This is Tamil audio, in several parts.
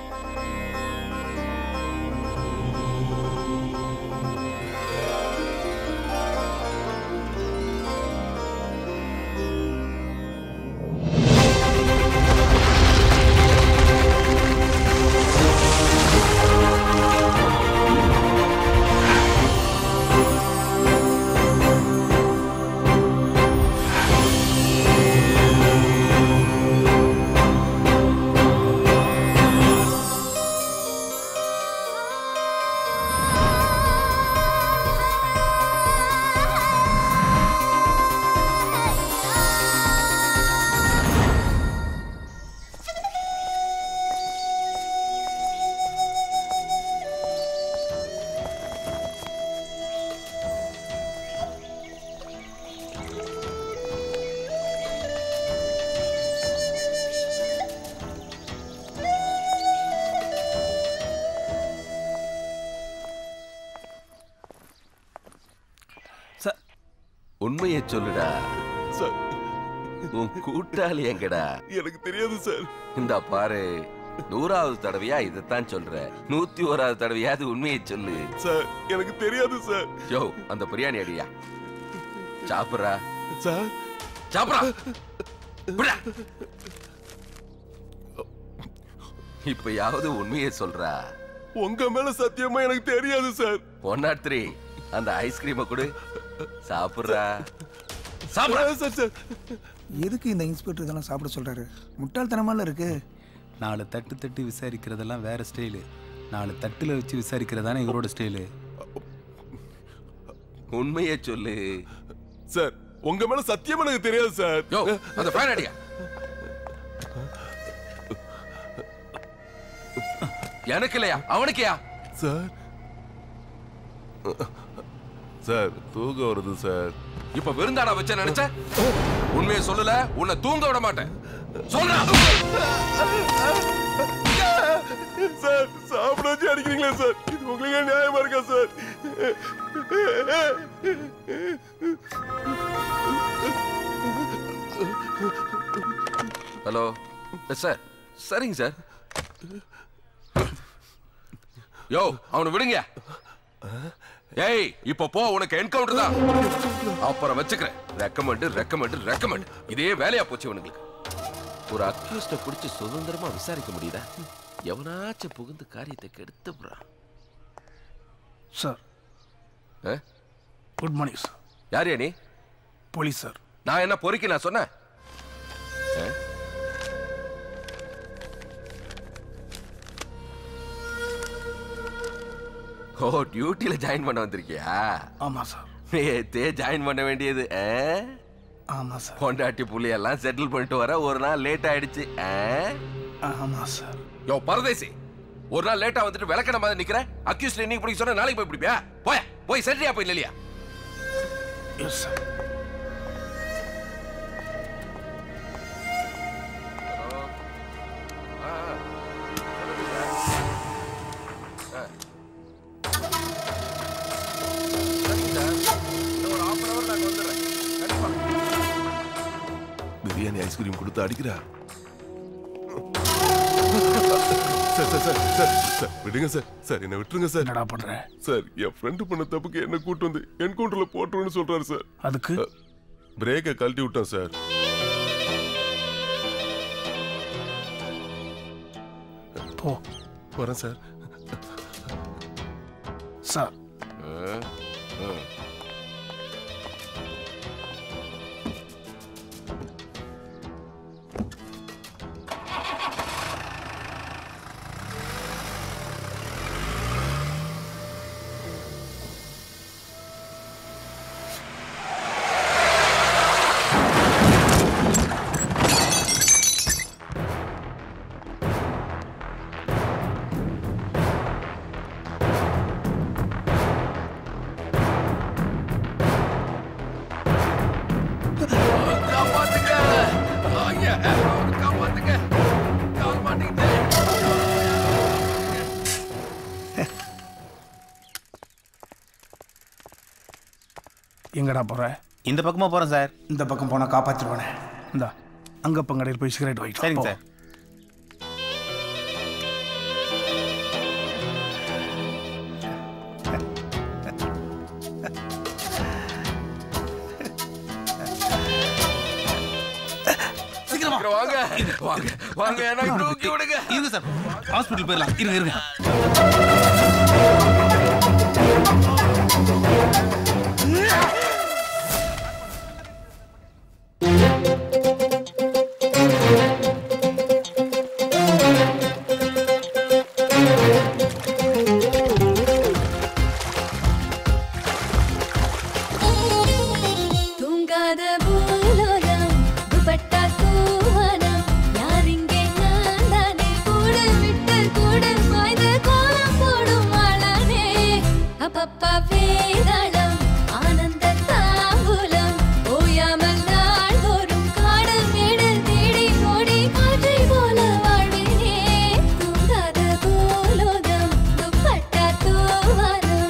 உண்மையை சொல்லுடா சார் உன் கூட்டாளி எங்கடா எனக்கு தெரியாது சார் இந்த பாரு நூறாவது தடவையா இதைத்தான் சொல்ற நூத்தி ஓராவது தடவையாவது உண்மையை சொல்லு சார் எனக்கு தெரியாது சார் யோ அந்த பிரியாணி அடியா சாப்பிடுறா சார் சாப்பிடா விடா. இப்பயாவது உண்மையை சொல்றா உங்க மேல சத்தியமா எனக்கு தெரியாது சார் ஒன் நாட் த்ரீ அந்த ஐஸ்கிரீமை கொடு சாப்பிடுறா சாப்பிடா சார் சார் எதுக்கு இந்த இன்ஸ்பெக்டர் இதெல்லாம் சாப்பிட சொல்றாரு முட்டாள்தனமால இருக்கு நாலு தட்டு தட்டு விசாரிக்கிறதெல்லாம் வேற ஸ்டைலு நாலு தட்டுல வச்சு விசாரிக்கிறதானே இவரோட ஸ்டைலு உண்மையை சொல்லு சார் உங்க மேல சத்தியமா எனக்கு தெரியாது சார் யோ அந்த ஃபேன் அடியா எனக்கு இல்லையா அவனுக்கையா சார் சார் தூக்கம் வருது சார் இப்ப விருந்தாடா வச்ச நினைச்ச உண்மையை சொல்லல உன்னை தூங்க விட மாட்டேன் சொல்றா சார் சாப்பிட வச்சு அடிக்கிறீங்களா சார் இது உங்களுக்கு நியாயமா இருக்கா சார் ஹலோ சார் சரிங்க சார் யோ அவனை விடுங்க ஏய் இப்ப போ உனக்கு என்கவுண்டர் தான் அப்புறம் வச்சுக்கிறேன் ரெக்கமெண்ட் ரெக்கமெண்ட் ரெக்கமெண்ட் இதே வேலையா போச்சு இவனுங்களுக்கு ஒரு அக்யூஸ்ட பிடிச்சு சுதந்திரமா விசாரிக்க முடியுதா எவனாச்சும் புகுந்து காரியத்தை கெடுத்துறான் சார் குட் மார்னிங் சார் யார் நீ போலீஸ் சார் நான் என்ன பொறுக்கி நான் சொன்னேன் ஆ? ஓ டியூட்டில ஜாயின் பண்ண வந்திருக்கியா ஆமா சார் நேத்தே ஜாயின் பண்ண வேண்டியது ஆ? ஆமா சார் பொண்டாட்டி புள்ளையெல்லாம் செட்டில் பண்ணிட்டு வர ஒரு நாள் லேட் ஆயிடுச்சு ஆ? ஆமா சார் யோ பரதேசி ஒரு நாள் லேட்டா வந்துட்டு விளக்கண மாதிரி நிக்கிற அக்யூஸ்ல இன்னைக்கு பிடிக்க சொன்னா நாளைக்கு போய் பிடிப்பியா போய போய் சரியா போய் இல்லையா எஸ் சார் பிரியாணி ஐஸ்கிரீம் கொடுத்து அடிக்கிறா sir sir sir sir sir விடுங்க சார் சார் என்ன விட்டுருங்க சார் என்னடா பண்ற சார் என் ஃப்ரெண்டு பண்ண தப்புக்கு என்ன கூட்டு வந்து என்கவுண்டர்ல போட்டுருன்னு சொல்றாரு சார் அதுக்கு பிரேக்கை கழட்டி விட்டேன் சார் போ வரேன் சார் சார் காப்பாத்துங்க ஐயா காப்பாத்துங்க கால் மாட்டேங்குது எங்கடா போற இந்த பக்கமா போறேன் சார் இந்த பக்கம் போனா காப்பாத்திருவானே இந்தா அங்க பங்கடையில் போய் சிகரெட் வாங்கிட்டு சரிங்க போ. சார் சீக்கிரமா சீக்கிரம் வாங்க வாங்க வாங்க எனக்கு தூக்கி விடுங்க இருங்க சார் ஹாஸ்பிட்டல் போயிடலாம் இருங்க இருங்க தூங்காத பூலோகம் துப்பட்டா தூவனம் யாரிங்கே நான் தானே கூடு விட்டு கூடு பாய்ந்து கோலம் போடும் அழகே அப்பப்பா வேதாளம் ஆனந்த தாம்பூலம் ஓயாமல் நாள்தோறும் காடு மேடு தேடி ஓடி காற்றை போல வாழ்வினே தூங்காத பூலோகம் துப்பட்டா தூவனம்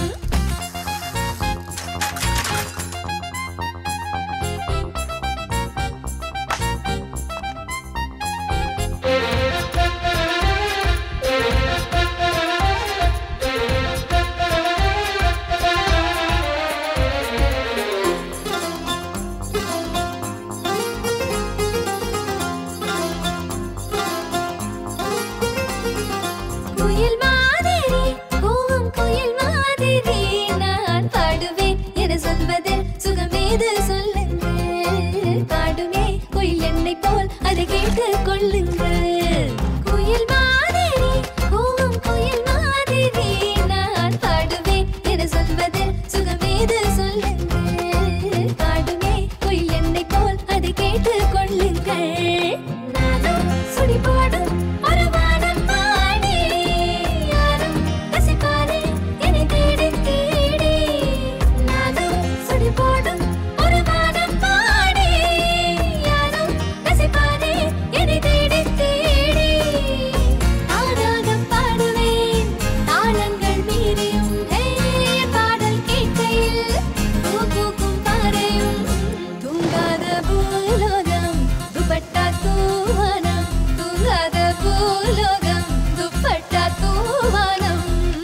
குயில் மாதிரி கூவும் குயில் மாதிரி நான் பாடுவேன் என சொல்வதில் சுகமேது சொல்லுங்கள் பாடுமே குயில் என்னை போல் அதை கேட்டு கொள்ளுங்கள் குயில் மாதிரி கூவும் குயில் மாதிரி நான் பாடுவேன் என சொல்வதில் சுகமேது சொல்லுங்கள் பாடுமே குயில் என்னை போல் அதை கேட்டு கொள்ளுங்கள் நானும் சுடி பாடும் ஒரு வானம் பாடி யாரும் ரசிப்பாரே என்னை தேடி தேடி நானும் சுடி பாடும் ஒரு வானம் பாடி யாரும் ரசிப்பாரே என்னை தேடி தேடி ஆனாக பாடுவேன் தாளங்கள் மீறியும் ஹே பாடல் கேட்கையில் பூ பூக்கும் பாறையும் தூங்காத பூலோகம் துப்பட்டா தூவனம் தூங்காத பூலோகம் dupatta தூவனம்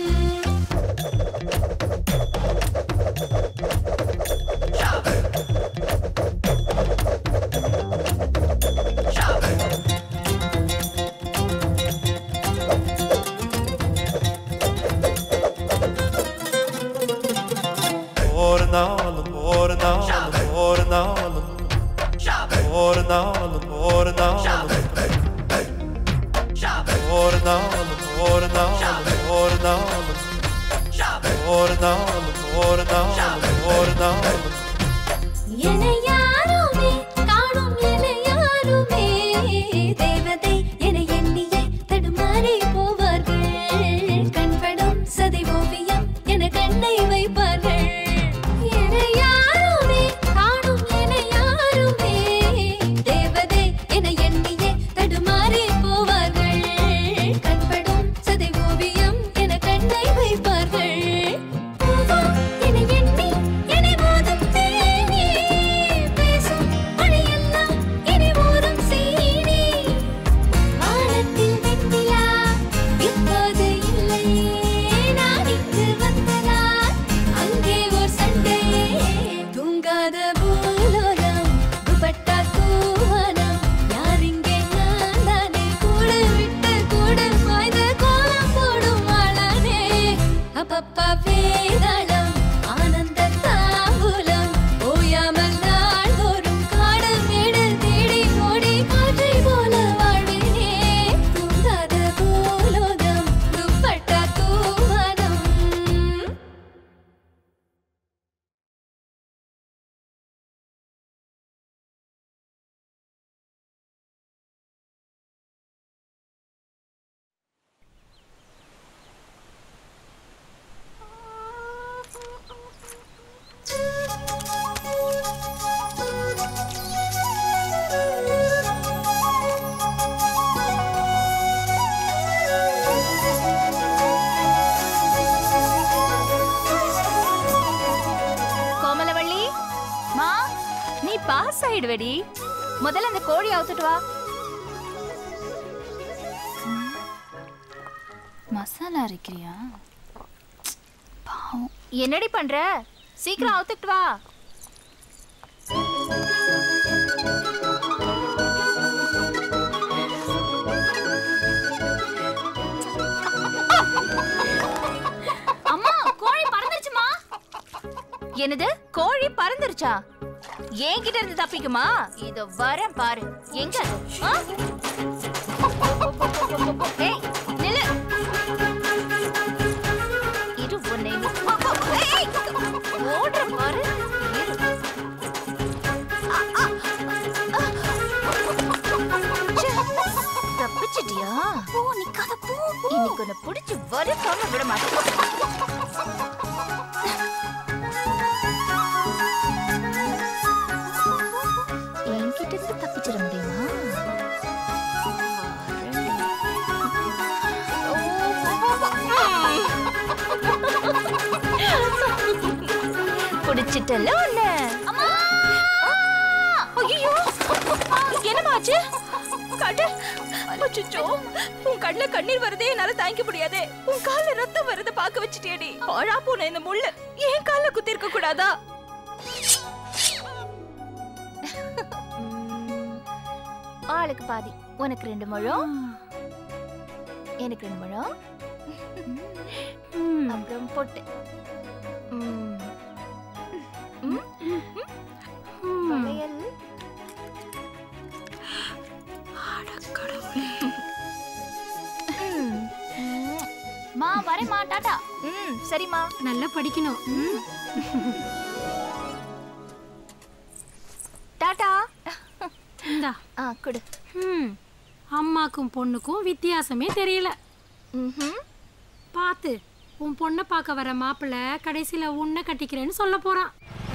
Ornalım, ornalım, ornalım. Ornalım, ornalım. Ornalım, ornalım, ornalım. Ornalım, ornalım, ornalım. என்னை யாருமே காணும் என்னை யாருமே தேவதை என எண்ணியே தடுமாறி போவார்கள் கண்படும் சதை ஓவியம் என கண்ணை வைப்பார்கள் என்னை யாருமே காணும் என்னை யாருமே தேவதை என எண்ணியே தடுமாறி போவார்கள் கண்படும் சதை ஓவியம் என கண்ணை வைப்பார்கள் பூவோ என எண்ணி என்னை மோதும் தேனே பேசும் மொழியெல்லாம் இனி ஊறும் சீனி வானத்தில் வெண்ணிலா இப்போது இல்லையே நான் இங்கு வந்ததால் அங்கே ஓர் சண்டையே தூங்காத பூலோகம் துப்பட்டா தூவனம் யார் இங்கே நான் தானே கூடு விட்டு கூடு பாய்ந்த கோலம் போடும் அழகே அப்பப்பா வேதாளம் ஆனந்த தாம்பூலம் ஓயாமல் நாள்தோறும் காடு மேடு தேடி ஓடி காற்றை போல வாழ்வினே தூங்காத பூலோகம் துப்பட்டா தூவனம் கோமலவள்ளி மா நீ பாஸ் ஆயிடுவடி முதல்ல அந்த கோழி அவுத்துட்டு வா மசாலா அரைக்கிறியா பாவம் என்னடி பண்ற சீக்கிரம் அவுத்துட்டு வா என்னது கோழி பறந்துருச்சா என்கிட்ட இருந்து தப்பிக்குமா இதோ வரேன் பாரு எங்க ஆ? ஏய், நில்லு. இரு உன்னை இங்க- ஏய், ஓடுற பாரு இரு. ச்சே, தப்பிச்சிட்டியா போ நிக்காத போ இன்னைக்கு உன்னை பிடிச்சு வரைக்காம விட மாட்டேன் என்கிட்ட இருந்து தப்பிச்சிட முடியுமா பிடிச்சிட்டல உன்ன ஐயோ என்னமாச்சு கட்டு அச்சோ உன் கண்ணுல கண்ணீர் வருதே என்னால தாங்கிக்க முடியாதே உன் கால்ல ரத்தம் வருத பாக்க வச்சிட்டியடி பாழா போன இந்த முள்ளு என் கால்ல குத்தி இருக்க கூடாதா ஆளுக்கு பாதி உனக்கு ரெண்டு முழம் எனக்கு ரெண்டு முழம் அப்புறம் பொட்டு ம். ம். வளையல் ம். மா வரேம்மா டாடா ம் சரிம்மா நல்லா படிக்கணும் ம்? டாடா இந்தா ஆ கொடு ம் அம்மாக்கும் பொண்ணுக்கும் வித்தியாசமே தெரியல ம்ஹும். பார்த்து உன் பொண்ணை பார்க்க வர மாப்பிள்ளை கடைசியில உன்னை கட்டிக்கிறேன்னு சொல்ல போறான்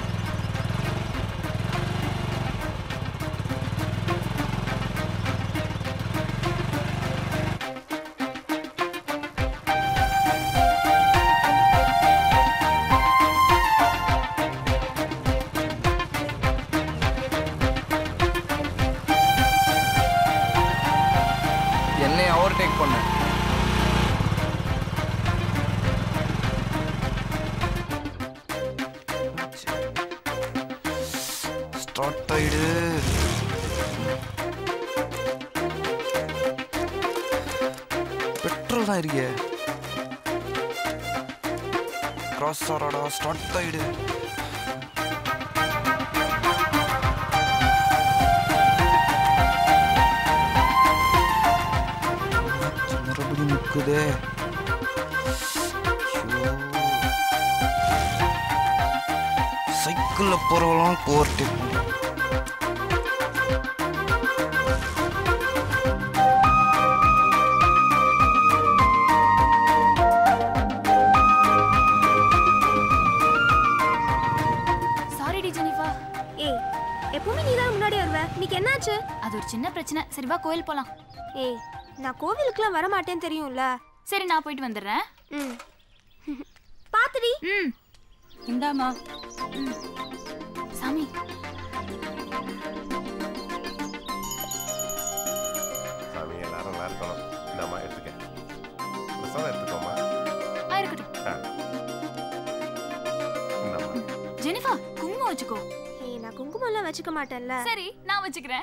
என்னை ஓவர்டேக் பண்ண ஸ்டார்ட் ஆயிடு பெட்ரோல் தான் இருக்கே கிராஸ் ஆறாடா ஸ்டார்ட் ஆயிடு மறுபடியும் நிற்குதே சைக்கிளில் போகிறவெல்லாம் ஓவர்டேக் பண்ண சாரிடி ஜெனிஃபா ஏய் எப்பவுமே நீ தான் முன்னாடி வருவ இன்னைக்கு என்னாச்சு அது ஒரு சின்ன பிரச்சனை சரி வா கோயில் போலாம் ஏய் நான் கோவிலுக்குலாம் வர மாட்டேன்னு தெரியும்ல சரி நான் போயிட்டு வந்துடுறேன் ம் பாத்துடி ம் இந்தாம்மா ம். சாமி சாமி எல்லாரும் நல்லா இருக்கணும் இந்தாம்மா எடுத்துக்க பிரசாதம் எடுத்துக்கோமா ஆ, இருக்கட்டும் ஆ. இந்தாம்மா ஜெனிஃபா குங்குமம் வச்சுக்கோ ஏய் நான் குங்குமம்லாம் வச்சுக்க மாட்டேன்ல சரி நான் வச்சுக்கிறேன்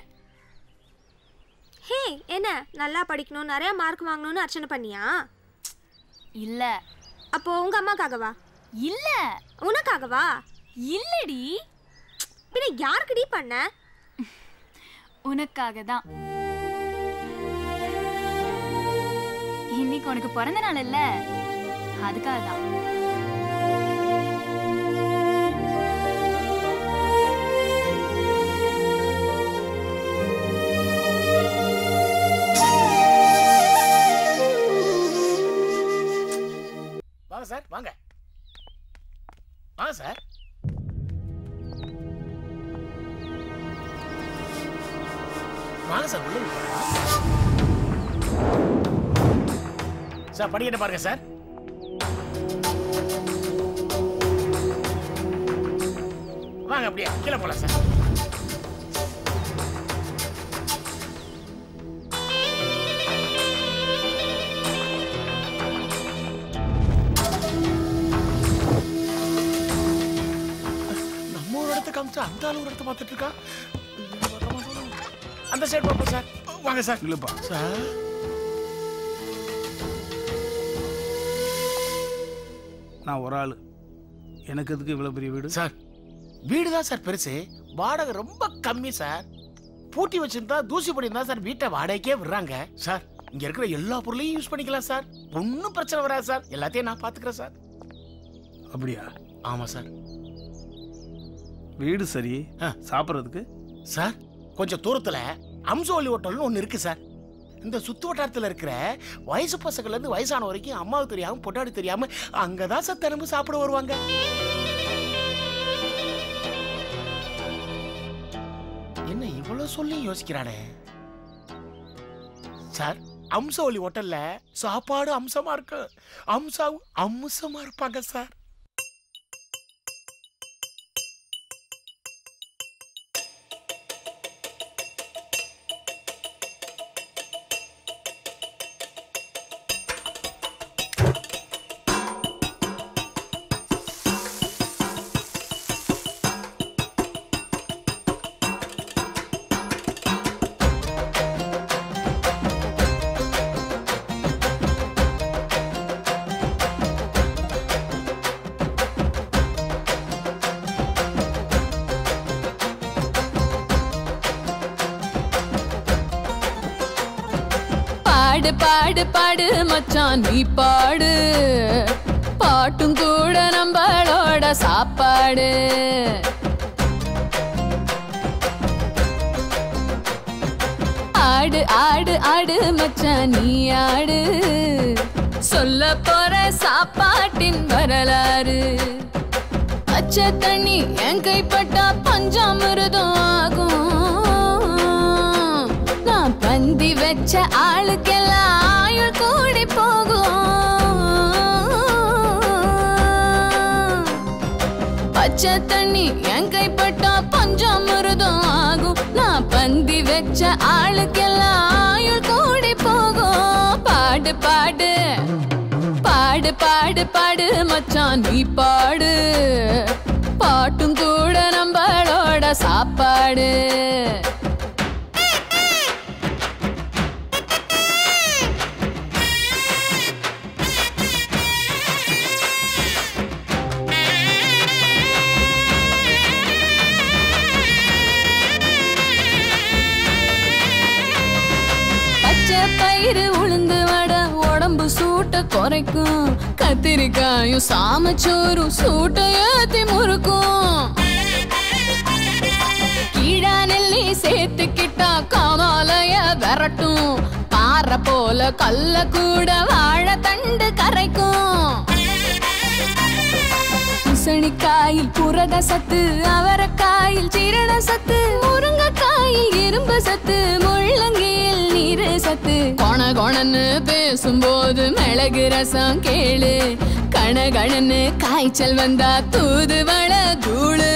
ஹே என்ன நல்லா படிக்கணும் நிறைய மார்க் வாங்கணும்னு அர்ச்சனை பண்ணியா இல்ல அப்போ உங்க அம்மாக்காகவா இல்ல உனக்காகவா இல்லடி பின்ன யாருக்குடி பண்ண உனக்காக தான் இன்னைக்கு உனக்கு பிறந்த நாள் இல்ல அதுக்காக தான் வாங்க சார் வாங்க வாங்க சார் வாங்க சார் உள்ள உட்காருங்க. சார் படிக்கட்ட பாருங்க சார் வாங்க அப்படியே கீழே போலாம் சார் நம்ம ஒரு இடத்த காமிச்சா அந்த ஆளு ஒரு இடத்த பார்த்துட்டு இருக்கா அந்த சைடு பார்ப்போம் சார் வாங்க சார் இல்லப்பா சார் நான் ஒரு ஆள் எனக்கு எதுக்கு இவ்வளவு பெரிய வீடு சார் வீடு தான் சார் பெருசு வாடகை ரொம்ப கம்மி சார் பூட்டி வச்சிருந்தா தூசி படிந்தா சார் வீட்டை வாடகைக்கே விடுறாங்க சார் இங்க இருக்கிற எல்லா பொருளையும் யூஸ் பண்ணிக்கலாம் சார் ஒன்றும் பிரச்சனை வராது சார் எல்லாத்தையும் நான் பாத்துக்கிறேன் சார் அப்படியா ஆமா சார் வீடு சரி சாப்பிட்றதுக்கு சார் கொஞ்சம் தூரத்துல அம்சோலி ஹோட்டல்னு ஒன்று இருக்கு சார் இந்த சுத்து வட்டாரத்தில் இருக்கிற வயசு பசங்கள்ல இருந்து வயசான வரைக்கும் அம்மாவுக்கு தெரியாம பொட்டாடி தெரியாம அங்கதான் சார் தினமும் சாப்பிட வருவாங்க என்ன இவ்வளவு சொல்லி யோசிக்கிறானே சார் அம்சவலி ஹோட்டல்ல சாப்பாடு அம்சமா இருக்கு அம்சாவும் அம்சமா இருப்பாங்க சார் பாடு பாடு பாடு மச்சான் நீ பாடு பாட்டும் கூட நம்மளோட சாப்பாடு ஆடு ஆடு ஆடு மச்சான் நீ ஆடு சொல்ல போற சாப்பாட்டின் வரலாறு பச்சை தண்ணி என் கைப்பட்டா பஞ்சாமிருதம் ஆகும் நான் பந்தி வச்ச ஆளுக்கெல்லாம் ஆயுள் கூடி போகும் பச்சை தண்ணி என் கைப்பட்டா பஞ்சாமிருதம் ஆகும் நான் பந்தி வச்ச ஆளுக்கெல்லாம் ஆயுள் கூடி போகும் பாடு பாடு பாடு பாடு பாடு மச்சான் நீ பாடு பாட்டும் கூட நம்மளோட சாப்பாடு பச்சை பயிறு உளுந்து வடை உடம்பு சூட்ட குறைக்கும் கத்திரிக்காயும் சாமச்சோறும் சூட்ட ஏத்தி முறுக்கும் கீழா நெல்லி சேர்த்துக்கிட்டா காமாலைய விரட்டும் பாறை போல கல்ல கூட வாழை தண்டு கரைக்கும் பூசணிக்காயில் புரத சத்து அவரைக்காயில் சீரண சத்து முருங்கைக்காயில் இரும்பு சத்து முள்ளங்கியில் நீரு சத்து கொண கொணன்னு பேசும்போது மிளகு ரசம் கேளு கணகணன்னு காய்ச்சல் வந்தா தூதுவள தூளு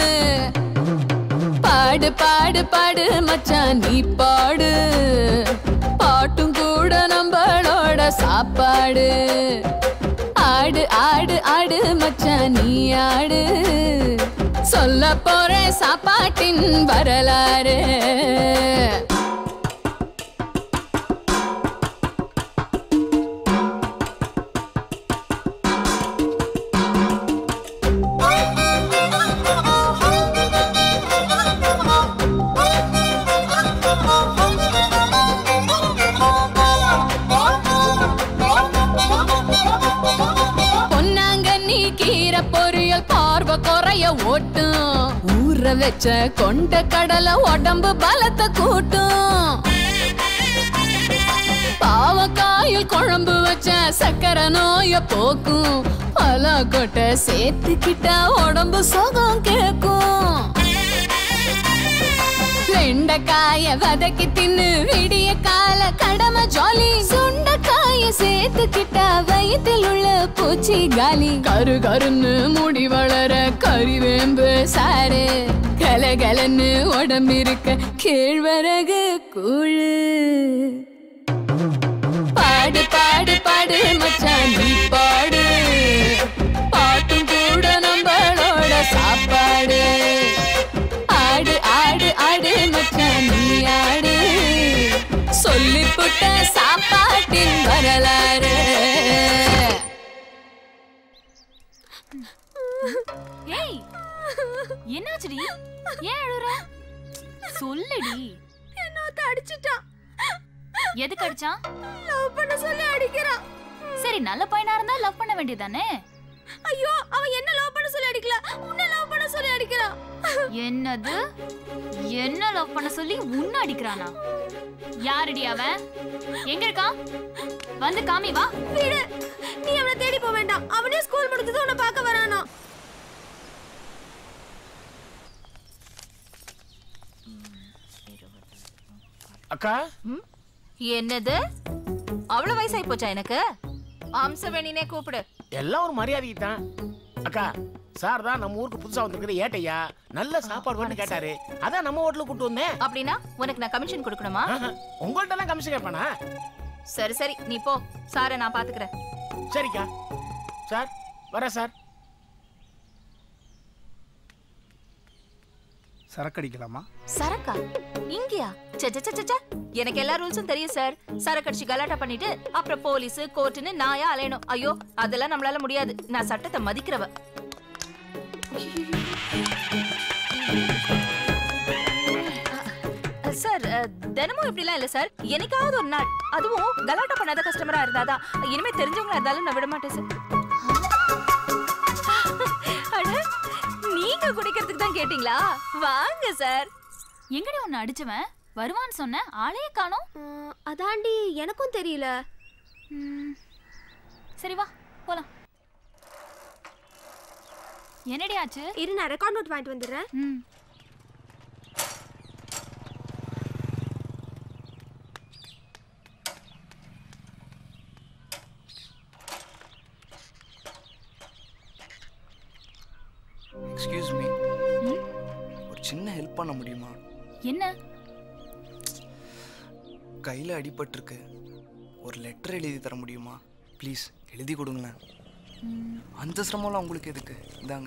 பாடு பாடு பாடு மச்சான் நீ பாடு பாட்டும் கூட நம்மளோட சாப்பாடு ஆடு ஆடு ஆடு மச்சான் நீ ஆடு சொல்ல போற சாப்பாட்டின் வரலாறு பொன்னாங்கண்ணி கீரை பொரியல் பார்வை குறைய ஓட்டும் ஊற வச்ச கொண்ட கடலை உடம்பு பலத்தை கூட்டும் பாவக்காயில் குழம்பு வச்ச சக்கரை நோய போக்கும் பல கொட்டை சேர்த்துக்கிட்டா உடம்பு சுகம் கேக்கும் வெண்டைக்காய வதக்கி தின்னு விடிய கால கடமை ஜாலி சுண்டைக்காய சேர்த்துக்கிட்டா வயிற்றில் உள்ள பூச்சி காலி கரு கருன்னு முடி வளர கறிவேம்பு சாரு கலகலன்னு உடம்பிருக்க கேழ்வரகு கூழு பாடு பாடு பாடு மச்சான் நீ பாடு பாட்டும் கூட நம்மளோட சாப்பாடு ஆடு ஆடு ஆடு மச்சான் நீ ஆடு சொல்லி புட்ட சாப்பாட்டின் வரலாறு என்னாச்சுடி ஏன் அழுற சொல்லுடி என்னத்த அடிச்சிட்டான் எதுக்கு அடிச்சான் லவ் பண்ண சொல்லி அடிக்கிறான் சரி நல்ல பையனா இருந்தா லவ் பண்ண வேண்டியதானே ஐயோ அவன் என்ன லவ் பண்ண சொல்லி அடிக்கல உன்னை லவ் பண்ண சொல்லி அடிக்கிறான் என்னது என்ன லவ் பண்ண சொல்லி உன்ன அடிக்கிறானா யாருடி அவன் எங்க இருக்கான் வந்து காமி வா விடு நீ அவனை தேடி போக வேண்டாம் அவனே ஸ்கூல் முடிஞ்சது உன்னை பார்க்க வரானோ அக்கா என்னது அவ்வளவு வயசாயி போச்சா எனக்கு அம்சவேணினே கூப்பிடு எல்லாம் ஒரு மரியாதைக்கு தான் அக்கா சார் தான் நம்ம ஊருக்கு புதுசா வந்திருக்கிற ஏட்டையா நல்ல சாப்பாடு வேணும்னு கேட்டாரு அதான் நம்ம ஹோட்டலுக்கு கூட்டு வந்தேன் அப்படின்னா உனக்கு நான் கமிஷன் கொடுக்கணுமா உங்கள்ட்ட எல்லாம் கமிஷன் கேட்பானா சரி சரி நீ போ சாரை நான் பாத்துக்கிறேன் சரிக்கா சார் வரேன் சார் சரக்கு அடிக்கலாமா சரக்கா இங்கயா ச்சே, ச்சே, ச்சே, ச்சே, ச்சே. எனக்கு எல்லா ரூல்ஸும் தெரியும் சார் சரக்கு அடிச்சு கலாட்டா பண்ணிட்டு அப்புறம் போலீஸ் கோர்ட்டுன்னு நாயா அலையணும் ஐயோ அதெல்லாம் நம்மளால முடியாது நான் சட்டத்தை மதிக்கிறவ அஹ், சார் அஹ், தினமும் இப்படிலாம் இல்ல சார் என்னைக்காவது ஒரு நாள் அதுவும் கலாட்டா பண்ணாத கஸ்டமரா இருந்தாதான் இனிமே தெரிஞ்சவங்களா இருந்தாலும் நான் விட மாட்டேன் சார் அட நீங்க குடிக்கிறதுக்கு தான் கேட்டீங்களா வாங்க சார் எங்கடி உன்னை அடிச்சவன் வருவான்னு சொன்ன ஆளையே காணோம் அதாண்டி எனக்கும் தெரியல சரி வா போலாம் என்னடி ஆச்சு இரு நான் ரெக்கார்ட் நோட் வாங்கிட்டு வந்துடுறேன் ம் எக்ஸ்கியூஸ் மீ ஒரு சின்ன ஹெல்ப் பண்ண முடியுமா என்ன கையில் அடிபட்டிருக்கு ஒரு லெட்டர் எழுதி தர முடியுமா ப்ளீஸ் எழுதி கொடுங்களேன் அந்த சிரமம்லாம் உங்களுக்கு எதுக்கு இந்தாங்க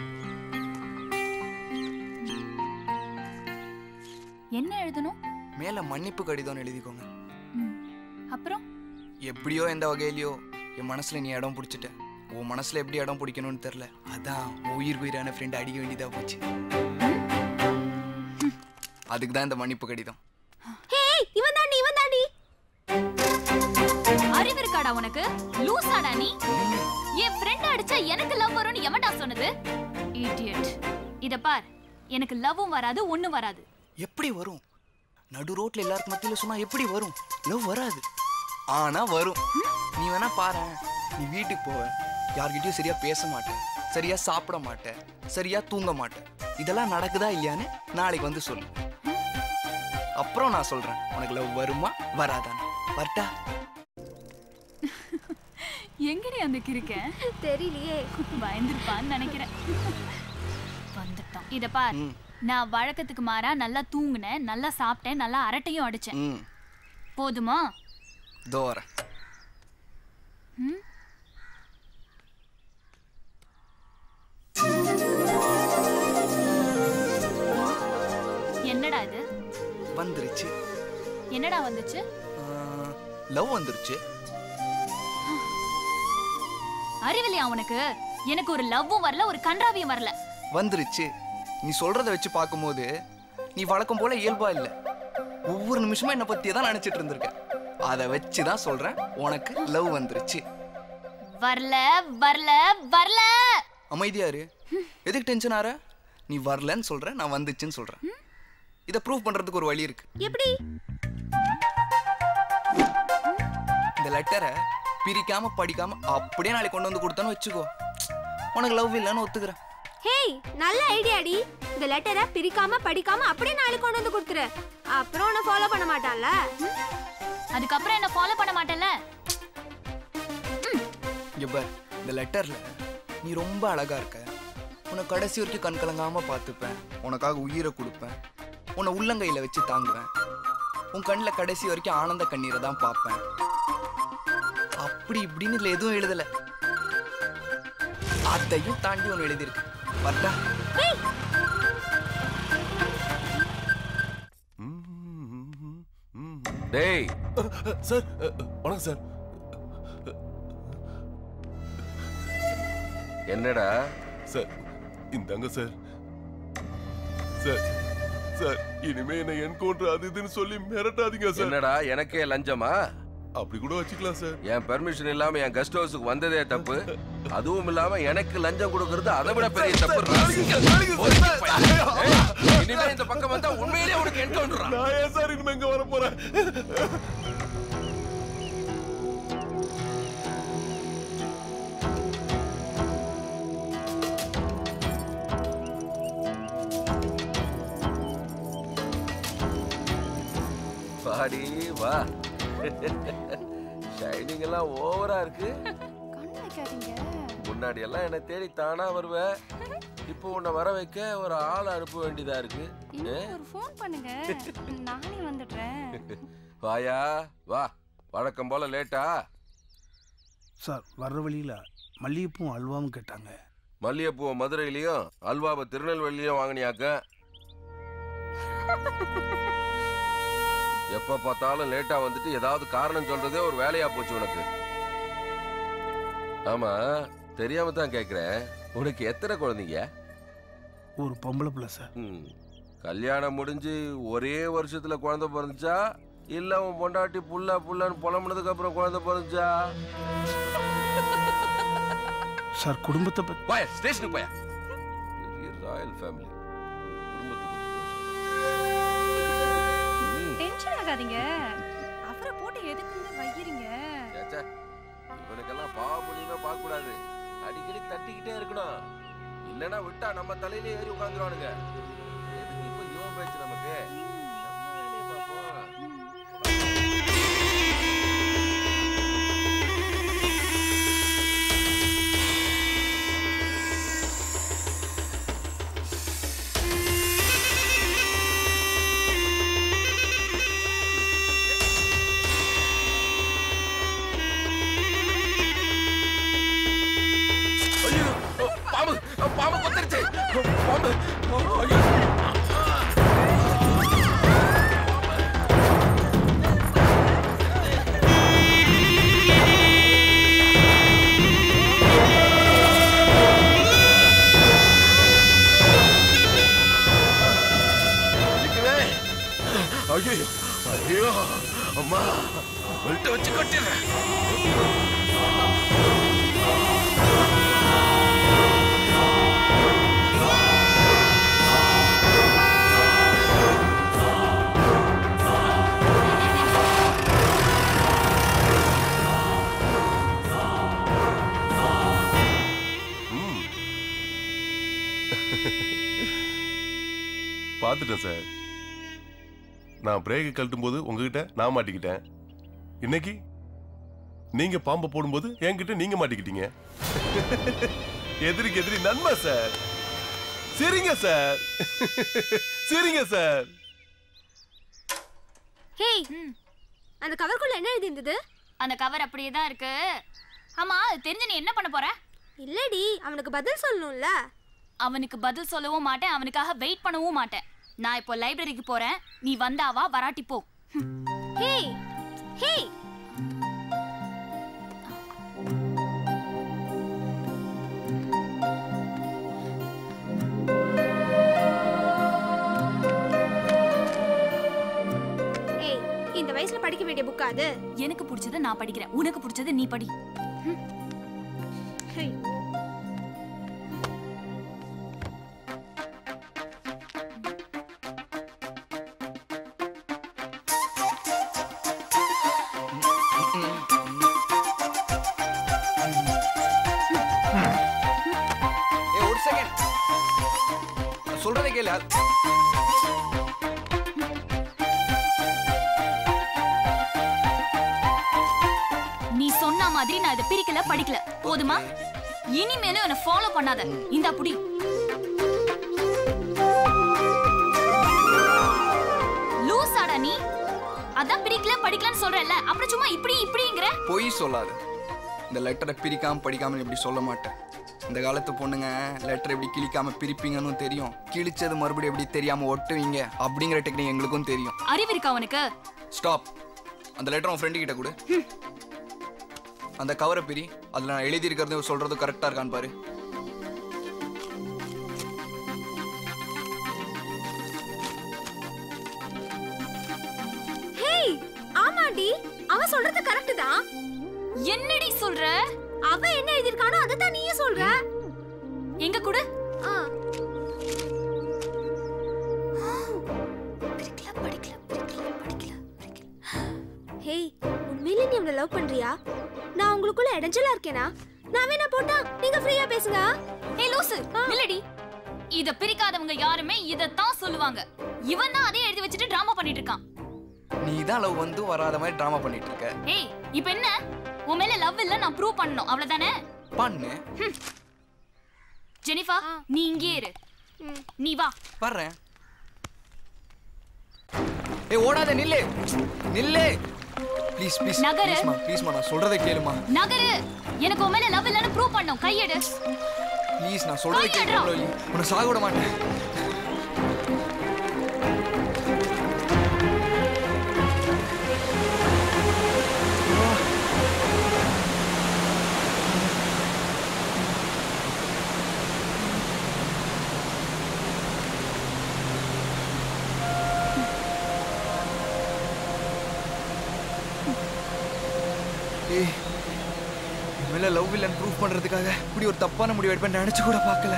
என்ன எழுதணும் மேலே மன்னிப்பு கடிதம்னு எழுதிக்கோங்க அப்புறம் எப்படியோ எந்த வகையிலையோ என் மனசுல நீ இடம் பிடிச்சிட்ட உன் மனசுல எப்படி இடம் பிடிக்கணும்னு தெரியல அதான் உயிர் உயிரான ஃப்ரெண்ட் அடிக்க வேண்டியதா போச்சு அதுக்கு தான் இந்த மன்னிப்பு கடிதம் ஹேய் இவன் தாண்டி இவன் தாண்டி அறிவு இருக்காடா உனக்கு லூசாடா நீ என் ஃப்ரெண்ட் அடிச்சா எனக்கு லவ் வரும்னு எவன்டா சொன்னது இடியட் இத பார் எனக்கு லவ்வும் வராது ஒண்ணும் வராது எப்படி வரும் நடு ரோட்ல எல்லாருக்கும் மத்தியில சொன்னா எப்படி வரும் லவ் வராது ஆனா வரும் நீ வேணா பாரு நீ வீட்டுக்கு போவ யார்கிட்டயும் சரியா பேச மாட்டேன் சரியா சாப்பிட மாட்டேன் சரியா தூங்க மாட்டேன் இதெல்லாம் நடக்குதா இல்லையான்னு நாளைக்கு வந்து சொல்லு அப்புறம் நான் சொல்றேன் உனக்கு லவ் வருமா வராதான்னு வரட்டா எங்கடி அந்த கிறுக்க தெரியலையே பயந்துருப்பான்னு நினைக்கிறேன் வந்துட்டான் இத பார் நான் வழக்கத்துக்கு மாறா நல்லா தூங்குனேன் நல்லா சாப்பிட்டேன் நல்லா அரட்டையும் அடிச்சேன் ம் போதுமா இதோ வரேன் ம்? என்னடா இது வந்துருச்சு என்னடா வந்துச்சு லவ் வந்துருச்சு அறிவில்லையா உனக்கு எனக்கு ஒரு லவ்வும் வரல ஒரு கன்றாவியும் வரல வந்துருச்சு நீ சொல்றத வச்சு பார்க்கும்போது நீ வழக்கம் போல இயல்பா இல்ல ஒவ்வொரு நிமிஷமும் என்னை பத்தியே தான் நினைச்சிட்டு இருந்திருக்க அதை வச்சு தான் சொல்றேன் உனக்கு லவ் வந்துருச்சு வரல வரல வரல அமைதியா இரு எதுக்கு டென்ஷன் ஆற நீ வரலன்னு சொல்ற நான் வந்துச்சுன்னு சொல்றேன் இதை ப்ரூவ் பண்றதுக்கு ஒரு வழி இருக்கு எப்படி இந்த லெட்டரை பிரிக்காம படிக்காம அப்படியே நாளைக்கு கொண்டு வந்து கொடுத்தேன்னு வச்சுக்கோ உனக்கு லவ் இல்லைன்னு ஒத்துக்கிறேன் ஹேய் நல்ல ஐடியாடி இந்த லெட்டரை பிரிக்காம படிக்காம அப்படியே நாளைக்கு கொண்டு வந்து கொடுத்துரு அப்புறம் உன்னை ஃபாலோ பண்ண மாட்டான்ல அதுக்கப்புறம் என்ன ஃபாலோ பண்ண மாட்டேன்ல இங்க பார் இந்த லெட்டர்ல நீ ரொம்ப அழகா இருக்க உன்னை கடைசி வரைக்கும் கண் கலங்காம பார்த்துப்பேன் உனக்காக உயிரை கொடுப்பேன் உன்னை உள்ளங்கையில வச்சு தாங்குவேன் உன் கண்ணில் கடைசி வரைக்கும் ஆனந்த கண்ணீரை தான் பார்ப்பேன் அப்படி இப்படின்னு இதுல எதுவும் எழுதல அதையும் தாண்டி ஒன்று எழுதியிருக்கு பார்த்தா டேய் சார் வணக்கம் சார் என்னடா சார் இந்தாங்க சார் சார் சார் இனிமே என்ன என்கவுண்டர் அது இதுன்னு சொல்லி மிரட்டாதீங்க சார் என்னடா எனக்கே லஞ்சமா அப்படி கூட வச்சுக்கலாம் சார் என் பெர்மிஷன் இல்லாம என் கெஸ்ட் ஹவுஸுக்கு வந்ததே தப்பு அதுவும் இல்லாம எனக்கு லஞ்சம் கொடுக்கறது அதை விட பெரிய தப்பு ராஸ்கல். ஏய், இனிமே இந்த பக்கம் வந்தா உண்மையிலேயே உனக்கு என்கவுண்டர் நான் ஏன் சார் இனிமே இங்க வர போறேன் வாடி வா ஷைனிங் எல்லாம் ஓவரா இருக்கு முன்னாடி எல்லாம் என்ன தேடி தானா வருவ இப்போ உன்னை வர வைக்க ஒரு ஆள் அனுப்ப வேண்டியதா இருக்கு ஏ? ஒரு ஃபோன் பண்ணுங்க நானே வந்துடுறேன் வாயா வா வழக்கம் போல லேட்டா சார் வர்ற வழியில் மல்லிகைப்பூவும் அல்வாவும் கேட்டாங்க மல்லிகைப்பூவை மதுரையிலயும் அல்வாவை திருநெல்வேலியிலும் வாங்கினியாக்க எப்ப பார்த்தாலும் லேட்டா வந்துட்டு ஏதாவது காரணம் சொல்றதே ஒரு வேலையா போச்சு உனக்கு ஆமா தெரியாம தான் கேக்குறேன் உனக்கு எத்தனை குழந்தைங்க ஒரு பொம்பளை பிள்ளை சார் ம். கல்யாணம் முடிஞ்சு ஒரே வருஷத்துல குழந்தை பிறந்துச்சா இல்ல உன் பொண்டாட்டி புள்ள புள்ளன்னு புலம்புனதுக்கு அப்புறம் குழந்தை பிறந்துச்சா சார் குடும்பத்தை பத்தி போய ஸ்டேஷனுக்கு போய பெரிய ராயல் ஃபேமிலி டென்ஷன் ஆகாதீங்க அவரை போட்டு எதுக்குங்க வைக்கிறீங்க ஏச்சே, இவனுக்கெல்லாம் பாவப்புண்ணியமே பார்க்க கூடாது அடிக்கடி தட்டிக்கிட்டே இருக்கணும் இல்லைன்னா விட்டா நம்ம தலையிலே ஏறி உட்காந்துருவானுங்க எதுக்கு இப்ப இவன் பேச்சு நமக்கு நம்ம வேலையை பார்ப்போம் ஐயோ பாம்பு பாம்பு கொத்திருச்சு பாம்பு ஐயோ நிக்குதே. ஐயோ ஐயோ அம்மா வெல்ட்ட வச்சு கட்டிடுறேன் பார்த்துட்டேன் சார் நான் பிரேக்கை கழட்டும் போது உங்ககிட்ட நான் மாட்டிக்கிட்டேன் இன்னைக்கு நீங்க பாம்பை போடும்போது என்கிட்ட நீங்க மாட்டிக்கிட்டீங்க எதிரிக்கு எதிரி நன்மை சார் சரிங்க சார் சரிங்க சார் ஹேய் அந்த கவருக்குள்ள என்ன எழுதி இருந்தது அந்த கவர் அப்படியே தான் இருக்கு ஆமா அது தெரிஞ்சு நீ என்ன பண்ண போற இல்லடி அவனுக்கு பதில் சொல்லணும்ல அவனுக்கு பதில் சொல்லவும் மாட்டேன் அவனுக்காக வெயிட் பண்ணவும் மாட்டேன் நான் இப்போ லைப்ரரிக்கு போறேன் நீ வந்தாவா வராட்டி போ ஹேய் ஹேய் ஏய் இந்த வயசுல படிக்க வேண்டிய புக்கா அது எனக்கு பிடிச்சது நான் படிக்கிறேன் உனக்கு பிடிச்சது நீ படி ஹேய் ஏ ஒரு செகண்ட் சொல்றதை கேளு அது- நீ சொன்ன மாதிரி நான் இதை பிரிக்கல படிக்கல போதுமா இனிமேலும் என்ன ஃபாலோ பண்ணாத இந்தா புடி லூசாடா நீ அதான் பிரிக்கல படிக்கலன்னு சொல்றல அப்புறம் சும்மா இப்படி இப்படிங்கிற பொய் சொல்லாத இந்த லெட்டரை பிரிக்காம படிக்காம இப்படி சொல்ல மாட்டேன் இந்த காலத்து பொண்ணுங்க லெட்டர் எப்படி கிழிக்காம பிரிப்பீங்கன்னு தெரியும் கிழிச்சது மறுபடியும் எப்படி தெரியாம ஒட்டுவீங்க அப்படிங்கிற டெக்னிக் எங்களுக்கும் தெரியும் அறிவு இருக்கா உனக்கு ஸ்டாப் அந்த லெட்டர் உன் ஃப்ரெண்டு கிட்ட கொடு அந்த கவரை பிரி அதுல நான் எழுதி இருக்கிறது சொல்றது கரெக்டா இருக்கான்னு பாரு ஏய் ஆமாடி அவன் சொல்றது கரெக்ட் தான் என்னடி சொல்ற அவன் என்ன எழுதிருக்கானோ அதை தான் நீயும் சொல்ற எங்க கூட ஆ ஹேய் உண்மையிலே நீ அவனை லவ் பண்றியா நான் உங்களுக்குள்ள இடைஞ்சலா இருக்கேனா நான் வேணா போட்டா நீங்க ஃப்ரீயா பேசுங்க ஏய் லூசு நில்லடி இத பிரிக்காதவங்க யாருமே இதத்தான் சொல்லுவாங்க இவன் தான் அதே எழுதி வச்சுட்டு டிராமா பண்ணிட்டு இருக்கான் நீ தான் லவ் வந்து வராத மாதிரி ட்ராமா பண்ணிட்டு இருக்க ஏய் இப்போ என்ன உன் மேல லவ் இல்ல நான் ப்ரூவ் பண்ணனும் அவ்வளவுதானே பண்ணு ஜெனிஃபா நீ இங்கே இரு நீ வா வர்றேன் ஏய் ஓடாத நில்லு நில்லு ப்ளீஸ் ப்ளீஸ் நகரு. ப்ளீஸ்மா ப்ளீஸ்மா நான் சொல்றதை கேளுமா நகரு எனக்கு உன் மேல லவ் இல்லன்னு ப்ரூவ் பண்ணனும் கையெடு ப்ளீஸ் நான் சொல்றதை கையெடுறா. கேளு அவ்வளோ உன்னை சாக விட மாட்டேன் ஏய் என் மேல லவ் இல்லைன்னு ப்ரூவ் பண்றதுக்காக இப்படி ஒரு தப்பான முடிவு எடுப்பேன் நினைச்சு கூட பார்க்கல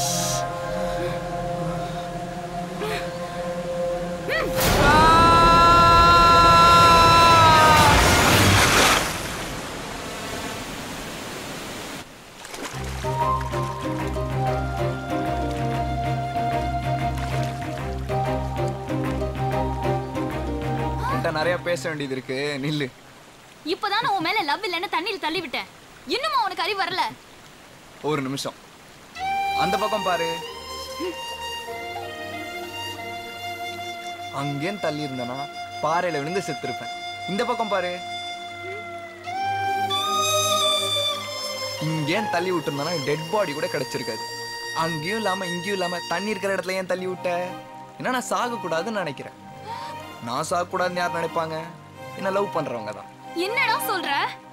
என்கிட்ட நிறைய பேச வேண்டியது இருக்கு நில்லு இப்பதான் உன் மேல லவ் இல்லன்னு தண்ணியில் தள்ளி விட்டேன் இன்னுமா உனக்கு அறிவு வரல ஒரு நிமிஷம் அந்த பக்கம் பாரு அங்கேயும் தள்ளி இருந்தனா பாறையில விழுந்து செத்துருப்பேன் இந்த பக்கம் பாரு இங்கேயும் தள்ளி விட்டுருந்தானா டெட் பாடி கூட கிடைச்சிருக்காது அங்கேயும் இல்லாம இங்கேயும் இல்லாம தண்ணி இருக்கிற இடத்துல ஏன் தள்ளி விட்ட ஏன்னா நான் சாக கூடாதுன்னு நினைக்கிறேன் நான் சாக கூடாதுன்னு யார் நினைப்பாங்க என்ன லவ் பண்றவங்க தான் என்னடா சொல்ற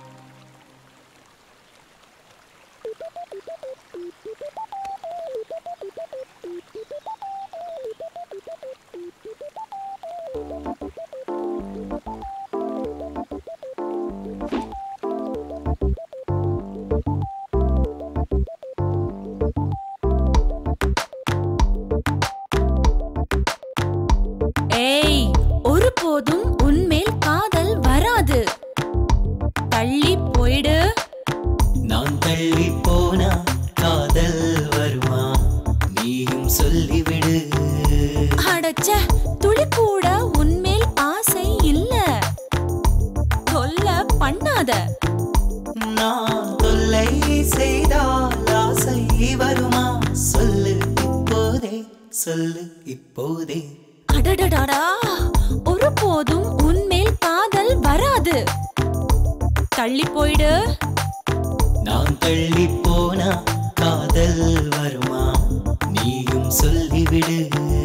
ஏய் ஒருபோதும் உன்மேல் காதல் வராது தள்ளி போயிடு நான் தள்ளி போனா காதல் வருமா நீயும் சொல்லிவிடு அடச்ச துளி கூட உன்மேல் ஆசை இல்ல தொல்ல பண்ணாத நான் தொல்லை செய்தால் ஆசை வருமா சொல்லு இப்போதே சொல்லு இப்போதே அடடடடா ஒருபோதும் உன்மேல் காதல் வராது தள்ளி போயிடு நான் தள்ளி போனா காதல் வருமா நீயும் சொல்லிவிடு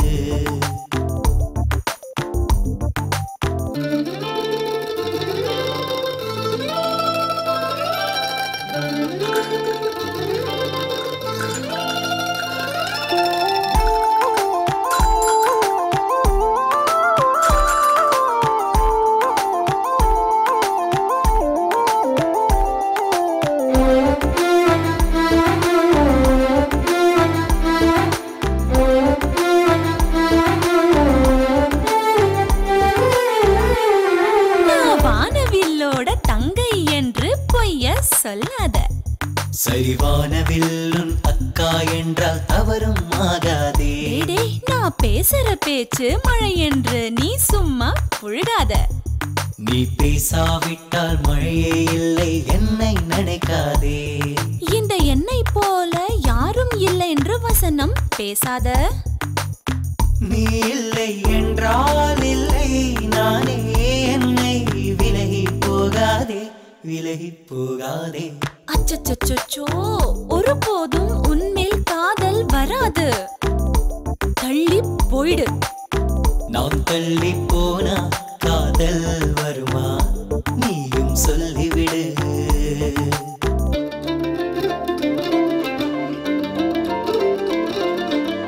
நான் வானவில்லோட தங்கை என்று பொய்ய சொல்லாத சரிவான வில்லுன் அக்கா என்றால் தவறும் ஆகாதே டேடே நான் பேசுற பேச்சு மழை என்று நீ சும்மா புழுகாத நீ பேசாவிட்டால் மழையே இல்லை என்னை நினைக்காதே இந்த எண்ணெய் போல யாரும் இல்லை என்று வசனம் பேசாத நீ இல்லை என்றால் இல்லை நானே என்னை விலகி போகாதே விலகி போகாதே அச்சச்சோ ஒருபோதும் உன்மேல் காதல் வராது தள்ளி போயிடு நான் தள்ளி போனா காதல் வருமா நீயும் சொல்லிவிடு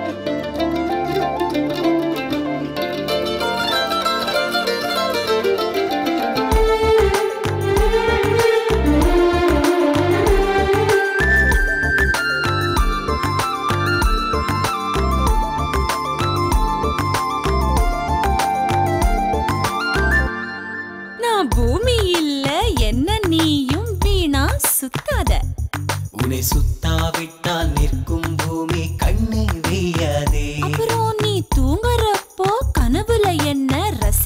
ஆ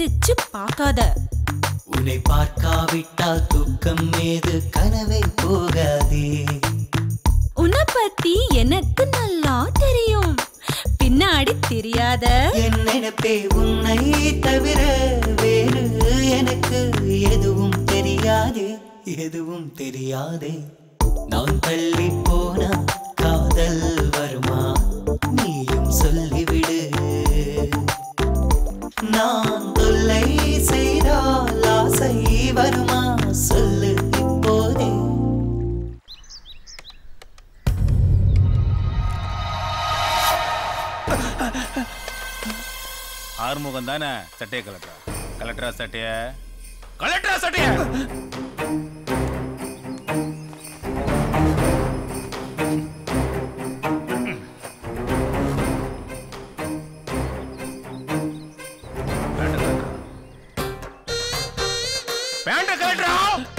சிந்திச்சு பார்க்காத உன்னை பார்க்காவிட்டால் தூக்கம் ஏது கனவை போகாதே உன்னை பத்தி எனக்கு நல்லா தெரியும் பின்னாடி தெரியாத என் நினைப்பே உன்னை தவிர வேறு எனக்கு எதுவும் தெரியாதே எதுவும் தெரியாதே நான் தள்ளி போனா காதல் வருமா நீயும் சொல்லிவிடு நான் தொல்லை செய்தால் ஆசை வருமா சொல்லு இப்போதே ஆறுமுகம் தானே சட்டையை கலட்டுறா கலட்டுறா சட்டைய கலெக்டரா சட்டைய பேண்ட கலெக்டரா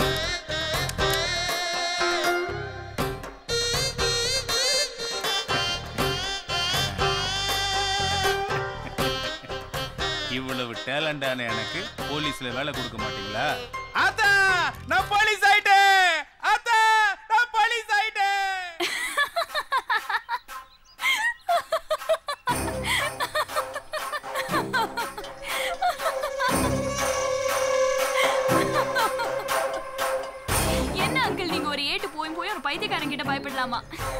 இவ்வளவு டேலண்டான எனக்கு போலீஸ்ல வேலை கொடுக்க மாட்டீங்களா அத்தா நான் போலீஸ் ஆயிட்டேன் அத்தா நான் போலீஸ் ஆயிட்டேன் என்ன அங்கிள் நீங்க ஒரு ஏட்டு போய் போய் ஒரு பைத்தியக்காரன் கிட்ட பயப்படலாமா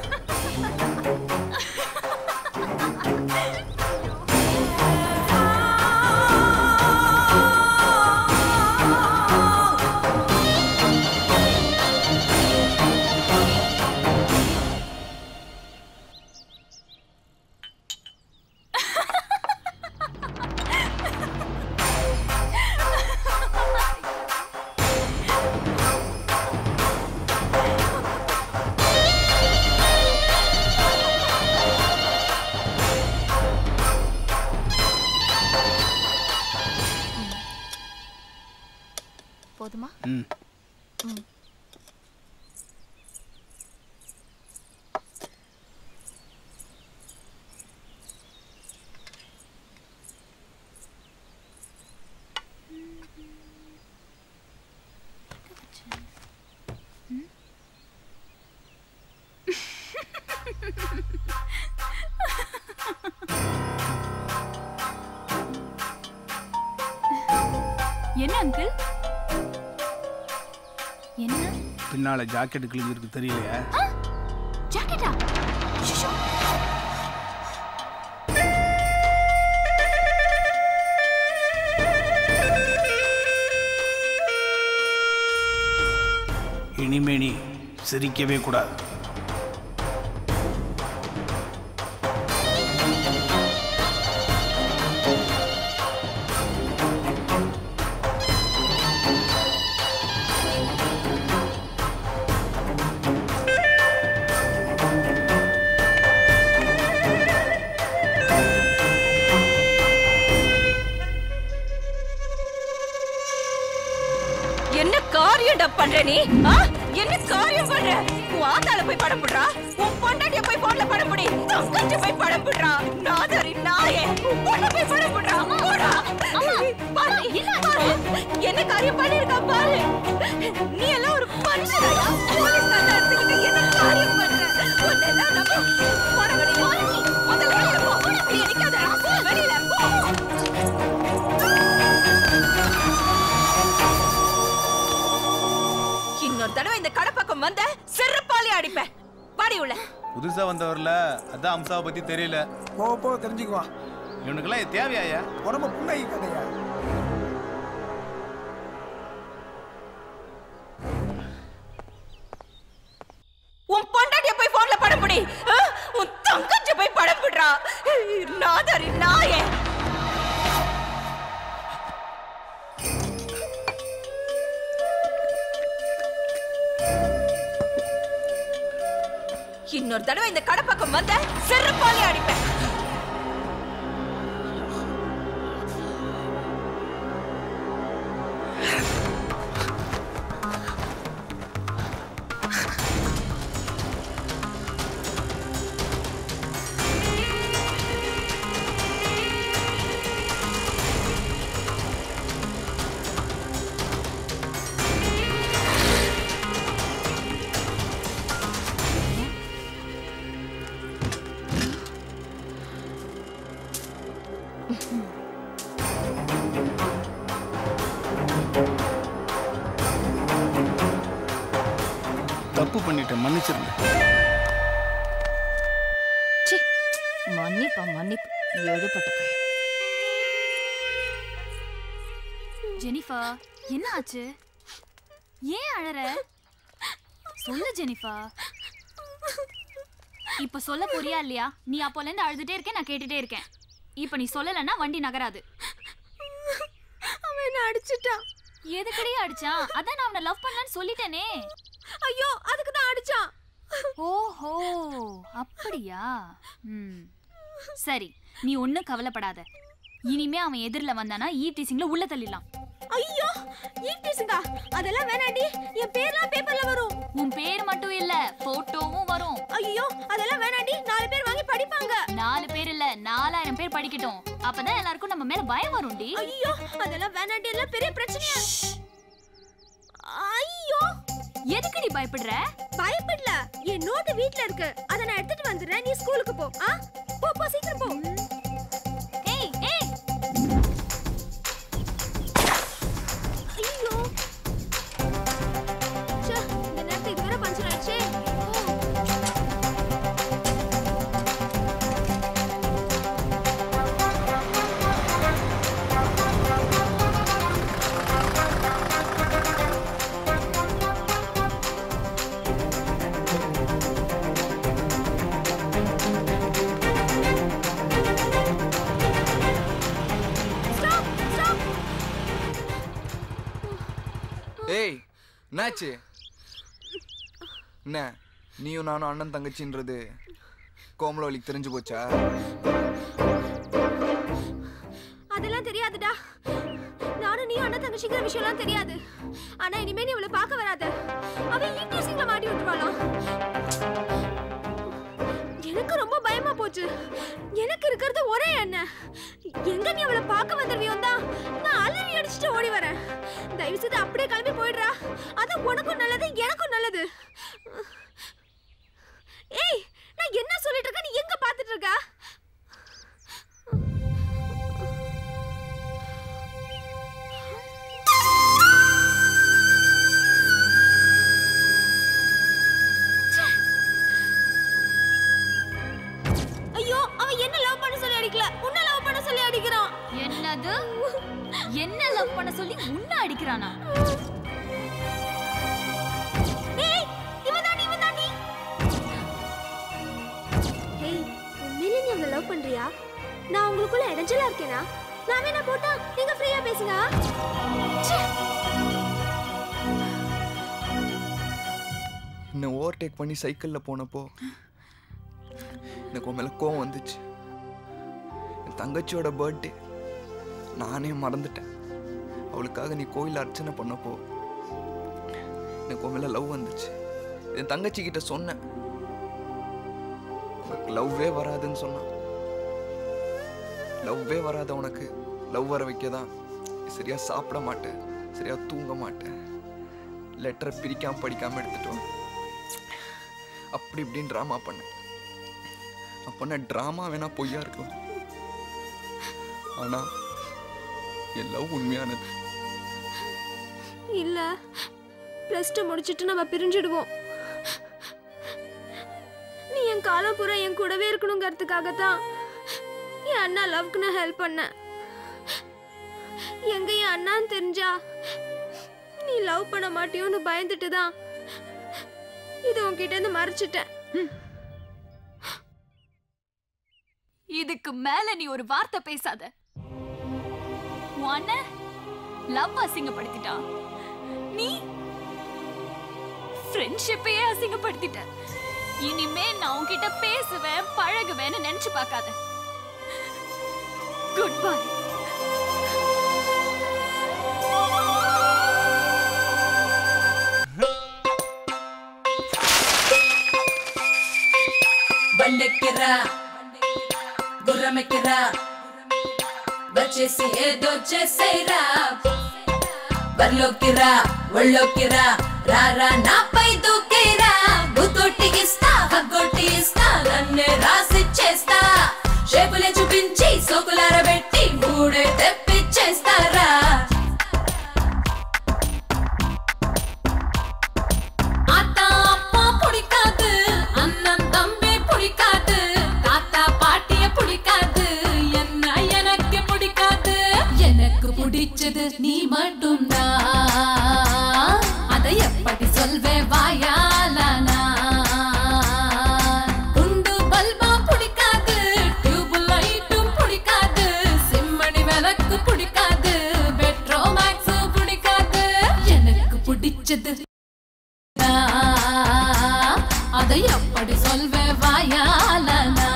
போதுமா ம் ம். என்ன அங்கிள் என்ன பின்னால ஜாக்கெட் கிழிஞ்சிருக்கு தெரியலையா ஜாக்கெட்டா ஷிஷோ. இனிமே நீ சிரிக்கவே கூடாது என்ன காரியம்டா பண்ற நீ ஆ? என்ன காரியம் பண்ற உன் ஆத்தால போய் படம் போடுறா உன் பொண்டாட்டிய போய் போன்ல படம் போடி தங்கச்சி போய் படம் போடுறா நாதரி நாயே உன் பொண்ண போய் படம் போடுறா போடா பாரு, பாரு. என்ன காரியம் பண்ணிருக்கா பாரு நீ எல்லாம் ஒரு மனுஷனாயா போலீஸ் கண்ண எடுத்துக்கிட்டு என்ன காரியம் பண்ற உன்னை எல்லாம் நம்ம போட வெளியே முதல்ல வெளியில போ நீ நிக்காதடா போ வெளியில போ இன்னொரு தடவை இந்த கடை பக்கம் வந்த செருப்பாலே அடிப்பேன் பாடி உள்ள புதுசா வந்தவர்ல அதான் அம்சாவை பத்தி தெரியல போக போக தெரிஞ்சுக்குவான் இவனுக்கெல்லாம் இது தேவையாயா உடம்ப புண்ணாகி கதையா உன் பொண்டாட்டிய போய் போன்ல படம் பிடி ஆ? உன் தங்கச்சி போய் படம் பிடுறா நாதரி நாயே இன்னொரு தடவை இந்த கடை பக்கம் வந்த செருப்பாலே அடிப்பேன் தப்பு பண்ணிட்டேன் மன்னிச்சிருங்க ச்சீ, மன்னிப்பா மன்னிப்பு எழுப்பட்ட பையன் ஜெனிஃபர் என்ன ஆச்சு ஏன் அழற சொல்லு ஜெனிஃபர் இப்ப சொல்ல போறியா இல்லையா நீ அப்போல இருந்து அழுதுட்டே இருக்கேன் நான் கேட்டுட்டே இருக்கேன் இப்ப நீ சொல்லலன்னா வண்டி நகராது அவன் என்ன அடிச்சிட்டான் எதுக்கடி அடிச்சான் அதான் நான் அவனை லவ் பண்ணலன்னு சொல்லிட்டேனே ஐயோ அதுக்கு தான் அடிச்சான் ஓஹோ அப்படியா ம் சரி நீ ஒண்ணும் கவலைப்படாத இனிமே அவன் எதிரில் வந்தானா ஈ டீசிங்ல உள்ள தள்ளிடலாம் ஐயோ ஈட்டிஸுங்க அதெல்லாம் வேணாண்டி என் பேர்லாம் பேப்பர்ல வரும் உன் பேர் மட்டும் இல்ல போட்டோவும் வரும் ஐயோ அதெல்லாம் வேணாண்டி நாலு பேர் வாங்கி படிப்பாங்க நாலு பேர் இல்ல நாலாயிரம் பேர் படிக்கட்டும் அப்பதான் எல்லாருக்கும் நம்ம மேல பயம் வரும்டி ஐயோ அதெல்லாம் வேணாண்டி எல்லாம் பெரிய பிரச்சனையா ஐயோ எதுக்கு நீ பயப்படுற பயப்படல என் நோட்டு வீட்ல இருக்கு அத நான் எடுத்துட்டு வந்துடுறேன் நீ ஸ்கூலுக்கு போ ஆ போ போ சீக்கிரம் போ ஏய் ஏய் ஐயோ ச்சே இந்த நேரத்துல இது வேற பஞ்சர் ஆயிடுச்சே ஸ்டாப் ஸ்டாப் ஏய் என்னாச்சு என்ன நீயும் நானும் அண்ணன் தங்கச்சின்றது கோமலவலிக்கு தெரிஞ்சு போச்சா அதெல்லாம் தெரியாதுடா நானும் நீ அண்ணன் தங்கச்சிங்கிற விஷயம்லாம் தெரியாது ஆனா இனிமே நீ இவளை பார்க்க வராத அவ ஈட்டிசிங்ல மாட்டி விட்டுருவாளாம் எனக்கு ரொம்ப பயமா போச்சு எனக்கு இருக்கிறது ஒரே அண்ணன் எங்க நீ அவளை பார்க்க வந்துருவியோ தான் நான் அலறி அடிச்சுட்டு ஓடி வரேன் தயவு செய்து அப்படியே கிளம்பி போயிடுறா அது உனக்கும் நல்லது எனக்கும் நல்லது ஏய் நான் என்ன சொல்லிட்டு இருக்கேன் நீ எங்க பார்த்துட்டு இருக்க ஐயோ அவன் என்ன லவ் பண்ண சொல்லி அடிக்கல உன்ன லவ் பண்ண சொல்லி அடிக்கிறான் என்னது என்ன லவ் பண்ண சொல்லி உன்ன அடிக்கிறானா ஏய் இவன் தாண்டி இவன் தாண்டி ஹேய் உண்மையிலே நீ அவளை லவ் பண்றியா நான் உங்களுக்குள்ள இடைஞ்சலா இருக்கேனா நான் வேணா போட்டா நீங்க ஃப்ரீயா பேசுங்க ச்சே. என்னை ஓவர்டேக் பண்ணி சைக்கிளில் போனப்போ எனக்கு உன் மேலே கோவம் வந்துச்சு என் தங்கச்சியோட பர்த்டே நானே மறந்துட்டேன் அவளுக்காக நீ கோயில் அர்ச்சனை பண்ணப்போ எனக்கு உன் மேலே லவ் வந்துச்சு என் தங்கச்சி கிட்ட சொன்னேன் உனக்கு லவ்வே வராதுன்னு சொன்னான் லவ்வே வராத உனக்கு லவ் வர வைக்க தான் சரியா சாப்பிட மாட்டேன் சரியா தூங்க மாட்டேன் லெட்டரை பிரிக்காம படிக்காம எடுத்துட்டு வா. அப்படி இப்படின்னு ட்ராமா பண்ணேன் நான் பண்ண ட்ராமா வேணா பொய்யா இருக்கலாம் ஆனா என் லவ் உண்மையானது இல்ல பிளஸ் டூ முடிச்சிட்டு நம்ம பிரிஞ்சிடுவோம் நீ என் காலம் பூரா என் கூடவே இருக்கணுங்கிறதுக்காக தான் என் அண்ணா லவ்க்கு நான் ஹெல்ப் பண்ணேன் எங்க என் அண்ணான்னு தெரிஞ்சா நீ லவ் பண்ண மாட்டியோன்னு பயந்துட்டு தான் இது உன்கிட்ட இருந்து மறைச்சிட்டேன் இதுக்கு மேல நீ ஒரு வார்த்தை பேசாத உன் அண்ணன் லவ் அசிங்கப்படுத்திட்டான் நீ ஃப்ரெண்ட்ஷிப்பையே அசிங்கப்படுத்திட்ட இனிமே நான் உன்கிட்ட பேசுவேன் பழகுவேன்னு நினைச்சு பார்க்காத குட் பை బండెక్కిరా గుర్రమెక్కిరా వచ్చేసి ఏదో చేసేరా బరిలోకిరా ఒళ్ళోకిరా రారా నాపై దూకేరా బుతొట్టిగిస్తా హగ్గొట్టి ఇస్తా నన్నే రాసి చేస్తా షేపులే చూపించి సోకులారబెట్టి మూడే తెప్పిచ్చేస్తారా అత్త అప్ప லைட்டும் தான் அதை எப்படி சொல்வேன் வாயால நான் குண்டு பல்பா பிடிக்காது டியூப் லைட்டும் பிடிக்காது சிம்மணி விளக்கு பிடிக்காது பெட்ரோ மேக்ஸ் பிடிக்காது எனக்கு பிடிச்சது நான் அதை எப்படி சொல்வேன் வாயால நான்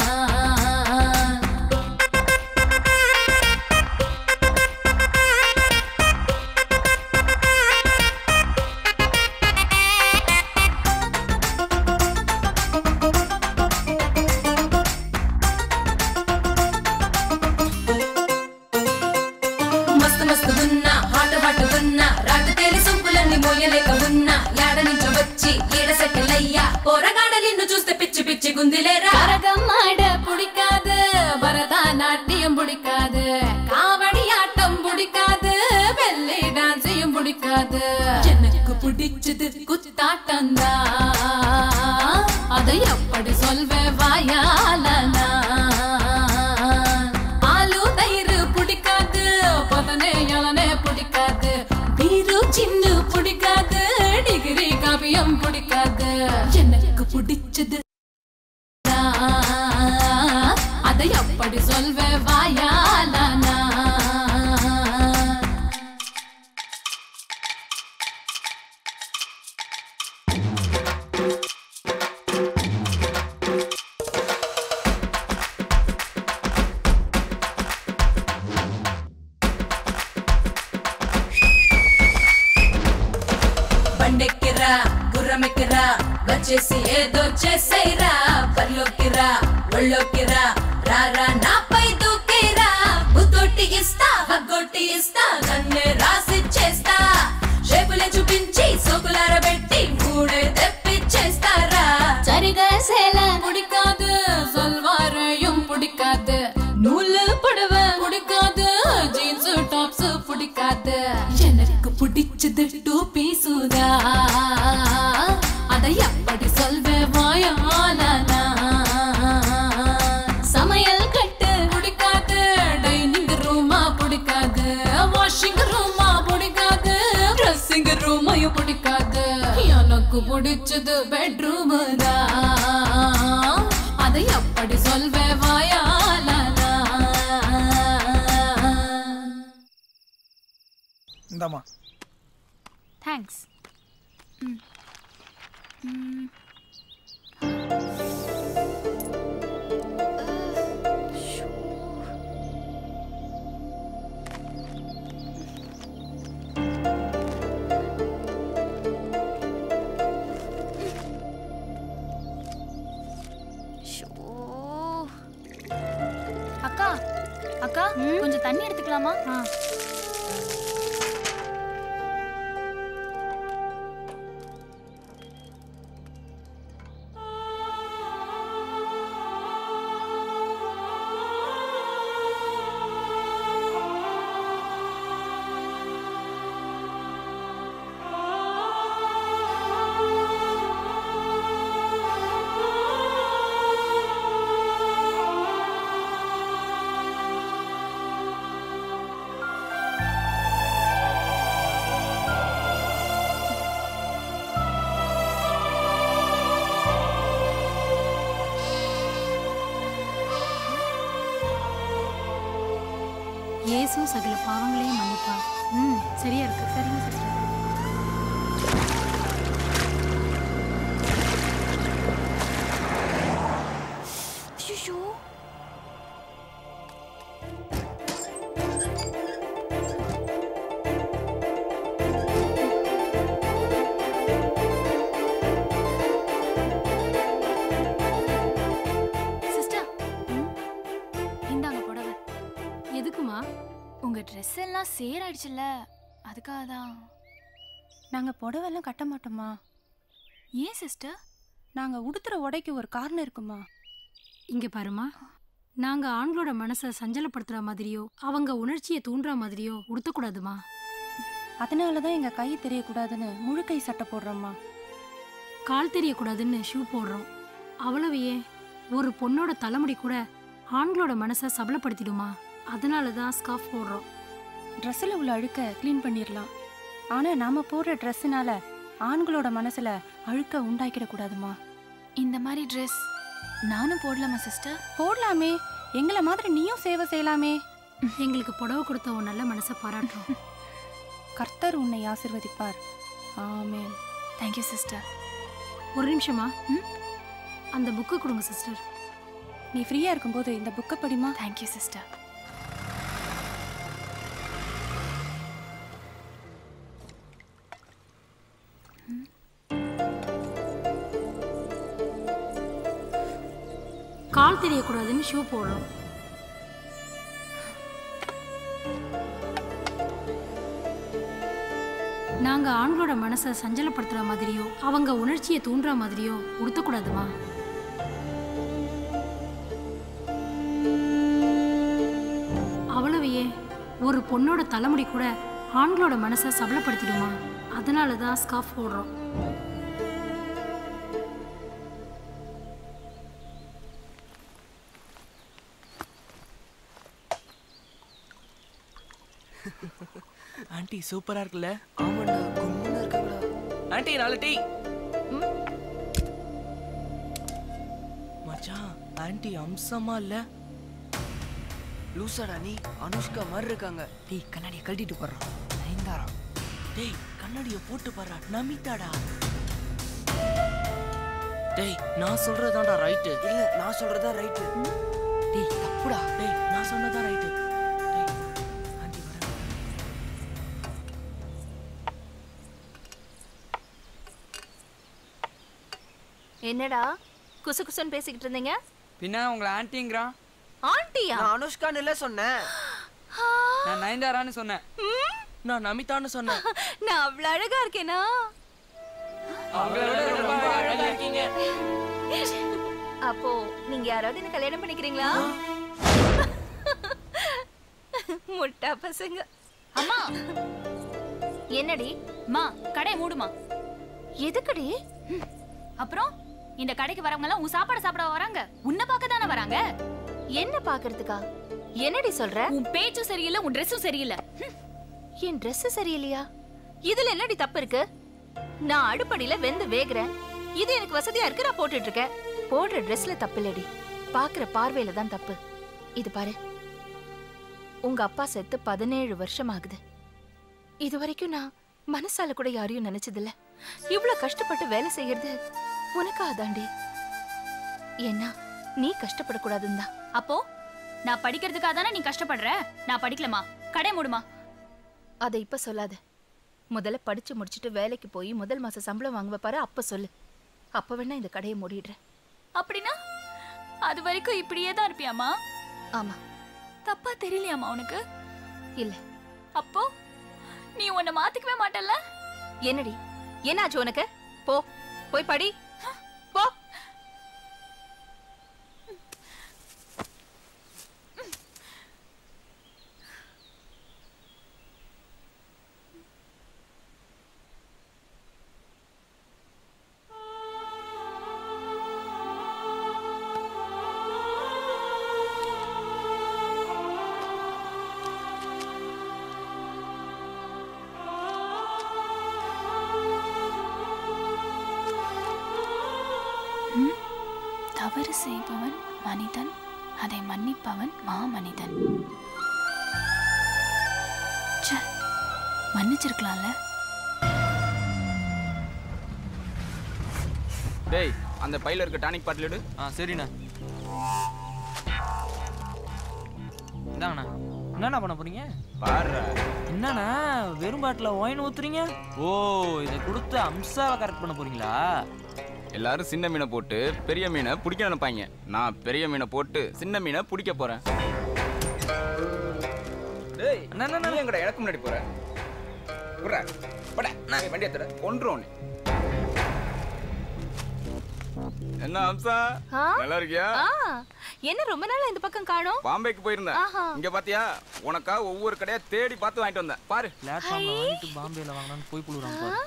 మస్తు మస్తు ఉన్నా హాట్ హాట్ ఉన్నా రాటు తేలి సొంపులన్నీ మోయలేక ఉన్నా ఏడ నుంచి వచ్చి ఈడ సెటిల్ అయ్యా పోరగాడ నిన్ను చూస్తే పిచ్చి పిచ్చి గుందిలేరా கரகம் ஆட பிடிக்காது பரதநாட்டியம் பிடிக்காது காவடி ஆட்டம் பிடிக்காது வெள்ளி டான்ஸையும் பிடிக்காது எனக்கு பிடிச்சது குத்தாட்டம் தான் அதை எப்படி சொல்வேன் வாயால நான் ஆலு தயிர் பிடிக்காது பதனே இளனே பிடிக்காது பீரு சின்ன பிடிக்காது டிகிரி காவியம் பிடிக்காது எனக்கு பிடிச்சது நான் அதை எப்படி சொல்வேன் வாயால நான் బండెక్కిరా గుర్రమెక్కిరా వచ్చేసి ఏదో చేసేరా పర్లోకిరా ఒళ్ళోకిరా రారా నాపై దూకేరా బుద్ధొట్టి ఇస్తా హగ్గొట్టి ఇస్తా నన్నే రాసి చేస్తా షేపులే చూపించి సోకులార పెట్టి మూడే తెప్పిచ్చేస్తారా சரிக சேல பிடிக்காது சல்வாரையும் பிடிக்காது நூலு புடவை பிடிக்காது ஜீன்ஸ் டாப்ஸ் பிடிக்காது எனக்கு பிடிச்சது டூ பீசுதா அதை எப்படி சொல்வேன் வாயால நான். சமையல் கட்டு பிடிக்காது டைனிங் ரூமா பிடிக்காது வாஷிங் ரூமா பிடிக்காது ட்ரெஸ்ஸிங் ரூமையும் பிடிக்காது எனக்கு பிடிச்சது பெட்ரூம் தான் அதை எப்படி சொல்வேன் வாயால நான். இந்தாம்மா தேங்க்ஸ் அக்கா அக்கா கொஞ்சம் தண்ணி எடுத்துக்கலாமா இயேசு சகல பாவங்களையும் மன்னிப்பா ம் சரியா இருக்கு சரிங்க சிஸ்டர் ஐயோ சிஸ்டர் இந்தாங்க புடவை எதுக்குமா உங்க ட்ரெஸ் எல்லாம் சேராயிடுச்சுல்ல அதுக்காக தான் நாங்க புடவெல்லாம் கட்ட மாட்டோமா ஏன் சிஸ்டர் நாங்க உடுத்துற உடைக்கு ஒரு காரணம் இருக்குமா இங்க பாருமா நாங்க ஆண்களோட மனசை சஞ்சலப்படுத்துற மாதிரியோ அவங்க உணர்ச்சியை தூண்டுற மாதிரியோ உடுத்தக்கூடாதுமா அதனால தான் எங்க கை தெரியக்கூடாதுன்னு முழு கை சட்டை போடுறோம்மா கால் தெரியக்கூடாதுன்னு ஷூ போடுறோம் அவ்வளவு ஏன் ஒரு பொண்ணோட தலைமுடி கூட ஆண்களோட மனசை சபலப்படுத்திடுமா அதனால தான் ஸ்கார்ஃப் போடுறோம் ட்ரெஸ்ஸில் உள்ள அழுக்க க்ளீன் பண்ணிடலாம் ஆனால் நாம போடுற ட்ரெஸ்ஸுனால ஆண்களோட மனசுல அழுக்க உண்டாக்கிடக்கூடாதுமா இந்த மாதிரி ட்ரெஸ் நானும் போடலாமா சிஸ்டர் போடலாமே எங்களை மாதிரி நீயும் சேவை செய்யலாமே எங்களுக்கு புடவை கொடுத்த உன் நல்ல மனசை பாராட்டுறோம் கர்த்தர் உன்னை ஆசிர்வதிப்பார் ஆமென் தேங்க்யூ சிஸ்டர் ஒரு நிமிஷமா அந்த புக்கு கொடுங்க சிஸ்டர் நீ ஃப்ரீயா இருக்கும்போது இந்த புக்கை படிமா தேங்க்யூ சிஸ்டர் கால் தெரியக்கூடாதுன்னு ஷூ போடுறோம் நாங்க ஆண்களோட மனசை சஞ்சலப்படுத்துற மாதிரியோ அவங்க உணர்ச்சியை தூண்டுற மாதிரியோ உடுத்தக்கூடாதுமா அவ்வளவையே ஒரு பொண்ணோட தலைமுடி கூட ஆண்களோட மனசை சபலப்படுத்திடுமா அதனால தான் ஸ்கார்ஃப் போடுறோம் ஆண்டி சூப்பரா இருக்குல்ல ஆமாண்டா கும்முன்னு இருக்கடா ஆண்டி நாலு டீ மச்சான் ஆண்டி அம்சமா இல்ல லூசாடா நீ அனுஷ்கா மாதிரி இருக்காங்க டேய் கண்ணாடியை கழட்டிட்டு போடுறான் நயன்தாரா டேய் கண்ணாடியை போட்டு பாடுறா நமிதாடா டேய் நான் சொல்றதுதான்டா ரைட்டு இல்ல நான் சொல்றதா ரைட்டு டேய் தப்புடா டேய் நான் சொன்னதா ரைட்டு என்னடா குசு குசுன்னு பேசிக்கிட்டு இருந்தீங்க பின்ன உங்களை ஆன்ட்டிங்கிறான் ஆண்டியா நான் அனுஷ்கான்னு இல்ல சொன்னேன் நான் நயன்தாரான்னு சொன்னேன் நான் நமிதான்னு சொன்னேன் நான் அவ்வளவு அழகா இருக்கேனா அப்போ நீங்க யாராவது என்ன கல்யாணம் பண்ணிக்கிறீங்களா முட்டா பசங்க அம்மா என்னடி மா கடை மூடுமா எதுக்குடி அப்புறம் இந்த கடைக்கு வரவங்க எல்லாம் உன் சாப்பாடு சாப்பிட வராங்க உன்னை பார்க்க தானே வராங்க என்ன பாக்குறதுக்கா என்னடி சொல்ற உன் பேச்சும் சரியில்லை உன் ட்ரெஸ்ஸும் சரியில்லை ஹம். என் Dress சரியில்லையா இதுல என்னடி தப்பு இருக்கு நான் அடுப்படியில வெந்து வேகுறேன் இது எனக்கு வசதியா இருக்கு நான் போட்டுட்டு இருக்கேன் போடுற Dressல தப்பு இல்லடி பாக்குற பார்வையில தான் தப்பு இது பாரு உங்க அப்பா செத்து பதினேழு வருஷம் ஆகுது இது வரைக்கும் நான் மனசால கூட யாரையும் நினைச்சதில்ல இவ்ளோ கஷ்டப்பட்டு வேலை செய்யறது உனக்கு அதாண்டி ஏன்னா நீ கஷ்டப்படக்கூடாதுன்னு தான் அப்போ நான் படிக்கிறதுக்காக தானே நீ கஷ்டப்படுற நான் படிக்கலமா கடை மூடுமா அதை இப்ப சொல்லாத முதல்ல படிச்சு முடிச்சிட்டு வேலைக்கு போய் முதல் மாச சம்பளம் வாங்குவ பாரு அப்ப சொல்லு அப்ப வேணா இந்த கடையை மூடிடுறேன் அப்படின்னா அது வரைக்கும் இப்படியே தான் இருப்பியாமா ஆமா தப்பா தெரியலையாமா உனக்கு இல்ல அப்போ நீ உன்னை மாத்திக்கவே மாட்டல்ல என்னடி என்னாச்சு உனக்கு போ போய் படி போ ம்? தவறு செய்பவன் மனிதன் அதை மன்னிப்பவன் மாமனிதன் ச்சே, மன்னிச்சிருக்கலாம்ல டேய் அந்த பையில இருக்க டானிக் பாட்டில் எடு ஆ சரிண்ணா இந்தாங்கண்ணா என்னண்ணா பண்ண போறீங்க பாரு என்னண்ணா வெறும் பாட்டில் ஒயின் ஊத்துறீங்க ஓ இதை கொடுத்து அம்சாவை கரெக்ட் பண்ண போறீங்களா எல்லாரும் சின்ன மீனை போட்டு பெரிய மீனை பிடிக்க நினைப்பாங்க நான் பெரிய மீனை போட்டு சின்ன மீனை பிடிக்க போறேன் டேய் நீ எங்கடா எனக்கு முன்னாடி போற விட்றா பட நான் வண்டி எடுத்துட ஒன்று என்ன அம்சா ஆ? நல்லா இருக்கியா ஆ, என்ன ரொம்ப நாளா இந்த பக்கம் காணோம் பாம்பேக்கு போயிருந்தேன் ஆஹா. இங்க பாத்தியா உனக்கா ஒவ்வொரு கடையா தேடி பார்த்து வாங்கிட்டு வந்தேன் பாரு பிளாட்ஃபார்ம்ல வாங்கிட்டு பாம்பேல வாங்கலாம்னு போய் புழுறான் பாரு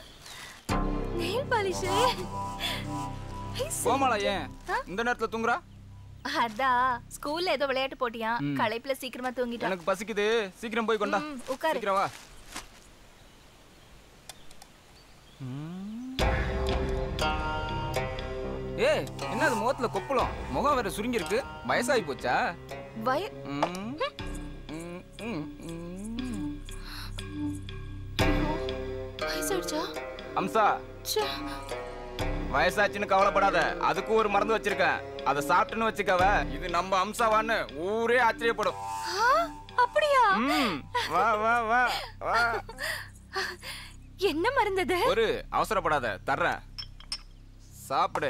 நெயில் பாலிஷ் கோமாளா ஏன் இந்த நேரத்துல தூங்குறா அதான் ஸ்கூல்ல ஏதோ விளையாட்டு போட்டியா ம். களைப்புல சீக்கிரமா தூங்கிட்டான் எனக்கு பசிக்குது சீக்கிரம் போய் கொண்டா ம், உட்காரு. சீக்கிரம் வா ஏய் என்னது முகத்துல கொப்பளம் முகம் வேற சுருங்கி இருக்கு வயசாகி போச்சா வய ம், ம், ம், ம். வயசாயிடுச்சா அம்சா ச்சே. வயசாச்சுன்னு கவலைப்படாத அதுக்கும் ஒரு மருந்து வச்சிருக்கேன் அதை சாப்பிட்டுன்னு வச்சுக்கவ இது நம்ம அம்சாவான்னு ஊரே ஆச்சரியப்படும் ஆ, அப்படியா ம், வா வா வா வா என்ன மருந்தது ஒரு அவசரப்படாத தர்றேன் சாப்பிடு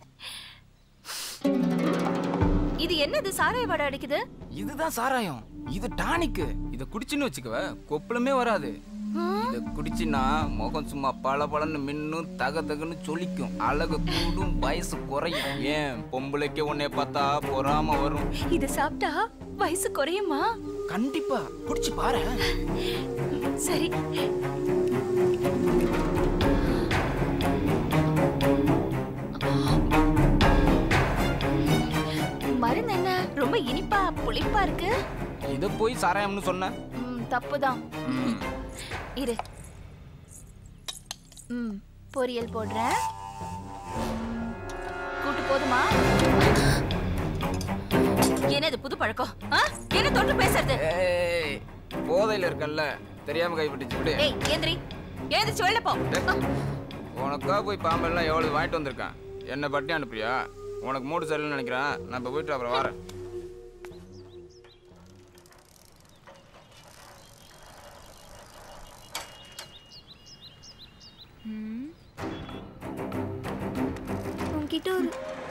இது என்னது சாராய வாடை அடிக்குது இதுதான் சாராயம் இது டானிக்கு இத குடிச்சுன்னு வச்சுக்கவ கொப்பளமே வராது இத குடிச்சின்னா முகம் சும்மா பள பளன்னு மின்னும் தக தகன்னு சொலிக்கும் அழகு கூடும் வயசு குறையும் ஏன் பொம்பளைக்கு உன்னை பார்த்தா பொறாம வரும் இது சாப்பிட்டா வயசு குறையுமா கண்டிப்பா குடிச்சு பாரு சரி மருந்து என்ன ரொம்ப இனிப்பா புளிப்பா இருக்கு இத போய் சாராயம்னு சொன்ன ம், தப்புதான் இரு ம் பொரியல் போடுறேன் கூட்டு போதுமா என்னது புது பழக்கம் ஆ? என்ன தொட்டு பேசுறது ஏய் போதையில இருக்கல்ல தெரியாம கைப்பட்டுச்சு விடு ஏய் ஏந்திரி ஏந்திரிச்சு வெளில போ உனக்கா போய் பாம்பெல்லாம் எவ்வளவு வாங்கிட்டு வந்திருக்கேன் என்ன பட்டி அனுப்புறியா உனக்கு மூடு சரியில்லைன்னு நினைக்கிறேன் நான் இப்போ போயிட்டு அப்புறம் வரேன் உன்கிட்ட ஒரு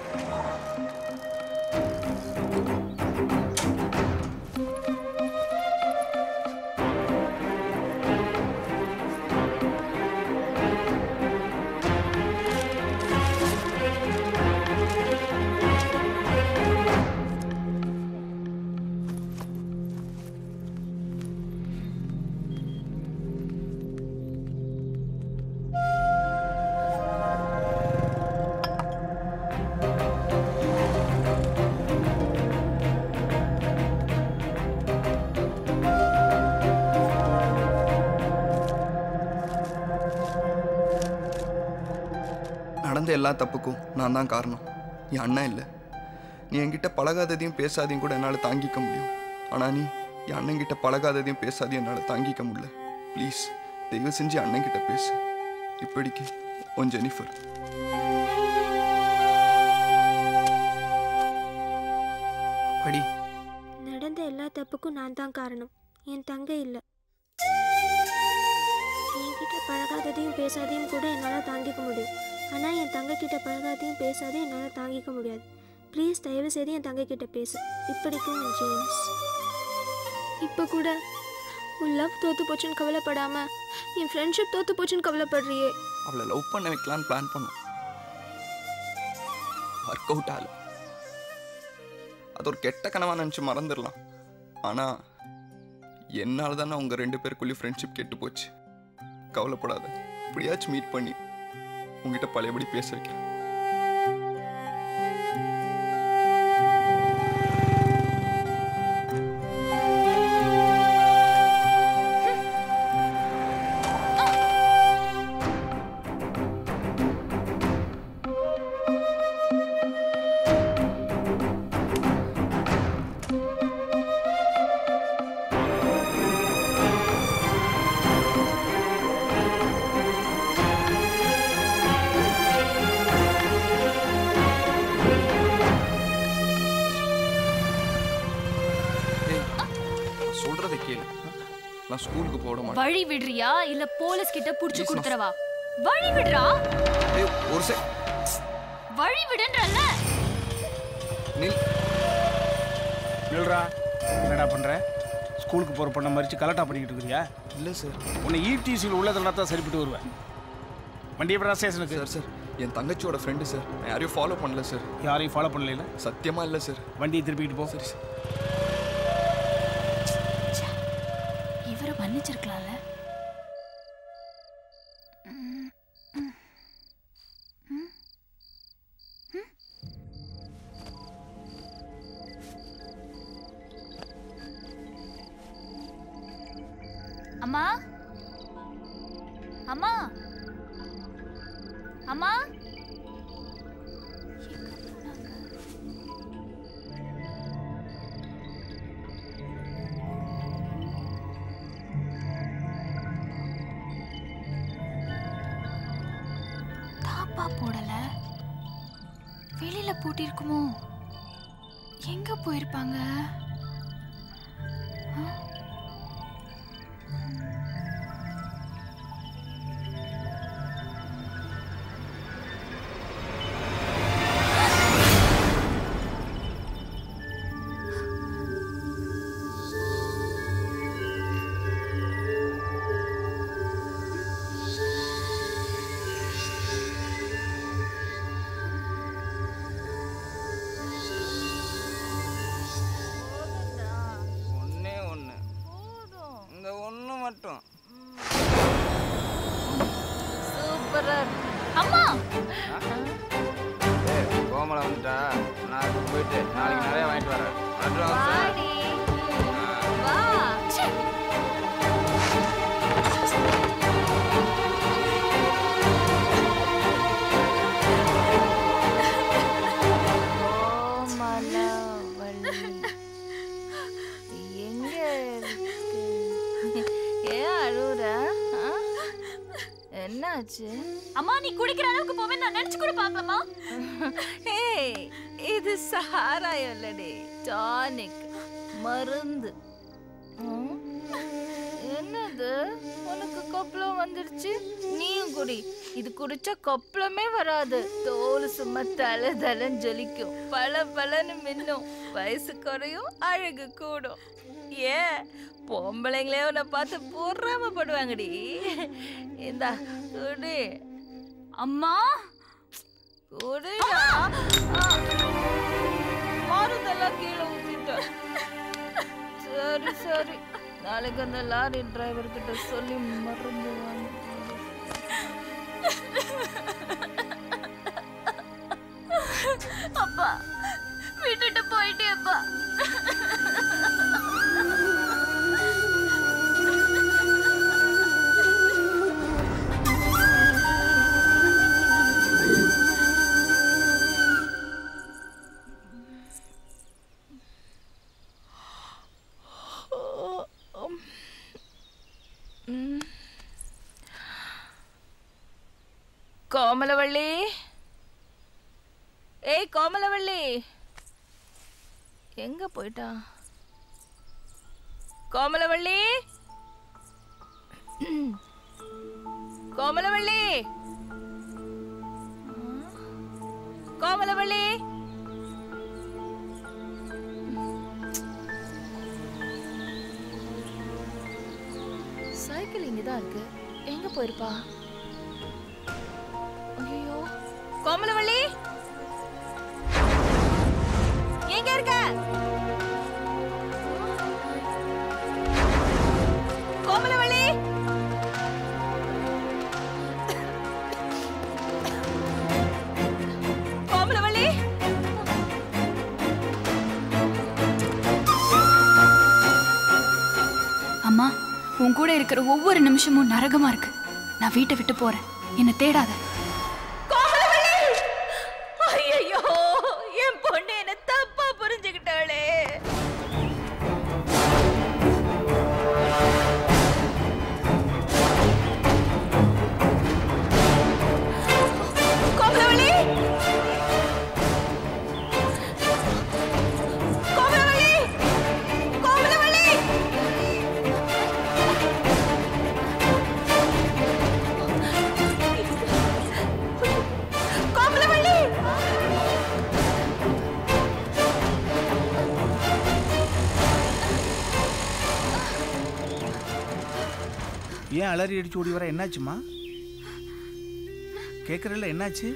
நடந்த எல்லா தப்புக்கும் நான் தான் காரணம் என் அண்ணன் இல்லை நீ என்கிட்ட பழகாததையும் பேசாதையும் கூட என்னால் தாங்கிக்க முடியும் ஆனால் நீ என் அண்ணன்கிட்ட பழகாததையும் பேசாதையும் என்னால் தாங்கிக்க முடியல ப்ளீஸ் தயவு செஞ்சு அண்ணன்கிட்ட பேசு இப்படிக்கு உன் ஜெனிஃபர் படி நடந்த எல்லா தப்புக்கும் நான் தான் காரணம் என் தங்கை இல்லை என்கிட்ட பழகாததையும் பேசாதையும் கூட என்னால் தாங்கிக்க முடியும் ஆனால் என் தங்கை கிட்ட பழகாதையும் பேசாதையும் என்னால் தாங்கிக்க முடியாது ப்ளீஸ் தயவு செய்து என் தங்கை கிட்ட பேசு இப்படிக்கும் உன் ஜேம்ஸ் இப்போ கூட உன் லவ் தோத்து போச்சுன்னு கவலைப்படாம என் ஃப்ரெண்ட்ஷிப் தோத்து போச்சுன்னு கவலைப்படுறியே அவளை லவ் பண்ண வைக்கலான்னு பிளான் பண்ணோம் ஒர்க் அவுட் ஆகல அது ஒரு கெட்ட கனவா நினச்சி மறந்துடலாம் ஆனால் என்னால் தானே உங்கள் ரெண்டு பேருக்குள்ளேயும் ஃப்ரெண்ட்ஷிப் கெட்டு போச்சு கவலைப்படாத எப்படியாச்சும் மீட் பண்ணி உங்ககிட்ட பழையபடி பேச வைக்கிறேன் நான் சொல்றதை கேளு நான் ஸ்கூலுக்கு போட மாட்டேன் வழி விடுறியா இல்ல போலீஸ் கிட்ட புடிச்சு Please, கொடுத்துறவா வழி விடுறா ஏய், ஒரு செ வழி விடுன்றல்ல நில் நில்றா என்னடா பண்ற ஸ்கூலுக்கு போற பொண்ணை மறிச்சு கலட்டா பண்ணிக்கிட்டு இருக்கிறியா இல்லை சார் உன்னை இடிசியில் உள்ளதெல்லாம் தான் சரிப்பட்டு வருவேன் வண்டி எப்படா ஸ்டேஷனுக்கு சார் சார் என் தங்கச்சியோட ஃப்ரெண்டு சார் நான் யாரையும் ஃபாலோ பண்ணல சார் யாரையும் ஃபாலோ பண்ணல சத்தியமா இல்லை சார் வண்டியை திருப்பிக்கிட்டு போ சரி சார் இவரை மன்னிச்சிருக்கலாம்ல அம்மா அம்மா அம்மா தாப்பா போடல வெளியில பூட்டிருக்குமோ எங்க போயிருப்பாங்க ஆ? ஒண்ணே ஒண்ணு இந்த ஒண்ணு மட்டும் சூப்பரா அம்மா ஏய், கோமலை வந்துட்டா நான் அதுக்கு போயிட்டு நாளைக்கு நிறைய வாங்கிட்டு வரேன் அட்வான்ஸ் வாடி வா ச்சே. எங்க இருக்கு? ஏன் அழுவுற ஆ? என்னாச்சு அம்மா நீ குடிக்கிற அளவுக்கு போவே நான் நினைச்சு கூட பார்க்கலாமா ஏய் இது சாராயம் இல்லடி டானிக் மருந்து ம்? என்னது உனக்கு கொப்பளம் வந்துருச்சு நீயும் குடி இது குடிச்சா கொப்பளமே வராது தோல் சும்மா தலை தலைன்னு ஜொலிக்கும் பல பலன்னு மின்னும் வயசு குறையும் அழகு கூடும் ஏன் பொம்பளைங்களே உன்னை பார்த்து பொறாமப்படுவாங்கடி இந்தா குடி அம்மா குடிடா மருந்தெல்லாம் கீழே ஊத்திட்டேன் சரி சரி நாளைக்கு அந்த லாரி டிரைவர் கிட்ட சொல்லி மருந்து வாங்கி அப்பா விட்டுட்டு போயிட்டேப்பா ம். கோமலவள்ளி ஏய் கோமலவள்ளி எங்க போயிட்டா கோமலவள்ளி கோமலவள்ளி கோமலவள்ளி சைக்கிள் இங்கதான் இருக்கு எங்க போயிருப்பா ஐயோ கோமலவள்ளி எங்க இருக்க கோமலவள்ளி கோமலவள்ளி அம்மா உன் கூட இருக்கிற ஒவ்வொரு நிமிஷமும் நரகமா இருக்கு நான் வீட்டை விட்டு போறேன் என்னை தேடாத கோமலவள்ளி ஐயோ என் பொண்ணு என்ன தப்பா புரிஞ்சுக்கிட்டாளே கோமலவள்ளி கோமலவள்ளி கோமலவள்ளி கோமலவள்ளி ஏன் அலறி அடிச்சு ஓடி வர என்னாச்சுமா கேட்கறல என்னாச்சு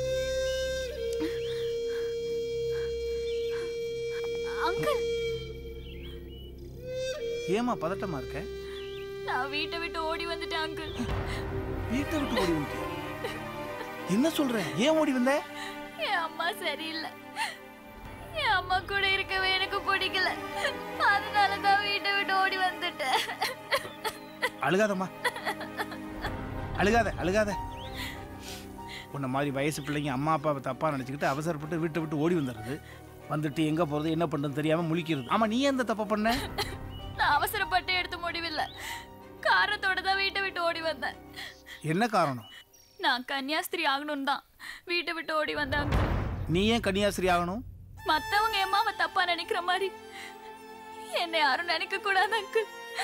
அங்கிள் ஏமா பதட்டமா இருக்க நான் வீட்டை விட்டு ஓடி வந்துட்டேன் அங்கிள் வீட்டை விட்டு ஓடி வந்து என்ன சொல்ற ஏன் ஓடி வந்த என் அம்மா சரியில்லை என் அம்மா கூட இருக்கவே எனக்கு பிடிக்கல அதனால தான் வீட்டை விட்டு ஓடி வந்துட்டேன் அழுகாதம்மா அழுகாத அழுகாத உன்னை மாதிரி வயசு பிள்ளைங்க அம்மா அப்பாவை தப்பாக நினச்சிக்கிட்டு அவசரப்பட்டு வீட்டை விட்டு ஓடி வந்துடுறது வந்துட்டு எங்கே போகிறது என்ன பண்ணுறது தெரியாமல் முழிக்கிறது ஆமாம் நீ எந்த தப்பை பண்ண நான் அவசரப்பட்டு எடுத்த முடிவில்லை காரணத்தோட தான் வீட்டை விட்டு ஓடி வந்தேன் என்ன காரணம் நான் கன்னியாஸ்திரி ஆகணும் தான் வீட்டை விட்டு ஓடி வந்தாங்க நீ ஏன் கன்னியாஸ்திரி ஆகணும் மத்தவங்க என் அம்மாவை தப்பா நினைக்கிற மாதிரி என்னை யாரும் நினைக்க கூடாது அங்கிள்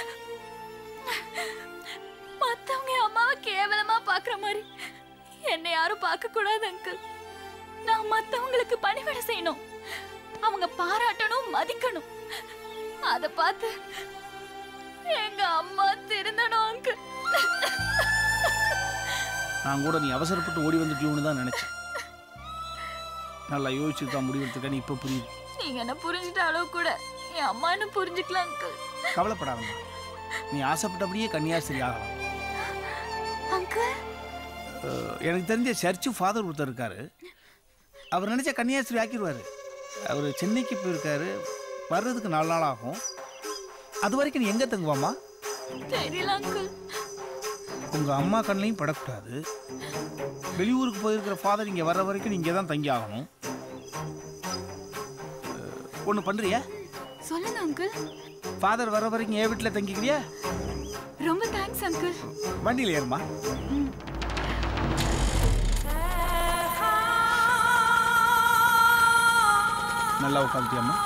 மத்தவங்க என் அம்மாவை கேவலமா பாக்குற மாதிரி என்னை யாரும் பார்க்க கூடாது அங்கிள் நான் மத்தவங்களுக்கு பணிவிட செய்யணும் அவங்க பாராட்டணும் மதிக்கணும் அத பார்த்து எங்க அம்மா திருந்தணும் அங்கிள் நான் கூட நீ அவசரப்பட்டு ஓடி வந்துட்டியோன்னு தான் நினச்சேன் நல்லா யோசிச்சு தான் முடிவெடுத்துக்க இப்போ புரியுது நீங்க என்ன புரிஞ்சுட்ட அளவு கூட என் அம்மா என்ன புரிஞ்சுக்கலாம் அங்கிள் கவலைப்படாதம்மா நீ ஆசைப்பட்டபடியே கன்னியாஸ்திரி ஆகலாம் அங்கிள் அஹ், எனக்கு தெரிஞ்ச சர்ச்சு ஃபாதர் ஒருத்தர் இருக்காரு அவர் நினச்சா கன்னியாஸ்திரி ஆக்கிடுவார் அவர் சென்னைக்கு போயிருக்காரு வர்றதுக்கு நாலு நாள் ஆகும் அது வரைக்கும் நீ எங்கே தங்குவாம்மா தெரியல அங்கிள் உங்கள் அம்மா கண்ணையும் படக்கூடாது வெளியூருக்கு போயிருக்கிற ஃபாதர் இங்கே வர்ற வரைக்கும் நீ இங்கே தான் தங்கி ஆகணும் ஒன்று பண்ணுறியா சொல்லுங்க அங்கிள் ஃபாதர் வர்ற வரைக்கும் என் வீட்டில் தங்கிக்கிறியா ரொம்ப தேங்க்ஸ் அங்கிள் வண்டியில் ஏறுமா நல்லா உட்காந்துட்டியம்மா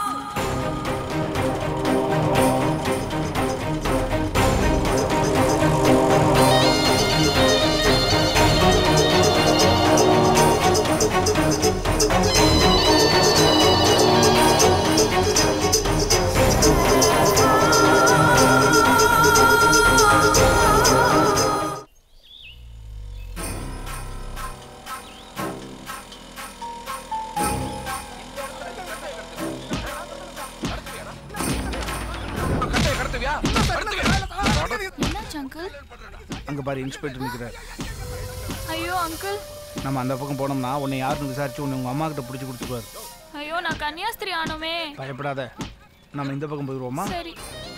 என்னாச்சு அங்கிள் அங்கே பாரு இன்ஸ்பெக்டர் நிற்கிறார் ஐயோ அங்கிள் நம்ம அந்த பக்கம் போனோம்னா உன்னை யாருன்னு விசாரிச்சு உன்னை உங்கள் அம்மா கிட்ட பிடிச்சி கொடுத்துருவாரு ஐயோ நான் கன்னியாஸ்திரி ஆனோமே பயப்படாத நம்ம இந்த பக்கம் போயிடுவோமா சரி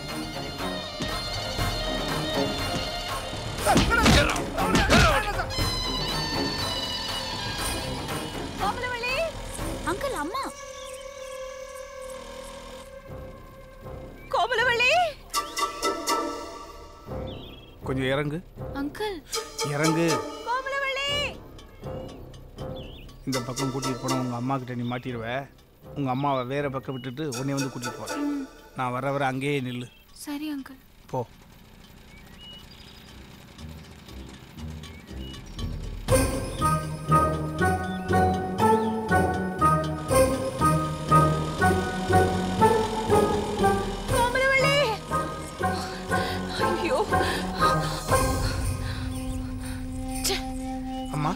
அங்கிள் அம்மா கோமலவள்ளி கொஞ்சம் இறங்கு அங்கிள் இறங்கு கோமலவள்ளி இந்த பக்கம் கூட்டிகிட்டு போனால் உங்கள் அம்மா கிட்ட நீ மாட்டிடுவ உங்கள் அம்மாவை வேற பக்கம் விட்டுட்டு உன்னை வந்து கூட்டிகிட்டு போகிறேன் நான் வர வர அங்கேயே நில்லு சரி அங்கிள் போ கோமலவள்ளி ஐயோ அம்மா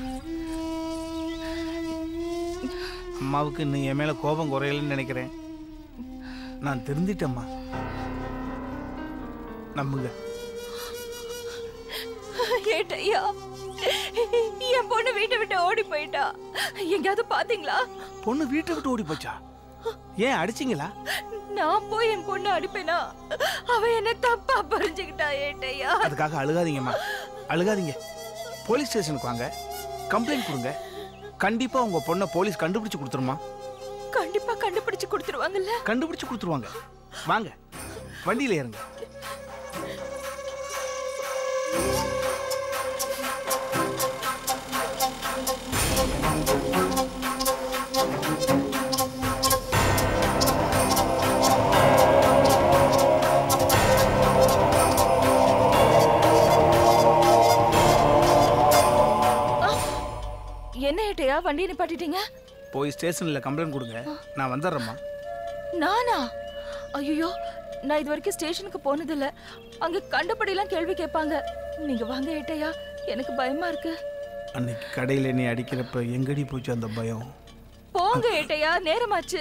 அம்மாவுக்கு இன்னும் என் மேலே கோபம் குறையலன்னு நினைக்கிறேன் நான் திருந்திட்டேம்மா நம்புங்க ஏட்டையா என் பொண்ணு வீட்டை விட்டு ஓடி போயிட்டா எங்கேயாவது பாத்தீங்களா பொண்ணு வீட்டை விட்டு ஓடி போச்சா ஏன் அடிச்சிங்களா நான் போய் என் பொண்ணு அடிப்பேனா அவ என்ன தப்பா புரிஞ்சுக்கிட்டா ஏட்டையா அதுக்காக அழுகாதீங்கம்மா அழுகாதீங்க போலீஸ் ஸ்டேஷனுக்கு வாங்க கம்ப்ளைண்ட் கொடுங்க கண்டிப்பா உங்க பொண்ணை போலீஸ் கண்டுபிடிச்சு கொடுத்துருமா கண்டிப்பா கண்டுபிடிச்சு கொடுத்துருவாங்கல்ல கண்டுபிடிச்சு கொடுத்துருவாங்க வாங்க வண்டியில ஏறுங்க என்ன ஏட்டையா வண்டியை நிப்பாட்டிட்டீங்க போய் ஸ்டேஷன்ல கம்ப்ளைண்ட் கொடுங்க நான் வந்துடுறேம்மா நானா ஐயோ நான் இது வரைக்கும் ஸ்டேஷனுக்கு போனதில்ல அங்க கண்டபடியெல்லாம் கேள்வி கேட்பாங்க நீங்க வாங்க ஏட்டையா எனக்கு பயமா இருக்கு அன்னைக்கு கடையில் நீ அடிக்கிறப்ப எங்கடி போச்சு அந்த பயம் போங்க ஏட்டையா நேரமாச்சு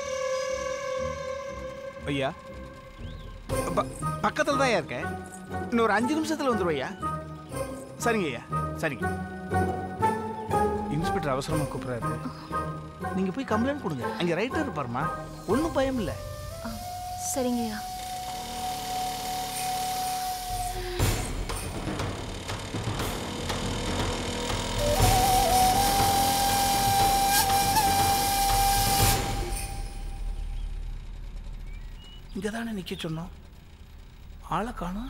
ஐயா ப- பக்கத்துல தான் இருக்கேன் இன்னும் ஒரு அஞ்சு நிமிஷத்துல வந்துருவையா சரிங்க ஐயா சரிங்க இன்ஸ்பெக்டர் அவசரமா கூப்பிடுறாரு நீங்க போய் கம்ப்ளைண்ட் கொடுங்க அங்க ரைட்டர் இருப்பாருமா ஒன்றும் பயம் இல்லை சரிங்கய்யா இங்க தானே நிக்க சொன்னோம் ஆளை காணோம்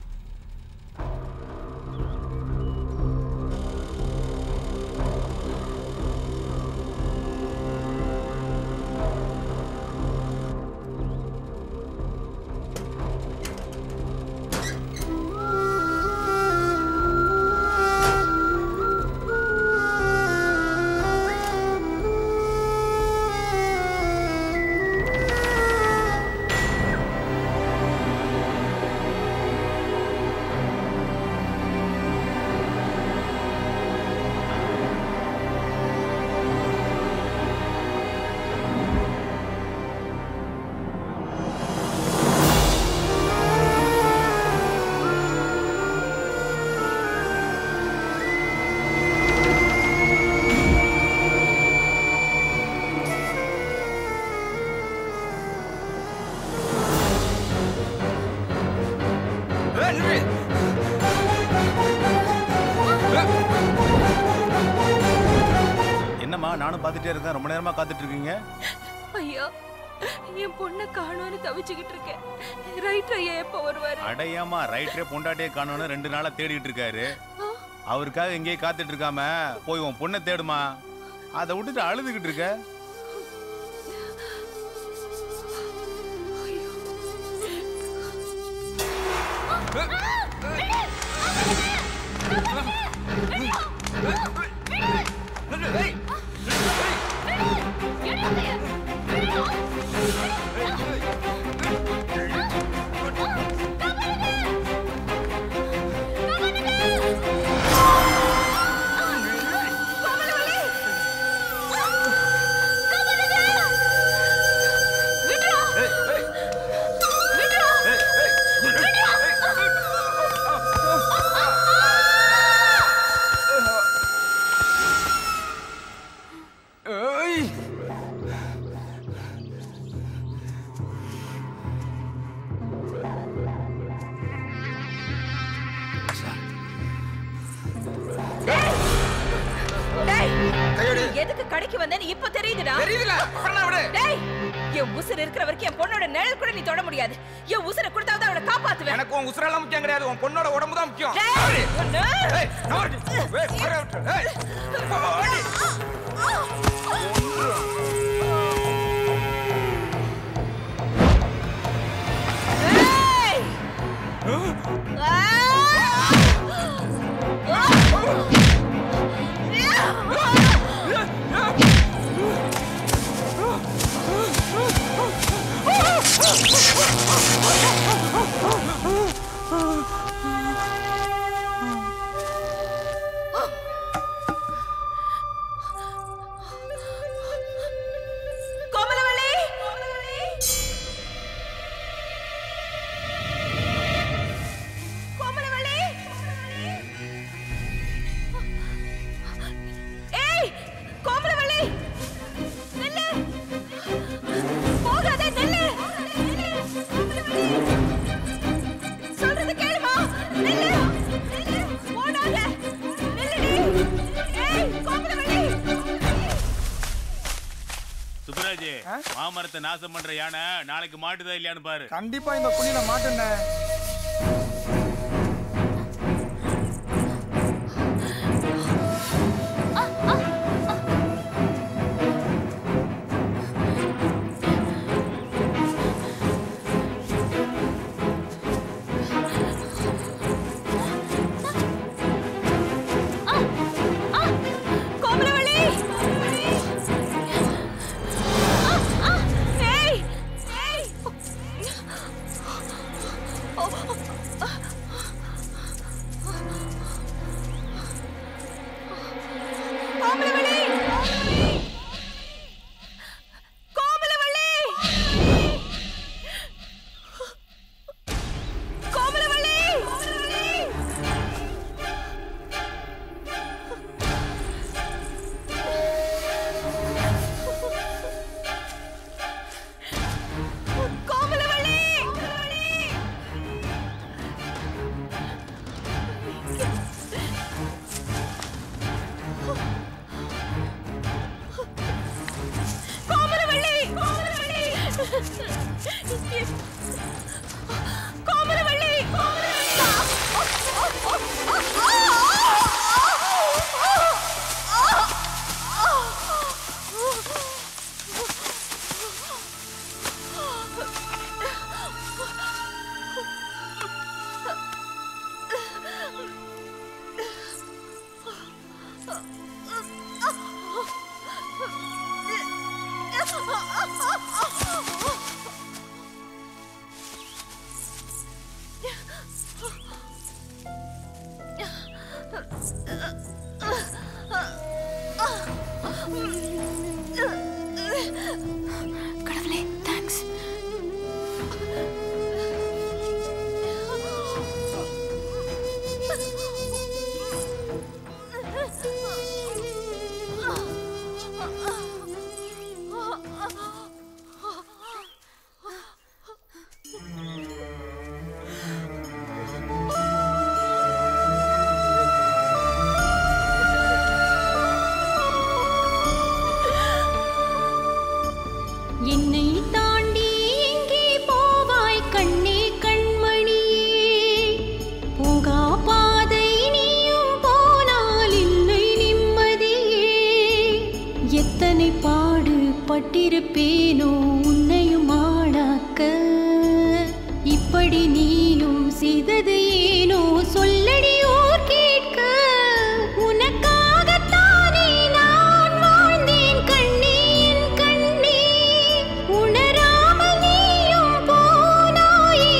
என்னம்மா நானும் பார்த்துட்டே இருக்கேன் ரொம்ப நேரமா காத்துட்டு இருக்கீங்க ஐயா என் பொண்ணை காணோன்னு தவிச்சுக்கிட்டு இருக்கேன் ரைட் ஐயா எப்போ வருவாரு அடையாமா ரைட்டரே பொண்டாட்டியே காணோன்னு ரெண்டு நாளா தேடிட்டு இருக்காரு அவருக்காக எங்கேயே காத்துட்டு இருக்காம போய் உன் பொண்ணை தேடுமா அதை விட்டுட்டு அழுதுகிட்டு இருக்க டேய், நீ எதுக்கு கடைக்கு வந்தேன்னு இப்ப தெரியுதுடா தெரியுதுல, அப்புறம் நான் விடு. டேய் என் உசுர் இருக்கிற வரைக்கும் என் பொண்ணோட நிழல் கூட நீ தொட முடியாது என் உசுரை கொடுத்தாவது அவளை காப்பாத்துவேன் எனக்கு உன் உசுரெல்லாம் முக்கியம் கிடையாது உன் பொண்ணோட உடம்பு தான் முக்கியம் டேய், ஒண்ணு. ஏய், நவரு. ஏய், வர விட்டு. ஏய், ஓடி. ஏய்! கோமலவள்ளி கோமலவள்ளி ஏய் கோமலவள்ளி நில்லு போகாத நில்லு சொல்றது கேளுமா நில்லு நில்லு ஓடாத நில்லுடி ஏய் கோமலவள்ளி சுப்பராஜ் மாமரத்தை நாசம் பண்ற யானை நாளைக்கு மாட்டுதா இல்லையான்னு பாரு கண்டிப்பா இந்த குழியில மாட்டேன்ன கோமலவள்ளி ஏய் ஏய் பட்டிருப்பேனோ உன்னையும் ஆளாக்க இப்படி நீயும் செய்தது ஏனோ சொல்லடி ஓர் கேட்க உனக்காகத்தானே நான் வாழ்ந்தேன் கண்ணே என் கண்ணே உணராமல் நீயும் போனாயே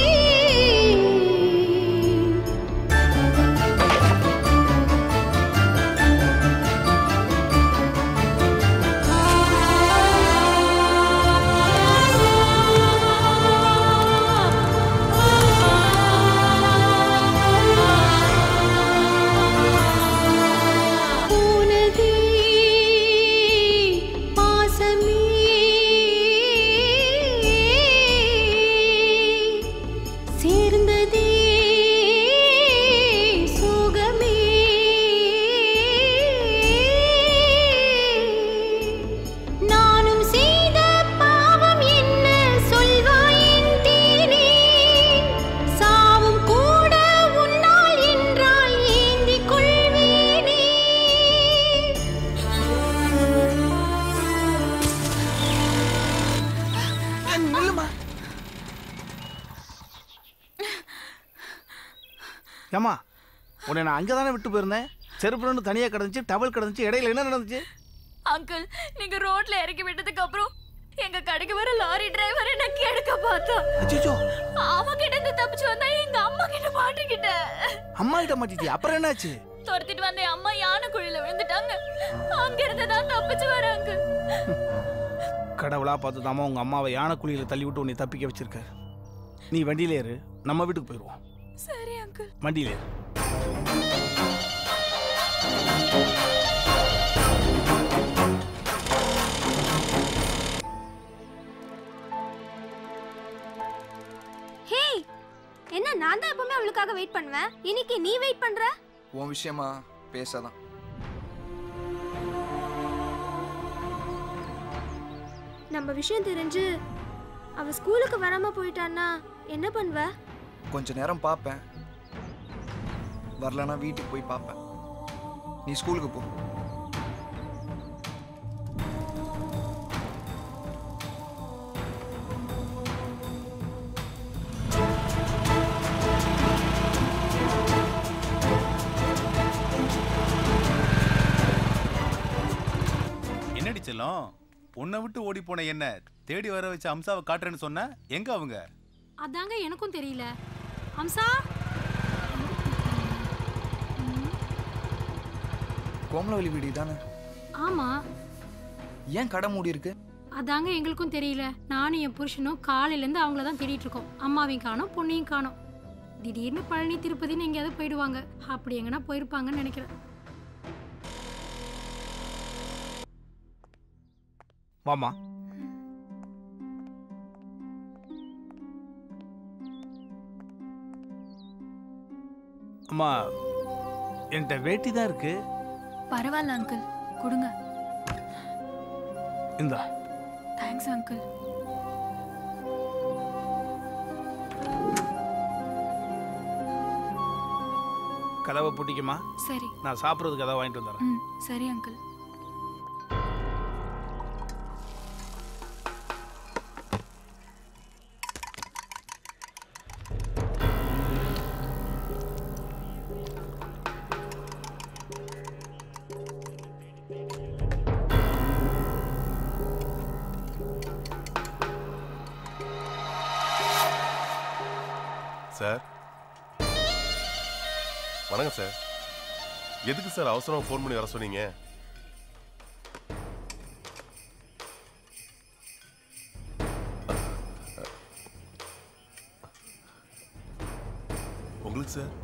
போனதே பாசமே சேர்ந்ததே சோகமே நானும் செய்த பாவம் என்ன சொல்வாய் என் தேனே சாவும் கூட உன்னால் என்றால் ஏந்திக் கொள்வேனே நில்லுமா ஏம்மா உன்னை நான் அங்கே தானே விட்டு போயிருந்தேன் செருப்பு ரெண்டு தனியாக கிடந்துச்சு டபுள் கிடந்துச்சு இடையில என்ன நடந்துச்சு அங்கிள் நீங்க ரோட்ல இறக்கி விட்டதுக்கு அப்புறம் எங்க கடைக்கு வர லாரி டிரைவர் என்ன கெடுக்க பார்த்தா அச்சச்சோ. அவன் கிட்ட இருந்து தப்பிச்சு வந்தா எங்க அம்மா கிட்ட மாட்டிக்கிட்டேன் அம்மா கிட்ட மாட்டிட்டி அப்புறம் என்னாச்சு துரத்திட்டு வந்த என் அம்மா யானை குழியில விழுந்துட்டாங்க அங்க இருந்து தான் தப்பிச்சு வராங்க கடவுளா பார்த்து தாமா உங்க அம்மாவை யானை குழியில தள்ளி விட்டு உன்னை தப்பிக்க வச்சிருக்காரு நீ வண்டியில ஏறு நம்ம வீட்டுக்கு போயிடுவோம் சரி அங்கிள் வண்டியில ஏறு ஹே என்ன நான் தான் எப்பவுமே அவளுக்காக வெயிட் பண்ணுவேன் இன்னைக்கு நீ வெயிட் பண்ற உன் விஷயமா பேசதான் நம்ம விஷயம் தெரிஞ்சு அவ ஸ்கூலுக்கு வராம போயிட்டான்னா என்ன பண்ணுவ கொஞ்ச நேரம் பார்ப்பேன் வரலனா வீட்டுக்கு போய் பார்ப்பேன் நீ ஸ்கூலுக்கு போ என்னடி செல்லம் உன்னை விட்டு ஓடி போன என்ன தேடி வர வச்ச அம்சாவை காட்டுறேன்னு சொன்ன எங்க அவங்க அதாங்க எனக்கும் தெரியல அம்சா கோமலவல்லி வீடு தானே ஆமா ஏன் கடை மூடி இருக்கு அதாங்க எங்களுக்கும் தெரியல நானும் என் புருஷனும் காலையில இருந்து அவங்கள தான் தேடிட்டு இருக்கோம் அம்மாவையும் காணோம் பொண்ணையும் காணோம் திடீர்னு பழனி திருப்பதின்னு எங்கேயாவது போயிடுவாங்க அப்படி எங்கன்னா போயிருப்பாங்கன்னு நினைக்கிறேன் வாமா அம்மா என்கிட்ட வேட்டி தான் இருக்கு பரவாயில்ல அங்கிள் கொடுங்க இந்தா தேங்க்ஸ் அங்கிள் கதவை பூட்டிக்குமா சரி நான் சாப்பிட்றதுக்கு கதவை வாங்கிட்டு வந்துடுறேன் ம் சரி அங்கிள் சார் வணக்கம் சார் எதுக்கு சார் அவசரமா ஃபோன் பண்ணி வர சொன்னீங்க உங்களுக்கு சார்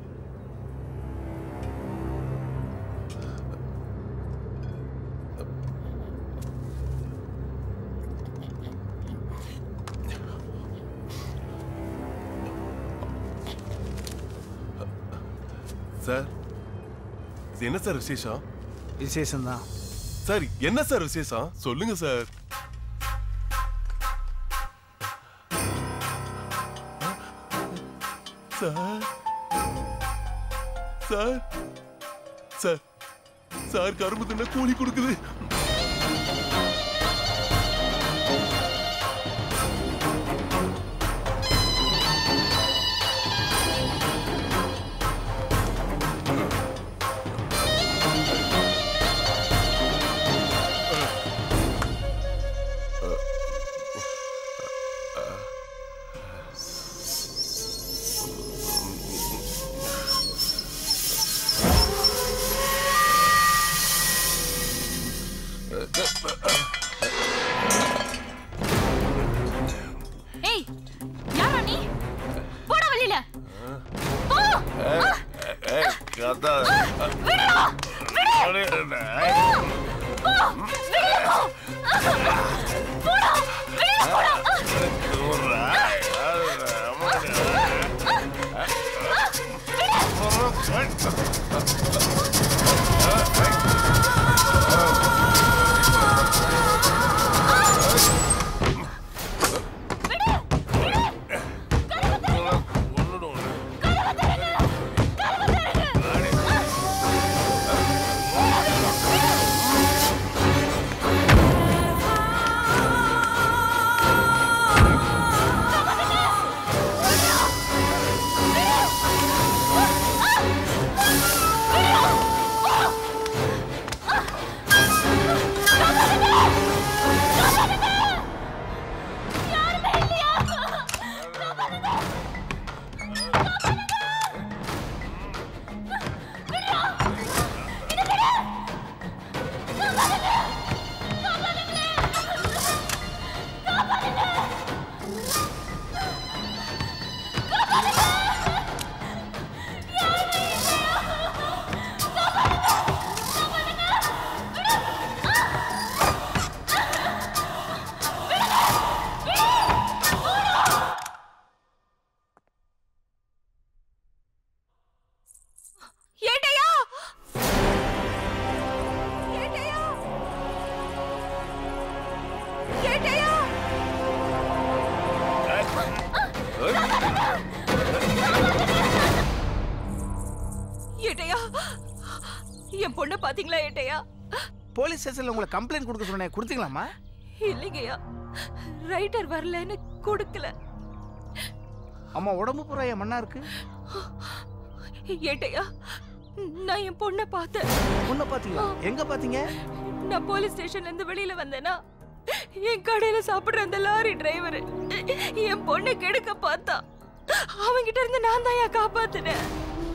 சார் இது என்ன சார் விசேஷம் விசேஷம் தான் சார் என்ன சார் விசேஷம் சொல்லுங்க sir sir sir sir sir கரும்பு தின்ன கூலி கொடுக்குது ஏய் யாரா நீ போடா வெளியில போ ஏய், ஏய், கத்தா. விடுடா விடு போ வெளியில போ போடா வெளியில போடா ஏட்டையா ஏட்டையா ஏட்டையா ஏட்டையா என் பொண்ணை பாத்தீங்களா ஏட்டையா போலீஸ் ஸ்டேஷன்ல உங்களை கம்ப்ளைண்ட் கொடுக்க சொன்னேன் கொடுத்தீங்களாம்மா இல்லைங்கய்யா ரைட்டர் வரலன்னு கொடுக்கல அம்மா உடம்பு பூரா என் மண்ணா இருக்கு ஏட்டையா நான் என் பொண்ணை பார்த்தேன் பொண்ணை பாத்தீங்களா எங்க பாத்தீங்க நான் போலீஸ் ஸ்டேஷன்ல இருந்து வெளியில வந்தேனா என் கடையில சாப்பிடுற அந்த லாரி டிரைவர் என் பொண்ணை கெடுக்க பார்த்தா அவன்கிட்ட இருந்து நான் தான் ஏன் காப்பாத்தினேன்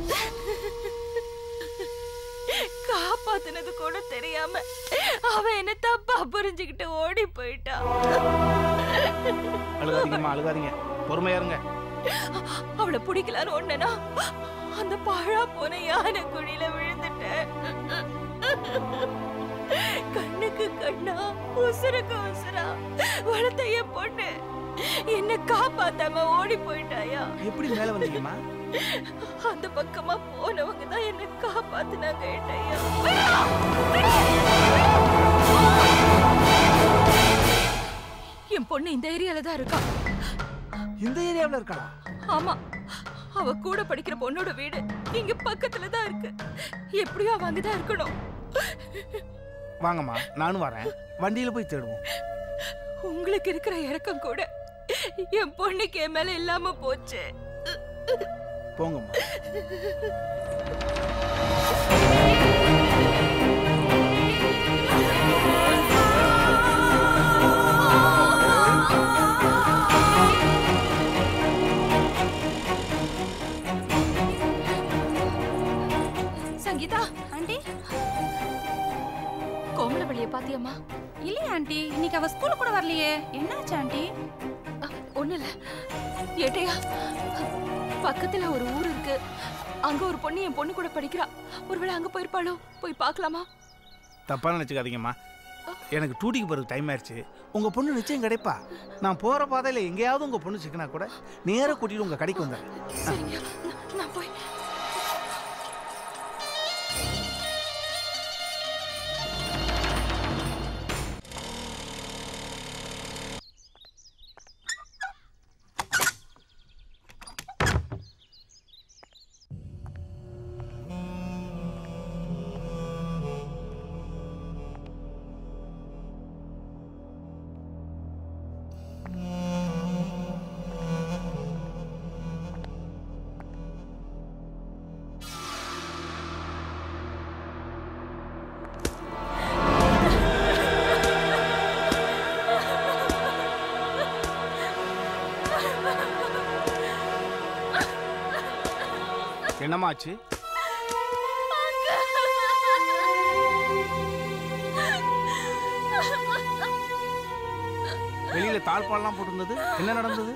காப்பாத்தினது கூட தெரியாம அவன் என்ன தப்பா புரிஞ்சுக்கிட்டு ஓடி போயிட்டான் அழுகாதீங்கம்மா அழுகாதீங்க பொறுமையா இருங்க அவளை பிடிக்கலான்னு ஒண்ணுனா அந்த பாழா போன யானை குழியில விழுந்துட்டேன் கண்ணுக்கு கண்ணா உசுருக்கு உசுரா வளர்த்த என் பொண்ணு என்ன காப்பாத்தாம ஓடி போயிட்டாயா எப்படி மேல வந்தீங்கம்மா அந்த பக்கமா போனவங்க தான் என்ன காப்பாத்துனாங்க ஏட்டையா என் பொண்ணு இந்த ஏரியால தான் இருக்கா இந்த ஏரியாவுல இருக்கா ஆமா அவ கூட படிக்கிற பொண்ணோட வீடு இங்க பக்கத்துல தான் இருக்கு எப்படியோ அவ அங்கதான் இருக்கணும் வாங்கம்மா நானும் வரேன் வண்டியில போய் தேடுவோம் உங்களுக்கு இருக்கிற இறக்கம் கூட என் பொண்ணுக்கு என் மேல இல்லாம போச்சு போங்கம்மா சங்கீதா ஆண்டி கோமலவழிய பாத்தியம்மா இல்லையா ஆண்டி இன்னைக்கு அவ ஸ்கூலுக்கு கூட வரலையே என்னாச்சு ஆண்டி ஒண்ணு இல்ல ஏட்டையா பக்கத்துல ஒரு ஊர் இருக்கு அங்க ஒரு பொண்ணு என் பொண்ணு கூட படிக்கிறா ஒருவேளை அங்க போயிருப்பாளோ போய் பார்க்கலாமா தப்பா நினைச்சுக்காதீங்கம்மா எனக்கு டூட்டிக்கு போகிறது டைம் ஆயிடுச்சு உங்க பொண்ணு நிச்சயம் கிடைப்பா நான் போற பாதையில எங்கேயாவது உங்க பொண்ணு சிக்கினா கூட நேரா கூட்டிட்டு உங்க கடைக்கு வந்துடுறேன் சரிங்க நான்- நான் போய் என்னமாச்சு தலையில தாழ்பால்லாம் போட்டிருந்தது என்ன நடந்தது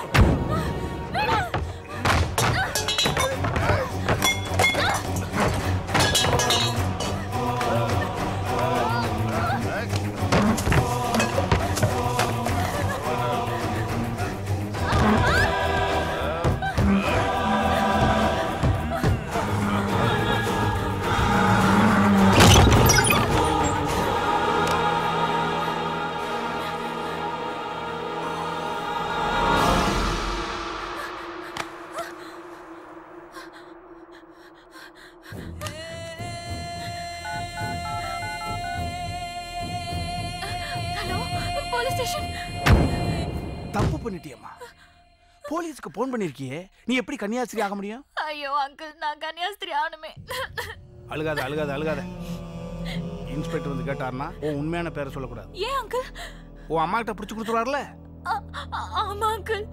ஹலோ போலீஸ் ஸ்டேஷன் தப்பு பண்ணிட்டியம்மா போலீஸ்க்கு போன் பண்ணிருக்கியே நீ எப்படி கன்னியாஸ்திரி ஆக முடியும் ஐயோ அங்கிள் நான் கன்னியாஸ்திரி ஆகணுமே அழுகாத அழுகாத அழுகாத இன்ஸ்பெக்டர் வந்து கேட்டாருன்னா உன் உண்மையான பேரை சொல்லக்கூடாது ஏன் அங்கிள் உன் அம்மா கிட்ட பிடிச்சு கொடுத்துருவார்ல ஆமா அங்கிள்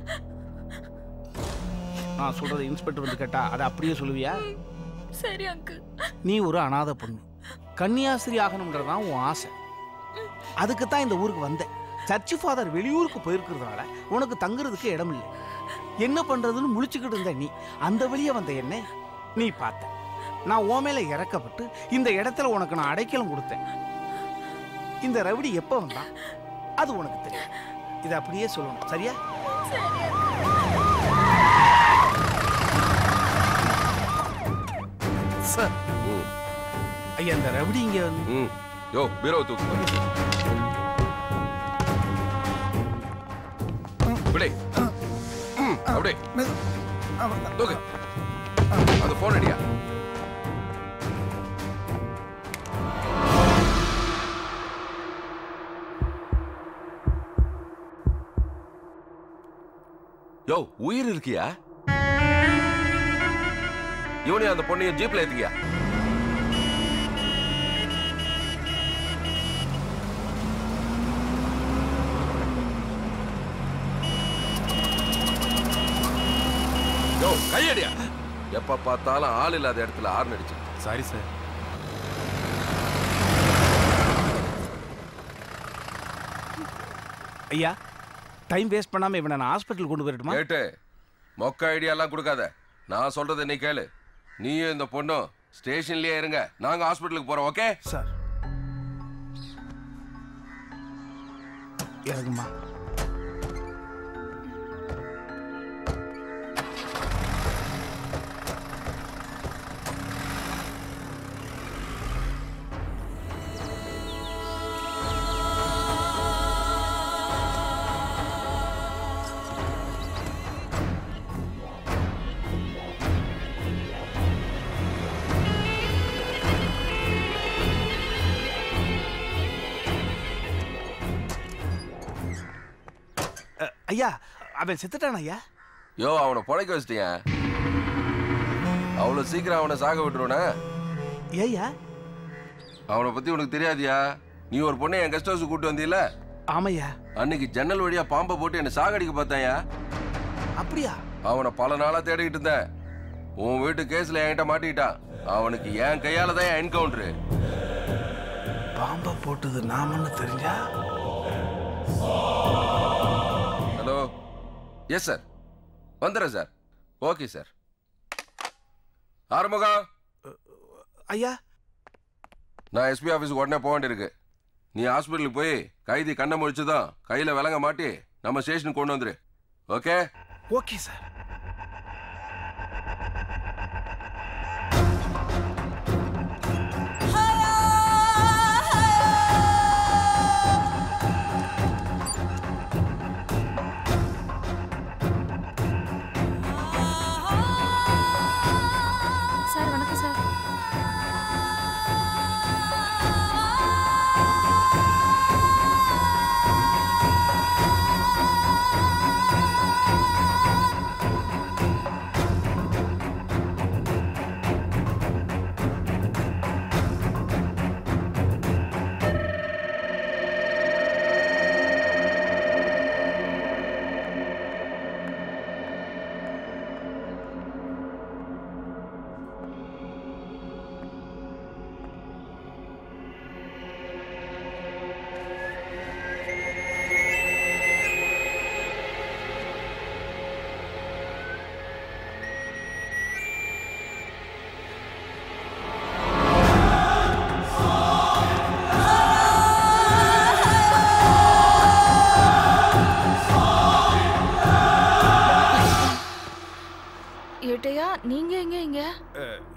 நான் சொல்றது இன்ஸ்பெக்டர் வந்து கேட்டா அதை அப்படியே சொல்லுவியா சரி அங்கிள் நீ ஒரு அனாதை பொண்ணு கன்னியாஸ்திரி ஆகணுன்றதான் உன் ஆசை அதுக்கு தான் இந்த ஊருக்கு வந்தேன் சர்ச்சு ஃபாதர் வெளியூருக்கு போயிருக்கிறதுனால உனக்கு தங்குறதுக்கு இடம் இல்லை என்ன பண்றதுன்னு முழிச்சுக்கிட்டு இருந்த நீ அந்த வழியே வந்த என்ன நீ பார்த்த நான் உன் மேல இறக்கப்பட்டு இந்த இடத்துல உனக்கு நான் அடைக்கலம் கொடுத்தேன் இந்த ரவுடி எப்போ வந்தான் அது உனக்கு தெரியும் இதை அப்படியே சொல்லணும் சரியா சார் ஐயா இந்த ரவுடி இங்க வந்து ம் யோ பீரோ தூக்கு விடை ம் அப்படியே தூக்கு அந்த போன் அடியா யோ உயிர் இருக்கியா இவனையும் அந்த பொண்ணையும் ஜீப்ல ஏத்துக்கியா யோ கையடியா எப்ப பார்த்தாலும் ஆள் இல்லாத இடத்துல ஆர்ன் அடிச்சு சாரி சார் ஐயா டைம் வேஸ்ட் பண்ணாம இவனை நான் ஹாஸ்பிட்டல் கொண்டு போயிட்டுமா கேட்டு மொக்க ஐடியா எல்லாம் கொடுக்காத நான் சொல்றதை நீ கேளு நீயும் இந்த பொண்ணும் ஸ்டேஷன்லயே இருங்க நாங்க ஹாஸ்பிட்டலுக்கு போறோம் ஓகே சார் இறங்குமா அ, ஐயா அவன் செத்துட்டான் ஐயா யோ அவனை புழைக்க வச்சிட்டிய அவ்வளவு சீக்கிரம் அவனை சாக விட்டுருவனா ஏய்யா அவனை பத்தி உனக்கு தெரியாதியா நீ ஒரு பொண்ணை என் கெஸ்ட் ஹவுஸ் கூட்டு வந்தீல ஆமையா அன்னைக்கு ஜன்னல் வழியா பாம்பை போட்டு என்ன சாகடிக்க பார்த்தாயா அப்படியா அவனை பல நாளா தேடிக்கிட்டு இருந்தேன் உன் வீட்டு கேஸ்ல என்கிட்ட மாட்டிக்கிட்டான் அவனுக்கு என் கையால தான் என்கவுண்டரு பாம்பை போட்டது நாமன்னு தெரிஞ்சா ஹலோ எஸ் சார் வந்துடுறேன் சார் ஓகே சார் ஆறுமுகம் ஐயா நான் எஸ்பி ஆஃபீஸுக்கு உடனே போக வேண்டியிருக்கு நீ ஹாஸ்பிட்டலுக்கு போய் கைதி கண்ணை முடிச்சுதான் கையில் விலங்க மாட்டி நம்ம ஸ்டேஷனுக்கு கொண்டு வந்துரு ஓகே ஓகே சார் சார் வணக்கம் சார்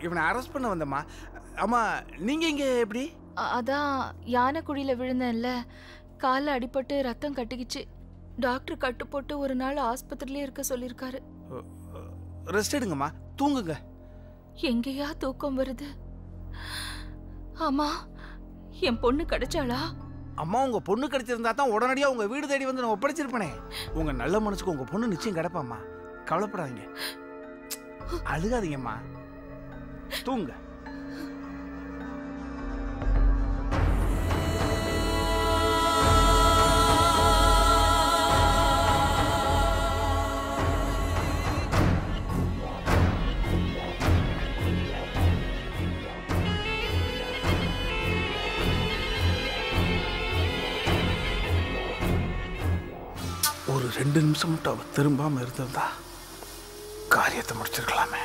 இவனை அரெஸ்ட் பண்ண வந்தம்மா அம்மா நீங்க இங்க எப்படி அ- அதான் யானை குழியில விழுந்தேன்ல கால்ல அடிபட்டு ரத்தம் கட்டிக்கிச்சு டாக்டர் கட்டு போட்டு ஒரு நாள் ஆஸ்பத்திரியிலே இருக்க சொல்லியிருக்காரு ரெஸ்ட் எடுங்கம்மா தூங்குங்க எங்கேயா தூக்கம் வருது ஆமா என் பொண்ணு கிடைச்சாளா அம்மா உங்க பொண்ணு கிடைச்சிருந்தா தான் உடனடியா உங்க வீடு தேடி வந்து நான் ஒப்படைச்சிருப்பேனே உங்க நல்ல மனசுக்கு உங்க பொண்ணு நிச்சயம் கிடைப்பாம்மா கவலைப்படாதீங்க அழுகாதீங்கம்மா தூங்க ஒரு ரெண்டு நிமிஷம் மட்டும் அவ திரும்பாம இருந்திருந்தா காரியத்தை முடிச்சிருக்கலாமே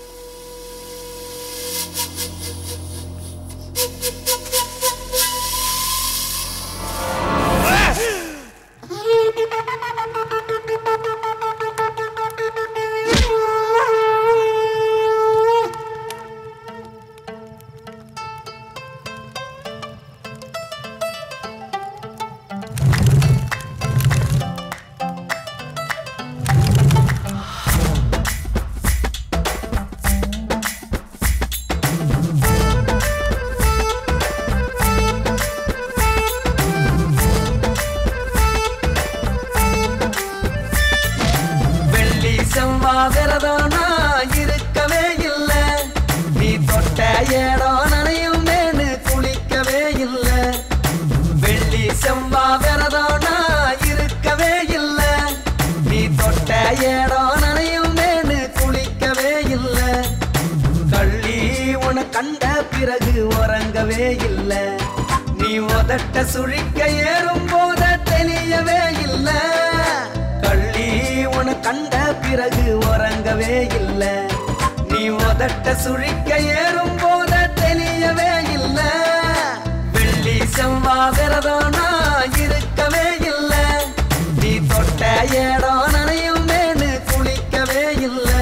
வெள்ளி செவ்வா விரதம் நான் இருக்கவே இல்ல நீ தொட்ட இடம் நனையுமேனு குளிக்கவே இல்ல வெள்ளி செவ்வா விரதம் நான் இருக்கவே இல்ல நீ தொட்ட இடம் நனையுமேனு குளிக்கவே இல்ல கள்ளி உன கண்ட பிறகு உறங்கவே இல்ல நீ உதட்ட சுழிக்க ஏறும் போத தெரியவே இல்ல கள்ளி உன கண்ட பிறகு உறங்கவே இல்ல நீ உதட்ட சுழிக்க ஏறும் போத தெரியவே இல்ல வெள்ளி செவ்வா விரதம் நான் இருக்கவே இல்ல நீ தொட்ட இடம் நனையுமேனு குளிக்கவே இல்லை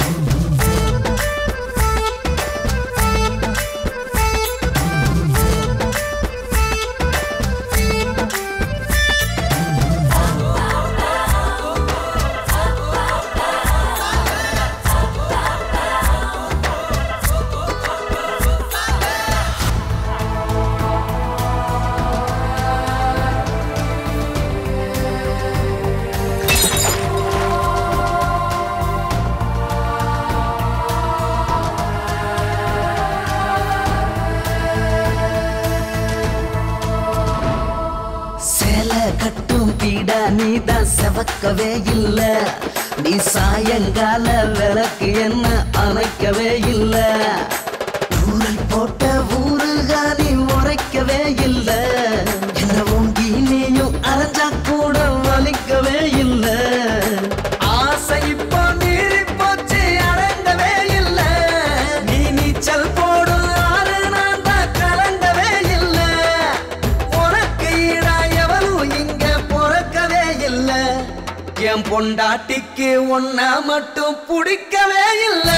சேலை கட்டும் பீட நீதான் செவக்கவே இல்ல நீ சாயங்கால விளக்கு என்ன அணைக்கவே இல்ல ஊரல் போட்ட ஊருகா நீ உரைக்கவே இல்ல என்ன ஓங்கி நீயும் அரைஞ்சா கூட வலிக்கவே இல்ல ஆசை இப்போ மீறி போச்சு அடங்கவே இல்ல நீ நீச்சல் போடும் ஆறு நான் தான் கலங்கவே இல்லை உனக்கு ஈடா எவனும் இங்க பிறக்கவே இல்ல என் பொண்டாட்டிக்கு ஒன்ன மட்டும் பிடிக்கவே இல்ல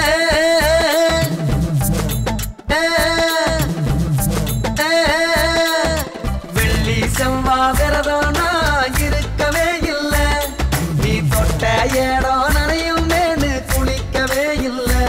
வெள்ளி செவ்வா விரதம் நான் இருக்கவே இல்ல நீ தொட்ட இடம் நனையுமேனு குளிக்கவே இல்லை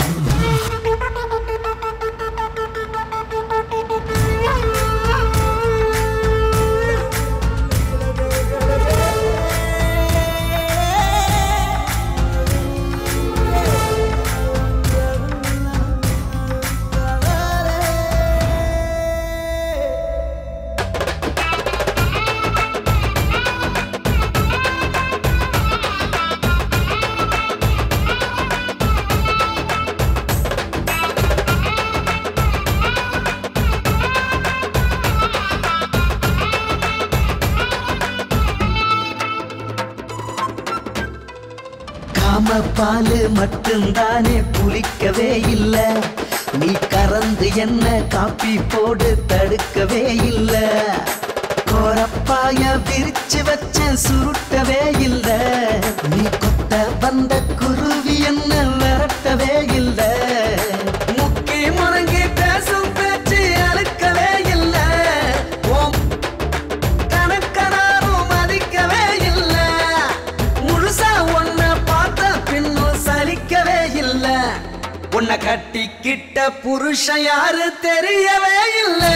காம பாலு மட்டும்தானே புளிக்கவே இல்ல நீ கறந்து என்ன காப்பி போடு தடுக்கவே இல்ல கோரப்பாய விரிச்சு வச்ச சுருட்டவே இல்ல நீ கொத்த வந்த குருவி என்ன விரட்டவே இல்ல புருஷன் யாரு தெரியவே இல்லை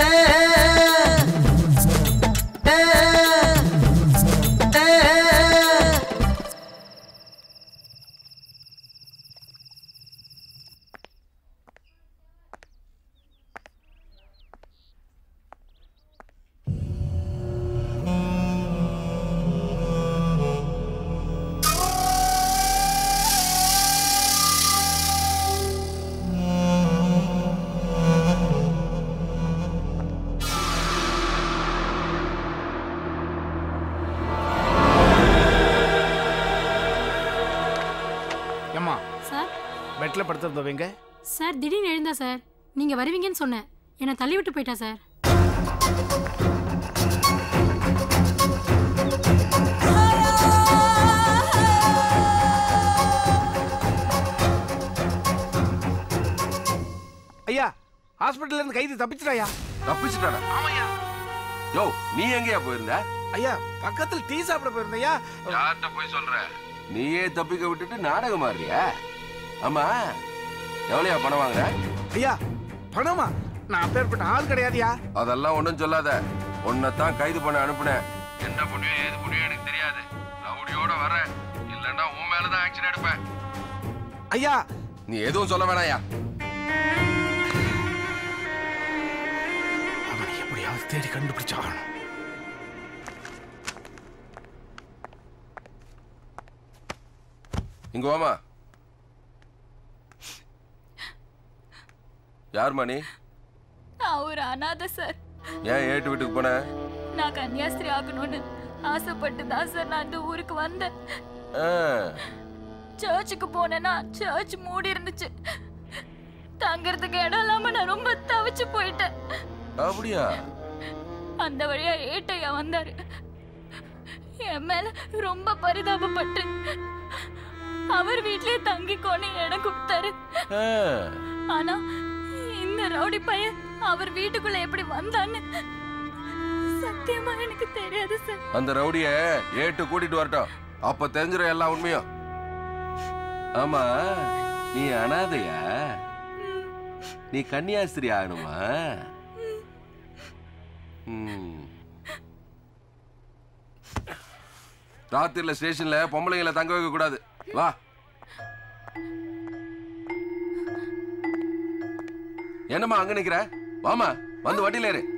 ஏம்மா சார் பெட்டில் படுத்துருந்தவங்க சார் திடீர்னு எழுந்தா சார் நீங்க வருவீங்கன்னு சொன்னேன் என்னை தள்ளி விட்டு போயிட்டா சார் ஐயா ஹாஸ்பிட்டல்ல இருந்து கைது தப்பிச்சிட்டாயா தப்பிச்சுட்டாடா யோ நீ எங்கயா போயிருந்த ஐயா பக்கத்தில் டீ சாப்பிட போயிருந்தையா யார்கிட்ட போய் சொல்ற நீயே தப்பிக்க விட்டுட்டு நாடகம் ஆடுறியா ஆமா எவ்வளோயா பணம் வாங்குற ஐயா பணமா நான் அப்பேற்பட்ட ஆள் கிடையாதுயா அதெல்லாம் ஒண்ணும் சொல்லாத உன்னைத்தான் கைது பண்ண அனுப்புனேன் என்ன பண்ணுவியோ ஏது பண்ணுவியோ எனக்கு தெரியாது ரவுடியோட வர இல்லைன்னா உன் மேலதான் ஆக்ஷன் எடுப்பேன் ஐயா நீ எதுவும் சொல்ல வேணாயா அவனை எப்படியாவது தேடி கண்டுபிடிச்சாகணும் இங்க வாமா யாரும்மா நீ நான் ஒரு அனாதை சார் ஏன் ஏட்டு வீட்டுக்கு போன நான் கன்னியாஸ்திரி ஆகணும்னு ஆசைப்பட்டு தான் சார் நான் இந்த ஊருக்கு வந்தேன் ஆ, சர்ச்சுக்கு போனேன்னா சர்ச் மூடி இருந்துச்சு தங்கறதுக்கு இடம் இல்லாம நான் ரொம்ப தவிச்சு போயிட்டேன் அப்படியா அந்த வழியா ஏட்டையா வந்தாரு என் மேல ரொம்ப பரிதாபப்பட்டு அவர் வீட்லயே தங்கிக்கோன்னு இடம் கொடுத்தாரு ஆ, ஆனா இந்த ரவுடி பையன் அவர் வீட்டுக்குள்ள எப்படி வந்தான்னு சத்தியமா எனக்கு தெரியாது சார் அந்த ரவுடிய ஏட்டு கூட்டிட்டு வரட்டும் அப்ப தெரிஞ்சிடும் எல்லா உண்மையும் ஆமா நீ அனாதையா நீ கன்னியாஸ்திரி ஆகணுமா ம். ராத்திரில ஸ்டேஷன்ல பொம்பளைங்களை தங்க வைக்க கூடாது வா என்னம்மா அங்க நிக்கிற வாமா வந்து வண்டியில ஏறு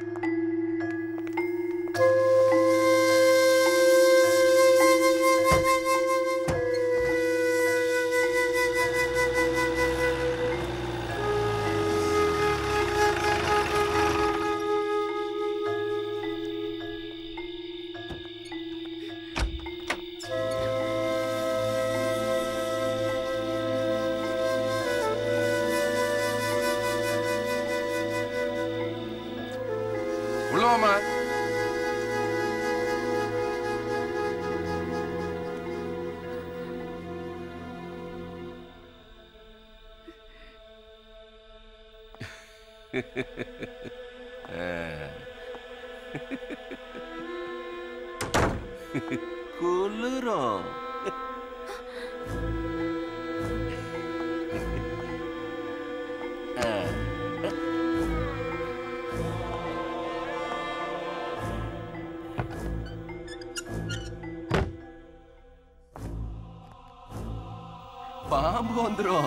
உள்ள வாமா குளிரும் பாம்பு வந்துரும்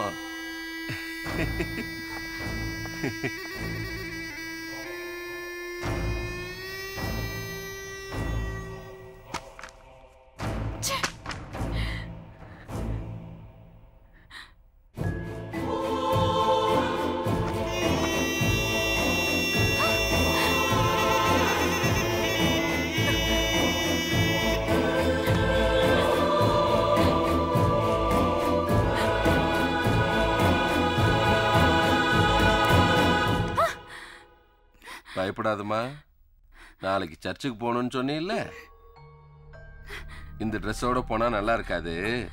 பயப்படாதம்மா நாளைக்கு சர்ச்சுக்கு போகணும்னு சொன்னீல்ல இந்த ட்ரெஸ்ஸோட போனா நல்லா இருக்காது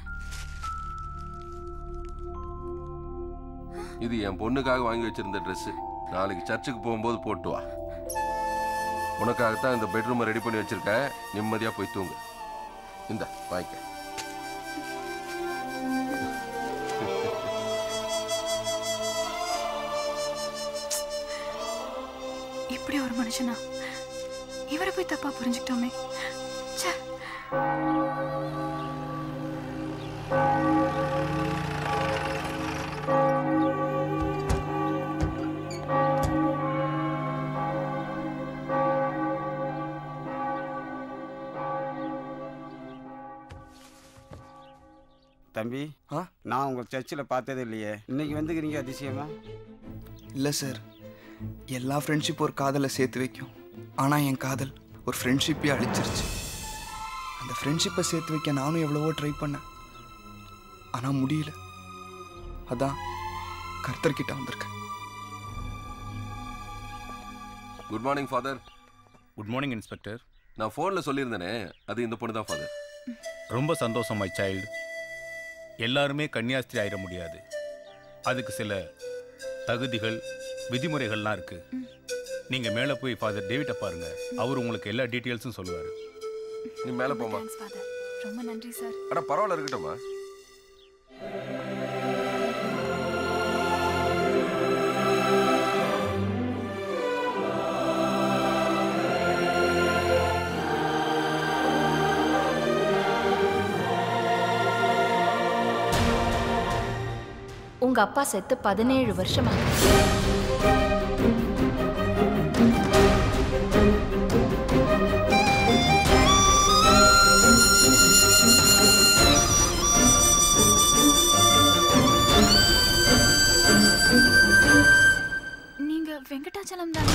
இது என் பொண்ணுக்காக வாங்கி வச்சிருந்த Dress நாளைக்கு சர்ச்சுக்கு போகும்போது போட்டு வா உனக்காகத்தான் இந்த பெட்ரூமை ரெடி பண்ணி வச்சிருக்கேன் நிம்மதியா போய் தூங்கு இந்த வாங்கிக்க இப்படி ஒரு மனுஷனா இவரை போய் தப்பா புரிஞ்சுக்கிட்டோமே ச்சே தம்பி நான் உங்கள் சர்ச்சில் பார்த்ததே இல்லையே இன்னைக்கு வந்துக்கிறீங்க அதிசயமா இல்லை சார் எல்லா ஃப்ரெண்ட்ஷிப் ஒரு காதலை சேர்த்து வைக்கும் ஆனால் என் காதல் ஒரு ஃப்ரெண்ட்ஷிப்பே அழிச்சிருச்சு அந்த ஃப்ரெண்ட்ஷிப்பை சேர்த்து வைக்க நானும் எவ்வளவோ ட்ரை பண்ணேன் ஆனால் முடியல அதான் கர்த்தர்கிட்ட வந்திருக்கேன் good morning father good morning inspector நான் ஃபோனில் சொல்லியிருந்தேனே அது இந்த பொண்ணு தான் ஃபாதர் ரொம்ப சந்தோஷம் மை சைல்டு எல்லாருமே கன்னியாஸ்திரி ஆயிட முடியாது அதுக்கு சில தகுதிகள் விதிமுறைகள்லாம் இருக்கு நீங்க மேலே போய் ஃபாதர் டேவிட்டை பாருங்க அவர் உங்களுக்கு எல்லா டீட்டெயில்ஸும் சொல்லுவார் நீ மேலே போமா தேங்க்ஸ் ஃபாதர் ரொம்ப நன்றி சார் அட பரவாயில்ல இருக்கட்டும்மா உங்க அப்பா செத்து பதினேழு வருஷமா நீங்க வெங்கடாச்சலம் தானே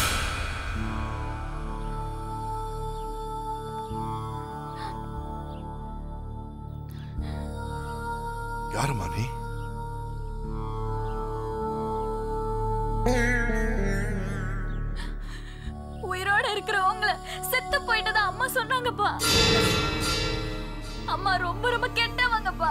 யாருமா நீ உயிரோட இருக்கிறவங்கள செத்து போயிட்டதா அம்மா சொன்னாங்கப்பா அம்மா ரொம்ப ரொம்ப கெட்டவங்கப்பா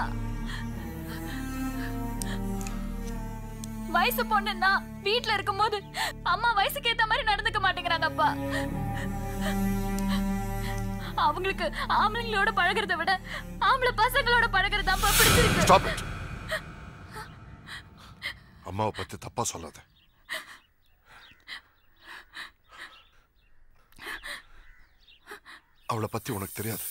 வயசு பொண்ணுன்னா வீட்ல இருக்கும்போது அம்மா வயசுக்கு ஏத்த மாதிரி நடந்துக்க மாட்டேங்கிறாங்கப்பா அவங்களுக்கு ஆம்பளைங்களோட பழகுறத விட ஆம்பளை பசங்களோட பழகுறது தான் பிடிச்சிருக்கு ஸ்டாப் இட் அம்மாவை பத்தி தப்பா சொல்லாத அவளை பத்தி உனக்கு தெரியாது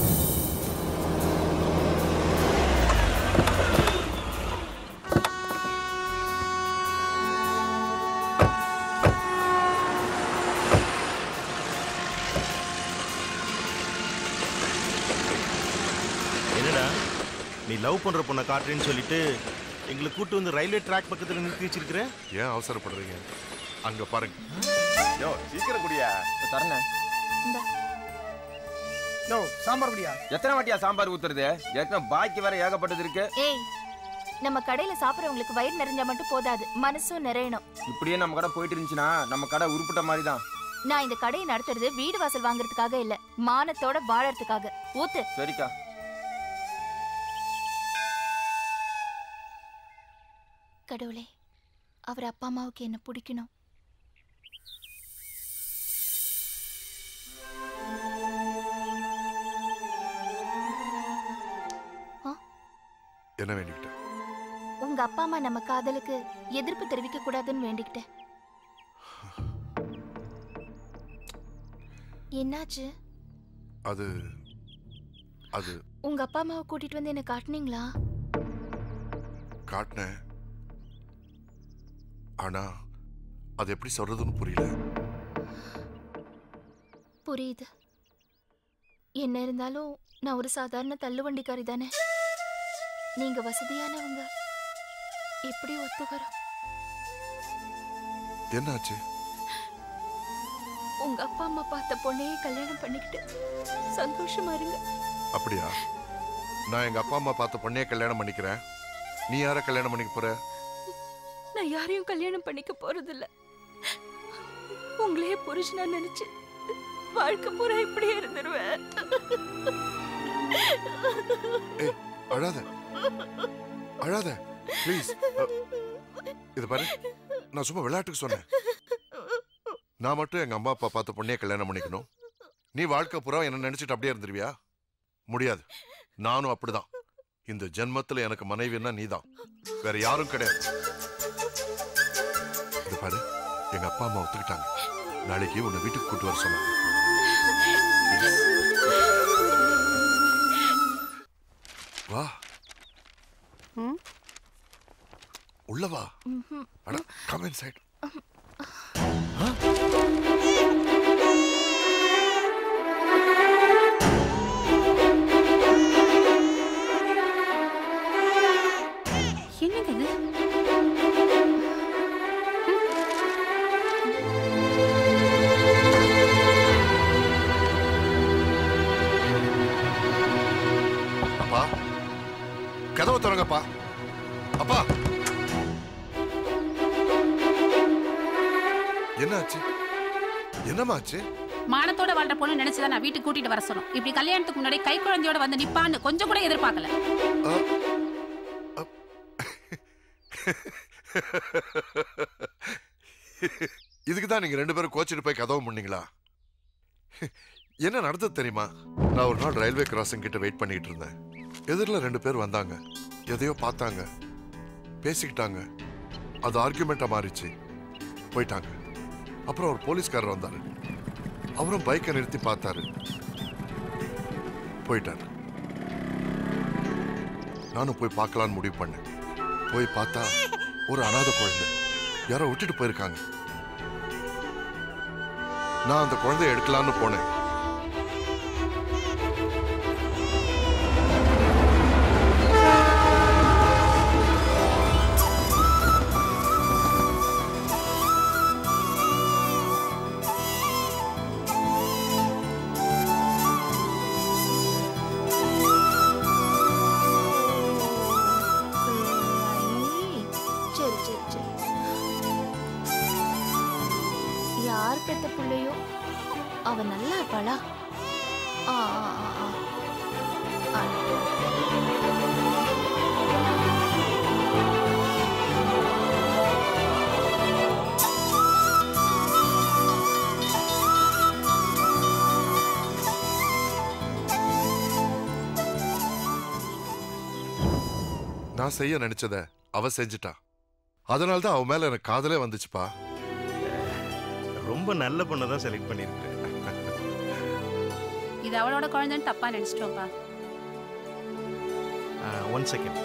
என்னடா நீ லவ் பண்ற பொண்ணை காட்டுறேன்னு சொல்லிட்டு எங்களை கூட்டு வந்து ரயில்வே ட்ராக் பக்கத்துல நிறுத்தி வச்சிருக்கிற ஏன் அவசரப்படுறீங்க அங்க பாருங்க யோ சீக்கிரம் குடியா தரணேன் யோ சாம்பார் குடியா எத்தனை வாட்டியா சாம்பார் ஊத்துறது ஏற்கனவே பாக்கி வேற ஏகப்பட்டது இருக்கு ஏய் நம்ம கடையில சாப்பிடுறவங்களுக்கு வயிறு நிறைஞ்சா மட்டும் போதாது மனசும் நிறையணும் இப்படியே நம்ம கடை போயிட்டு இருந்துச்சுன்னா நம்ம கடை உருப்பிட்ட மாதிரி தான் நான் இந்த கடையை நடத்துறது வீடு வாசல் வாங்குறதுக்காக இல்ல மானத்தோட வாழறதுக்காக ஊத்து சரிக்கா கடவுளே அவர் அப்பா அம்மாவுக்கு என்ன பிடிக்கணும் என்ன வேண்டிக்கிட்ட உங்க அப்பா அம்மா நம்ம காதலுக்கு எதிர்ப்பு தெரிவிக்க கூடாதுன்னு வேண்டிக்கிட்டேன் என்னாச்சு அது அது உங்க அப்பா அம்மாவை கூட்டிட்டு வந்து என்ன காட்டுனீங்களா காட்டினேன் ஆனா அது எப்படி சொல்றதுன்னு புரியல புரியுது என்ன இருந்தாலும் நான் ஒரு சாதாரண தள்ளுவண்டிக்காரி தானே நீங்க வசதியானவங்க எப்படி ஒத்து வரும் என்னாச்சு உங்க அப்பா அம்மா பார்த்த பொண்ணையே கல்யாணம் பண்ணிக்கிட்டு சந்தோஷமா இருங்க அப்படியா நான் எங்க அப்பா அம்மா பார்த்த பொண்ணையே கல்யாணம் பண்ணிக்கிறேன் நீ யார கல்யாணம் பண்ணிக்க போற நான் யாரையும் கல்யாணம் பண்ணிக்க போறதில்ல உங்களையே புருஷனா நினைச்சு வாழ்க்கை பூரா இப்படியே இருந்துருவேன் ஏய் அழாத அழாத ப்ளீஸ் இது பாரு நான் சும்மா விளையாட்டுக்கு சொன்னேன் நான் மட்டும் எங்க அம்மா அப்பா பார்த்த பொண்ணையே கல்யாணம் பண்ணிக்கணும் நீ வாழ்க்கை பூரா என்ன நினைச்சிட்டு அப்படியே இருந்துருவியா முடியாது நானும் அப்படிதான் இந்த ஜென்மத்துல எனக்கு மனைவின்னா நீதான் வேற யாரும் கிடையாது இது பாரு எங்க அப்பா அம்மா ஒத்துக்கிட்டாங்க நாளைக்கு உன்னை வீட்டுக்கு கூட்டு வர சொன்னாங்க வா உள்ள வா அட கம் இன்சைட் என்னங்க இது அப்பா கதவை திறங்கப்பா அப்பா என்னாச்சு என்னமாச்சு மானத்தோட வாழ்ற பொண்ணு நினைச்சுதான் நான் வீட்டுக்கு கூட்டிட்டு வர சொன்னோம் இப்படி கல்யாணத்துக்கு முன்னாடி கை குழந்தையோட வந்து நிப்பான்னு கொஞ்சம் கூட எதிர்பார்க்கல இதுக்கு தான் நீங்க ரெண்டு பேரும் கோச்சிட்டு போய் கதவு முன்னீங்களா என்ன நடந்தது தெரியுமா நான் ஒரு நாள் ரயில்வே கிராசிங் கிட்ட வெயிட் பண்ணிட்டு இருந்தேன் எதிரில் ரெண்டு பேர் வந்தாங்க எதையோ பார்த்தாங்க பேசிக்கிட்டாங்க அது ஆர்குமெண்ட்டாக மாறிச்சு போயிட்டாங்க அப்புறம் ஒரு போலீஸ்காரர் வந்தாரு அவரும் பைக்கை நிறுத்தி பார்த்தாரு போயிட்டாரு நானும் போய் பார்க்கலான்னு முடிவு பண்ணேன் போய் பார்த்தா ஒரு அனாதை குழந்தை யாரோ விட்டுட்டு போயிருக்காங்க நான் அந்த குழந்தைய எடுக்கலான்னு போனேன் சரி சரி சரி யார் பெத்த பிள்ளையோ அவ நல்லா இருப்பாளா ஆ ஆ ஆ, ஆ ஆ. நான் செய்ய நினைச்சத அவ செஞ்சிட்டா அதனால தான் அவ மேல எனக்கு காதலே வந்துச்சுப்பா ரொம்ப நல்ல பொண்ணை தான் செலக்ட் பண்ணியிருக்கிறேன் இது அவளோட குழந்தைன்னு தப்பா நினைச்சிட்டோம்ப்பா ஒன் செகண்ட்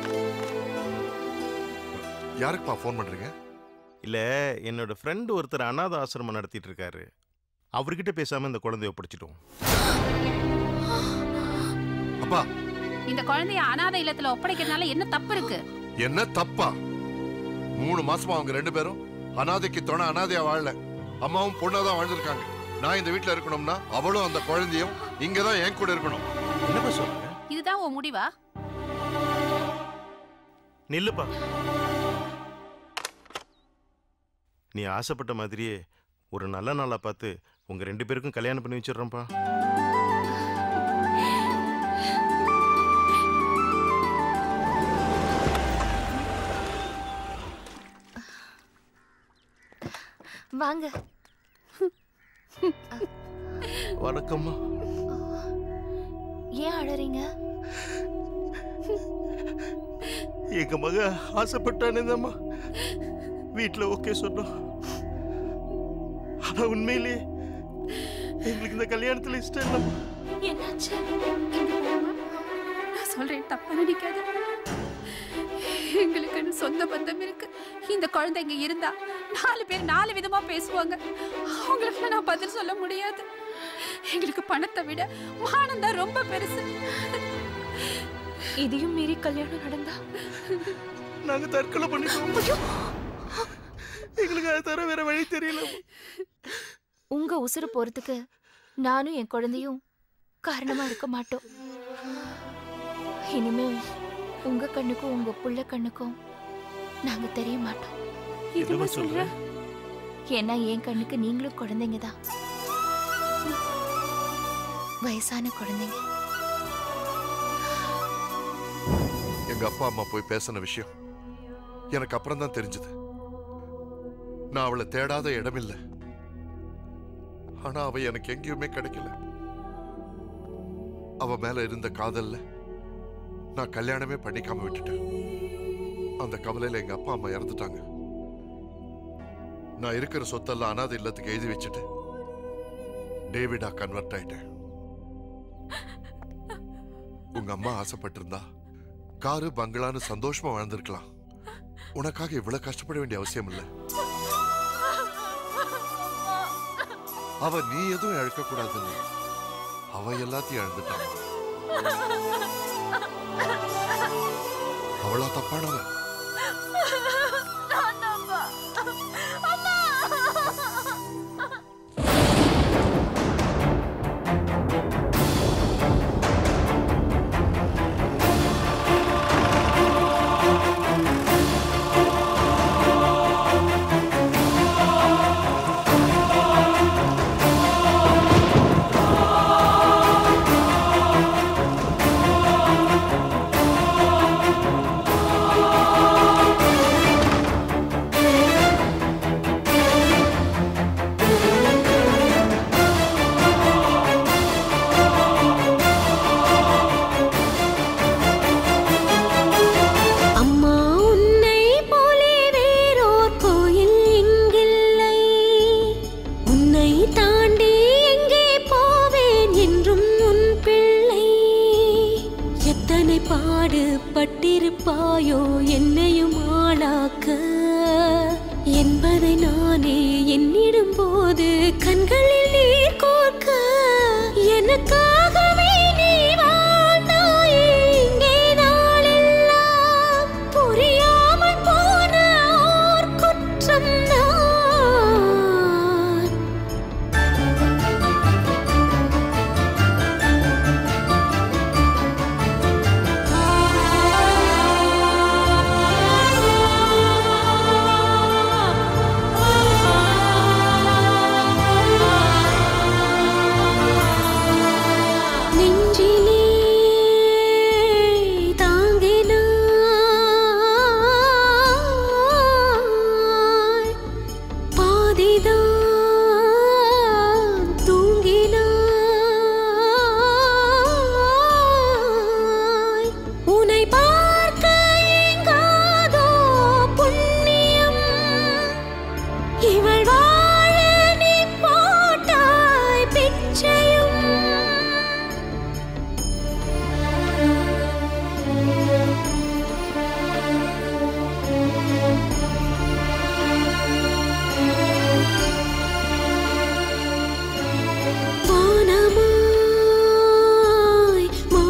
யாருக்குப்பா ஃபோன் பண்றீங்க இல்லை என்னோட ஃப்ரெண்டு ஒருத்தர் அனாத ஆசிரமம் நடத்திட்டு இருக்காரு அவர்கிட்ட பேசாம இந்த குழந்தைய ஒப்படைச்சிட்டோம் அப்பா இந்த குழந்தைய அனாதை இல்லத்துல ஒப்படைக்கிறதுனால என்ன தப்பு இருக்கு என்ன தப்பா மூணு மாசமா அவங்க ரெண்டு பேரும் அனாதைக்கு துணை அனாதையா வாழல அம்மாவும் பொண்ணா தான் வாழ்ந்திருக்காங்க நான் இந்த வீட்ல இருக்கணும்னா அவளும் அந்த குழந்தையும் இங்க தான் என் கூட இருக்கணும் என்னப்பா சொல்றேன் இதுதான் உன் முடிவா நில்லுப்பா நீ ஆசைப்பட்ட மாதிரியே ஒரு நல்ல நாளா பார்த்து உங்க ரெண்டு பேருக்கும் கல்யாணம் பண்ணி வச்சிடுறேன்ப்பா வாங்க வணக்கம்மா ஏன் அழறீங்க எங்க மக ஆசைப்பட்டானேதாம்மா வீட்டுல ஓகே சொன்னோம் ஆனா உண்மையிலேயே எங்களுக்கு இந்த கல்யாணத்துல இஷ்டம் இல்லம்மா என்னாச்சு நான் சொல்றேன் தப்பா நினைக்காத எங்களுக்குன்னு சொந்த பந்தம் இருக்கு இந்த குழந்தை இங்க இருந்தா நாலு பேர் நாலு விதமா பேசுவாங்க அவங்களுக்கு நான் பதில் சொல்ல முடியாது எங்களுக்கு பணத்தை விட மானம் தான் ரொம்ப பெருசு இதையும் மீறி கல்யாணம் நடந்தா நாங்க தற்கொலை பண்ணிக்குவோம் எங்களுக்கு அதை தவிர வேற வழி தெரியல உங்க உசுறு போறதுக்கு நானும் என் குழந்தையும் காரணமா இருக்க மாட்டோம் இனிமே உங்க கண்ணுக்கும் உங்க புள்ள கண்ணுக்கும் நாங்க தெரிய மாட்டோம் என்னம்மா சொல்ற? ஏன்னா என் கண்ணுக்கு நீங்களும் குழந்தைங்க தான் வயசான குழந்தைங்க எங்க அப்பா அம்மா போய் பேசின விஷயம் எனக்கு அப்புறம் தான் தெரிஞ்சது நான் அவளை தேடாத இடமில்ல ஆனா அவ எனக்கு எங்கேயுமே கிடைக்கல அவ மேல இருந்த காதல்ல நான் கல்யாணமே பண்ணிக்காம விட்டுட்டேன் அந்த கவலையில எங்க அப்பா அம்மா இறந்துட்டாங்க நான் இருக்கிற சொத்தெல்லாம் அனாதை இல்லத்துக்கு எழுதி வச்சுட்டு டேவிடா கன்வெர்ட் ஆயிட்டேன் உங்க அம்மா ஆசைப்பட்டிருந்தா காரு பங்களான்னு சந்தோஷமா வாழ்ந்திருக்கலாம் உனக்காக இவ்வளவு கஷ்டப்பட வேண்டிய அவசியம் இல்லை அவ நீ எதுவும் இழக்க கூடாதுன்னு அவ எல்லாத்தையும் இழந்துட்டான் அவளா தப்பானவ அம்மா உன்னை போலே வேறோர் கோயில் இங்கில்லை உன்னை தாண்டி எங்கே போவேன் என்றும் உன் பிள்ளை எத்தனை பாடு பட்டிருப்பாயோ என்னையும் ஆளாக்க என்பதை நானே எண்ணிடும் போது கண்களில் நீர் கோர்க்க எனக்காகவே நீ வாழ்ந்தாயே இங்கே நாளெல்லாம் புரியாமல் போன ஓர் குற்றம் நான் நெஞ்சிலே தாங்கினாய் பாதிதான் தூங்கினாய் உன்னை பார்க்க எங்காதோ புண்ணியம் இவள் வாழ நீ போட்டாய் பிச்சையும் வானமாய்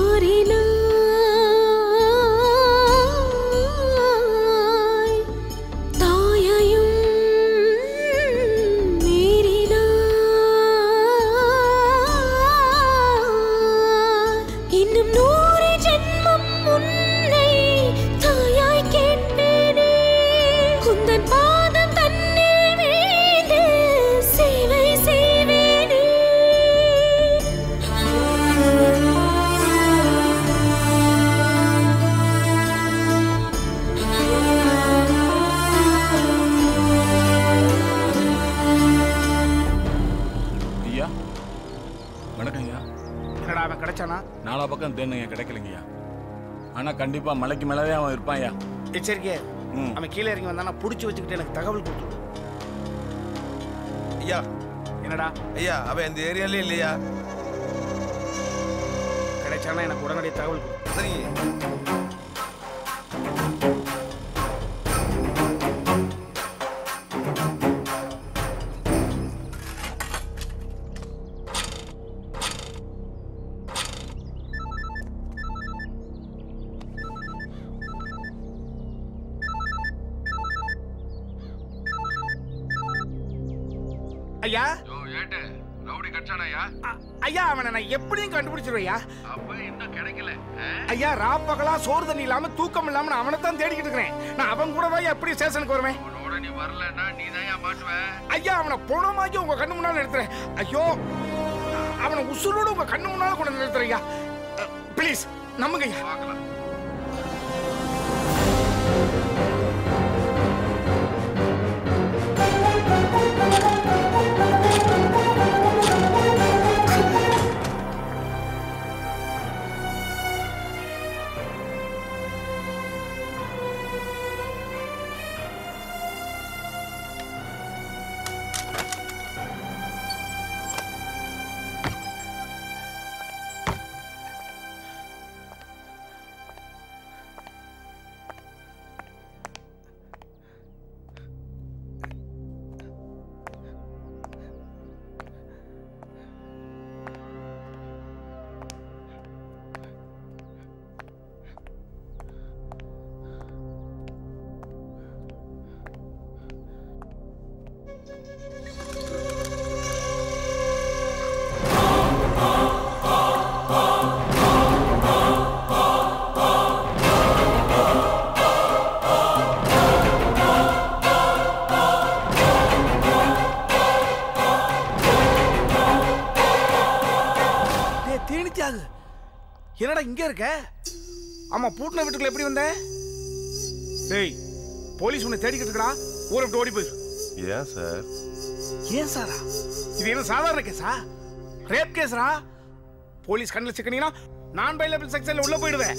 மாறினாய் தாயையும் மீறினாய் இன்னும் நூறு ஜென்மம் உன்னை தாயாய் கேட்பேனே குந்தன் பாதம் தன்னில் வீழ்ந்து சேவை செய்வேனே ஐயா வணக்கம் ஐயா என்னடா அவன் கிடைச்சானா நாலா பக்கம் தேனுங்க கிடைக்கலைங்கய்யா ஆனா கண்டிப்பா மலைக்கு மேலவே அவன் இருப்பான் ஐயா எச்சரிக்கை அவன் கீழே இறங்கி வந்தானா புடிச்சு வச்சுக்கிட்டு எனக்கு தகவல் கொடுத்துரு ஐயா என்னடா ஐயா அவன் இந்த ஏரியாலே இல்லையா கிடைச்சானா எனக்கு உடனடியாக தகவல் கொடு சரிங்க ஐயா ஏட்டு ரவுடி கட்சானாயா ஐயா அவனை நான் எப்படியும் கண்டுபிடிச்சிருவையா அப்ப இன்னும் கிடைக்கல ஐயா ராப்பகலா சோறு தண்ணி இல்லாம தூக்கம் இல்லாம நான் அவனை தான் தேடிக்கிட்டு இருக்கிறேன் நான் அவன் கூடவா எப்படி ஸ்டேஷனுக்கு வருவேன் உன்னோட நீ வரலன்னா நீ தான் மாட்டுவ ஐயா அவனை போனமாக்கி உங்க கண்ணு முன்னால நிறுத்துறேன் ஐயோ அவனை உசுரோட உங்க கண்ணு முன்னால கொண்டு வந்து நிறுத்துறேன் ஐயா ப்ளீஸ் நம்புங்க ஐயா டேய் தீனித்தியாகு என்னடா இங்க இருக்க ஆமா பூட்டின வீட்டுக்குள்ள எப்படி வந்த டேய் போலீஸ் உன்னை தேடிக்கிட்டு இருக்கடா ஊரை விட்டு ஓடி போயிரு ஏன் சார் ஏன் சாரா இது என்ன சாதாரண கேஸா ரேப் கேஸ்ரா போலீஸ் கண்ணில் சிக்கனீங்கன்னா நான் பைலபிள் செக்ஷன்ல உள்ள போயிடுவேன்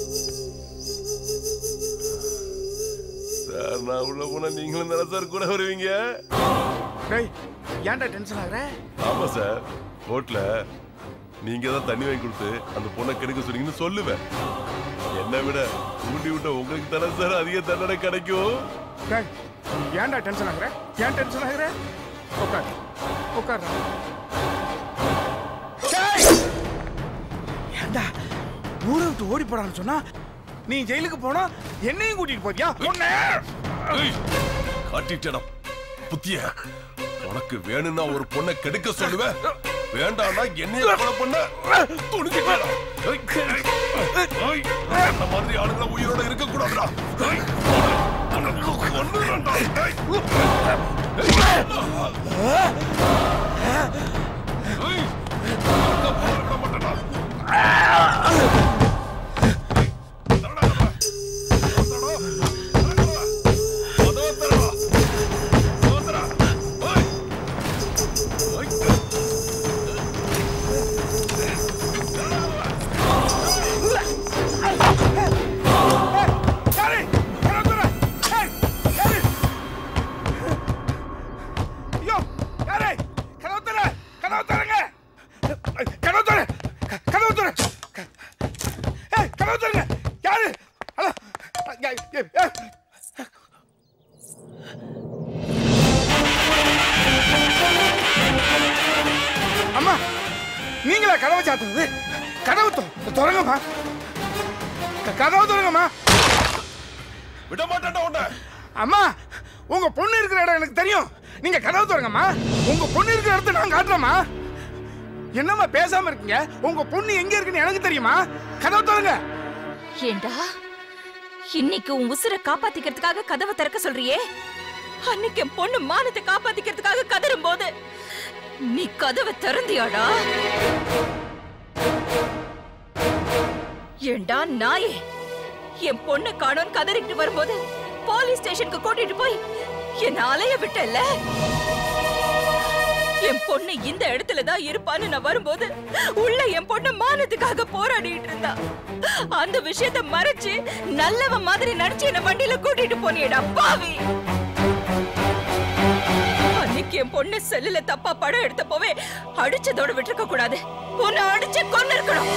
சார் நான் உள்ள போனா நீங்களும் தானே சார் கூட வருவீங்க டேய் ஏன்டா டென்ஷன் ஆகுற ஆமா சார் கோர்ட்ல நீங்க தான் தண்ணி வாங்கி கொடுத்து அந்த பொண்ணை கெடுக்க சொன்னீங்கன்னு சொல்லுவேன் என்னை விட ஊட்டி விட்ட உங்களுக்கு தானே சார் அதிக தண்டனை கிடைக்கும் டேய் ஏன்டா டென்ஷன் ஆகுற ஏன் டென்ஷன் ஆகுற உட்கார் உட்கார் டேய் ஏன்டா ஊரை விட்டு ஓடி போடான்னு சொன்னா நீ ஜெயிலுக்கு போனா என்னையும் கூட்டிட்டு போறியா உன்னை காட்டிட்டேனா புத்திய உனக்கு வேணும்னா ஒரு பொண்ணை கெடுக்க சொல்லுவேன் வேண்டாம்னா என்னைய கொலை பண்ண துணிஞ்சிட்டேனா ஏய், ஏய், அந்த மாதிரி ஆளுங்களை உயிரோட இருக்க கூடாதுடா ஏய், உனக்கு கொன்னுடுறேன்டா. ஏய். ஏய், அந்த பொண்ணை விட மாட்டேன்டா. ஐயோ யாரே கதவு தர கதவு தரங்க கதவு தர கதவு தர ஏய் கதவு தரங்க யாரு ஹலோ ஏய், ஏய், ஏய். அம்மா நீங்களா கதவை சாத்துறது கதவு தொ- திறங்கம்மா க- கதவு திறங்கம்மா விட மாட்டேன்டா உன்னை அம்மா உங்க பொண்ணு இருக்கிற இடம் எனக்கு தெரியும் நீங்க கதவு திறங்கம்மா உங்க பொண்ணு இருக்கிற இடத்த நான் காட்டுறேம்மா என்னம்மா பேசாம இருக்கீங்க உங்க பொண்ணு எங்க இருக்குன்னு எனக்கு தெரியுமா கதவு திறங்க ஏண்டா இன்னைக்கு உன் உசுரை காப்பாத்திக்கிறதுக்காக கதவை திறக்க சொல்றியே அன்னைக்கு என் பொண்ணு மானத்தை காப்பாத்திக்கிறதுக்காக கதறும் போது நீ கதவை திறந்தியாடா ஏண்டா நாயே என் பொண்ணு காணோன்னு கதறிட்டு வரும்போது போலீஸ் ஸ்டேஷனுக்கு கூட்டிட்டு போய் என்ன அலைய விட்டல்ல என் பொண்ணு இந்த இடத்துல தான் இருப்பான்னு நான் வரும்போது உள்ள என் பொண்ணு மானத்துக்காக போராடிட்டு இருந்தா அந்த விஷயத்த மறைச்சு நல்லவன் மாதிரி நடிச்சு என்ன வண்டியில கூட்டிட்டு போனியடா பாவி அன்னைக்கு என் பொண்ணு செல்லுல தப்பா படம் எடுத்தப்போவே அடிச்சதோட விட்டுருக்க கூடாது உன்னை அடிச்சு கொன்னு இருக்கணும்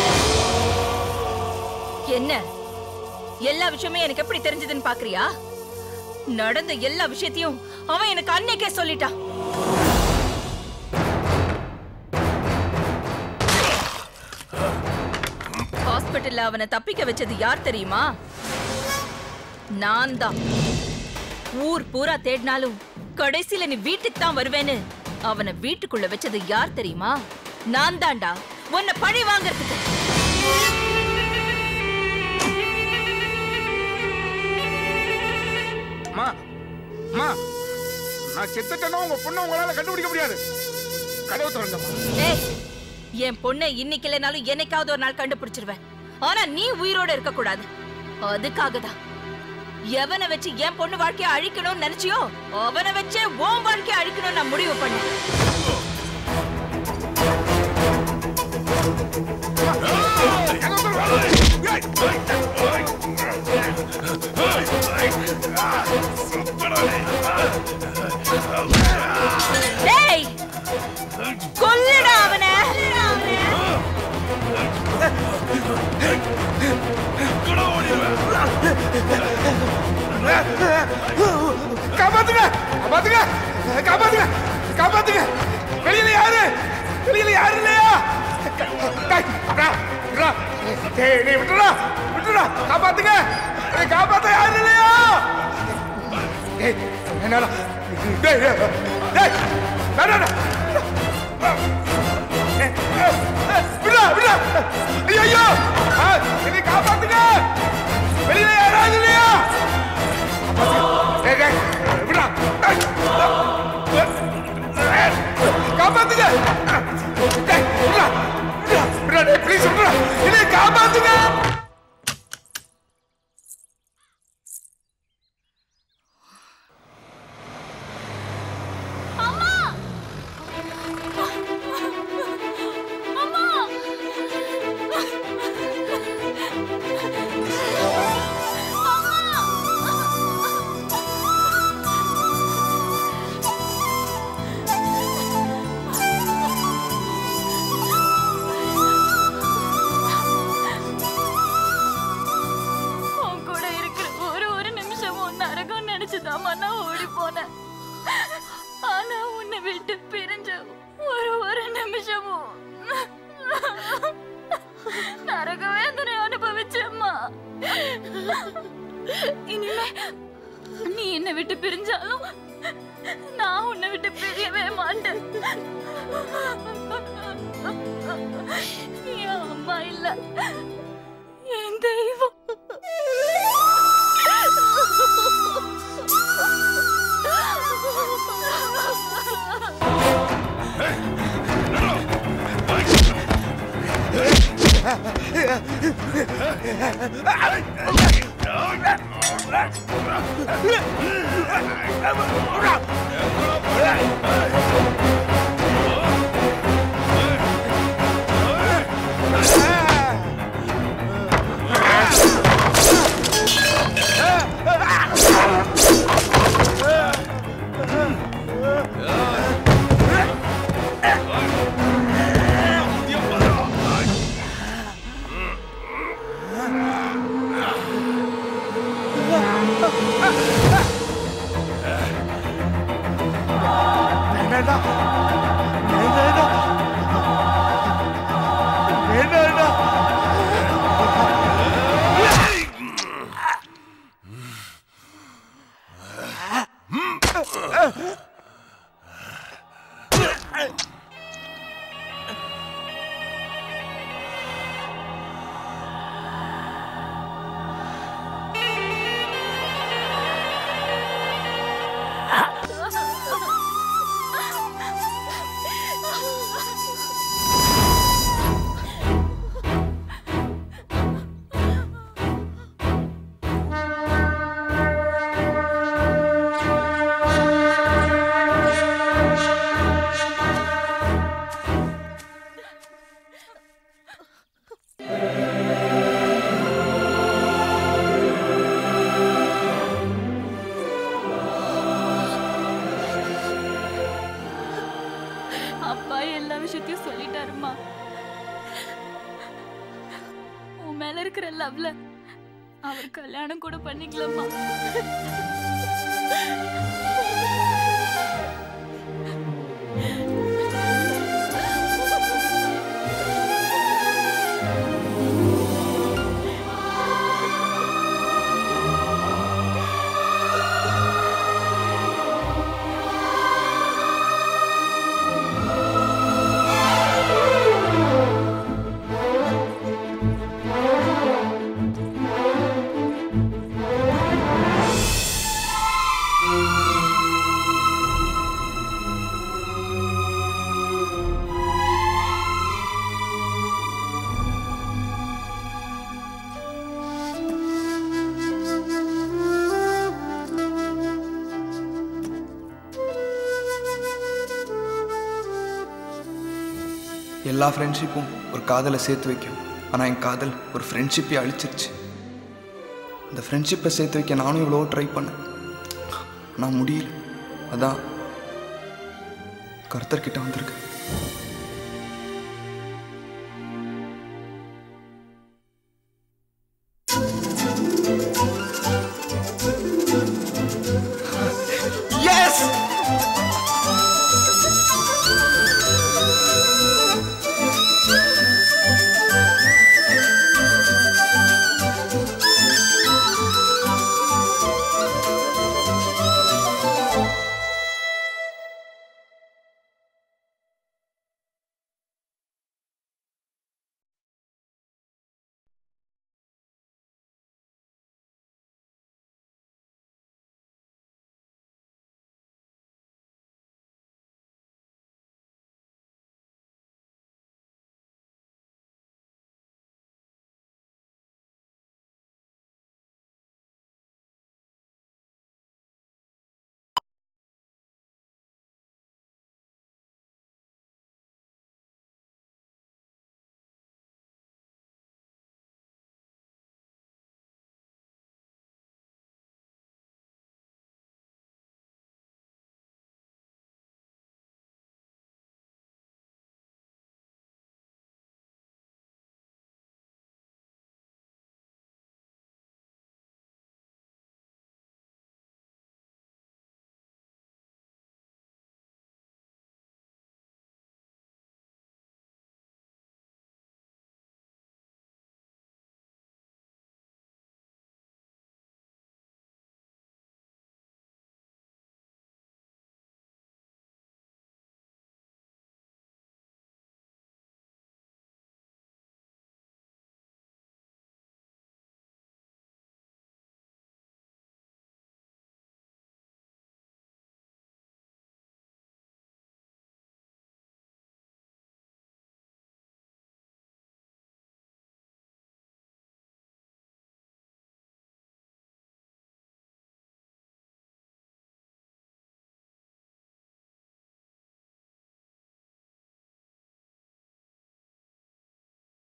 என்ன எல்லா விஷயமே எனக்கு எப்படி தெரிஞ்சதுன்னு பாக்குறியா நடந்த எல்லா விஷயத்தையும் அவன் எனக்கு அன்னைக்கே சொல்லிட்டான் ஹாஸ்பிட்டல்ல அவனை தப்பிக்க வச்சது யார் தெரியுமா நான் தான் ஊர் பூரா தேடினாலும் கடைசியில நீ வீட்டுக்கு தான் வருவேன்னு அவனை வீட்டுக்குள்ள வச்சது யார் தெரியுமா நான் தான்டா உன்னை பழி வாங்கறதுக்கு அம்மா அம்மா நான் செத்துட்டேன்னா உங்க பொண்ணை உங்களால கண்டுபிடிக்க முடியாது கதவு திறங்கம்மா ஏய் என் பொண்ணை இன்னைக்கு இல்லைனாலும் என்னைக்காவது ஒரு நாள் கண்டுபிடிச்சிருவேன் ஆனா நீ உயிரோட இருக்க கூடாது அதுக்காக தான் எவனை வச்சு என் பொண்ணு வாழ்க்கைய அழிக்கணும்னு நினைச்சியோ அவனை வச்சே உன் வாழ்க்கைய அழிக்கணும்னு நான் முடிவு பண்ணேன் டேய் கொல்லுடா அவனை காப்பாத்துங்க காப்பாத்துங்க காப்பாத்துங்க காப்பாத்துங்க வெளியில யாரு வெளியில யாரு இல்லையா டேய், அடா, விட்றா. டேய், டேய், விட்டுடா விட்டுடா காப்பாத்துங்க டேய், காப்பாத்த யாரு இல்லையா டேய், என்னடா டேய் டேய் டேய் வேணாடா விடா விடா ஐயோ ஆ, என்னை காப்பாத்துங்க வெளியில யாராவது இல்லையா டேய், டேய், விடா டேய், டேய், காப்பாத்துங்க டேய், விடா விடா விடா டேய், ப்ளீஸ் விடா என்னை காப்பாத்துங்க உன் கூட இருக்கிற ஒரு ஒரு நிமிஷமும் நரகம் நினைச்சுதாம்மா நான் ஓடி போனேன் ஆனா உன்னை விட்டு பிரிஞ்ச ஒரு ஒரு நிமிஷமும் நரக வேதனை அனுபவிச்சேம்மா இனிமே நீ என்னை விட்டு பிரிஞ்சாலும் நான் உன்னை விட்டு பிரியவே மாட்டேன் என் அம்மா இல்ல என் தெய்வம் வேண்டாடா வேண்டாடா வேண்டாடா அப்பா எல்லா விஷயத்தையும் சொல்லிட்டாருமா உன் மேல இருக்கிற லவ்ல அவர் கல்யாணம் கூட பண்ணிக்கலாமா எல்லா ஃப்ரெண்ட்ஷிப்பும் ஒரு காதலை சேர்த்து வைக்கும் ஆனால் என் காதல் ஒரு ஃப்ரெண்ட்ஷிப்பை அழிச்சிருச்சு அந்த ஃப்ரெண்ட்ஷிப்பை சேர்த்து வைக்க நானும் எவ்வளோ ட்ரை பண்ணேன் நான் முடியல அதான் கர்த்தர்கிட்ட வந்திருக்கேன்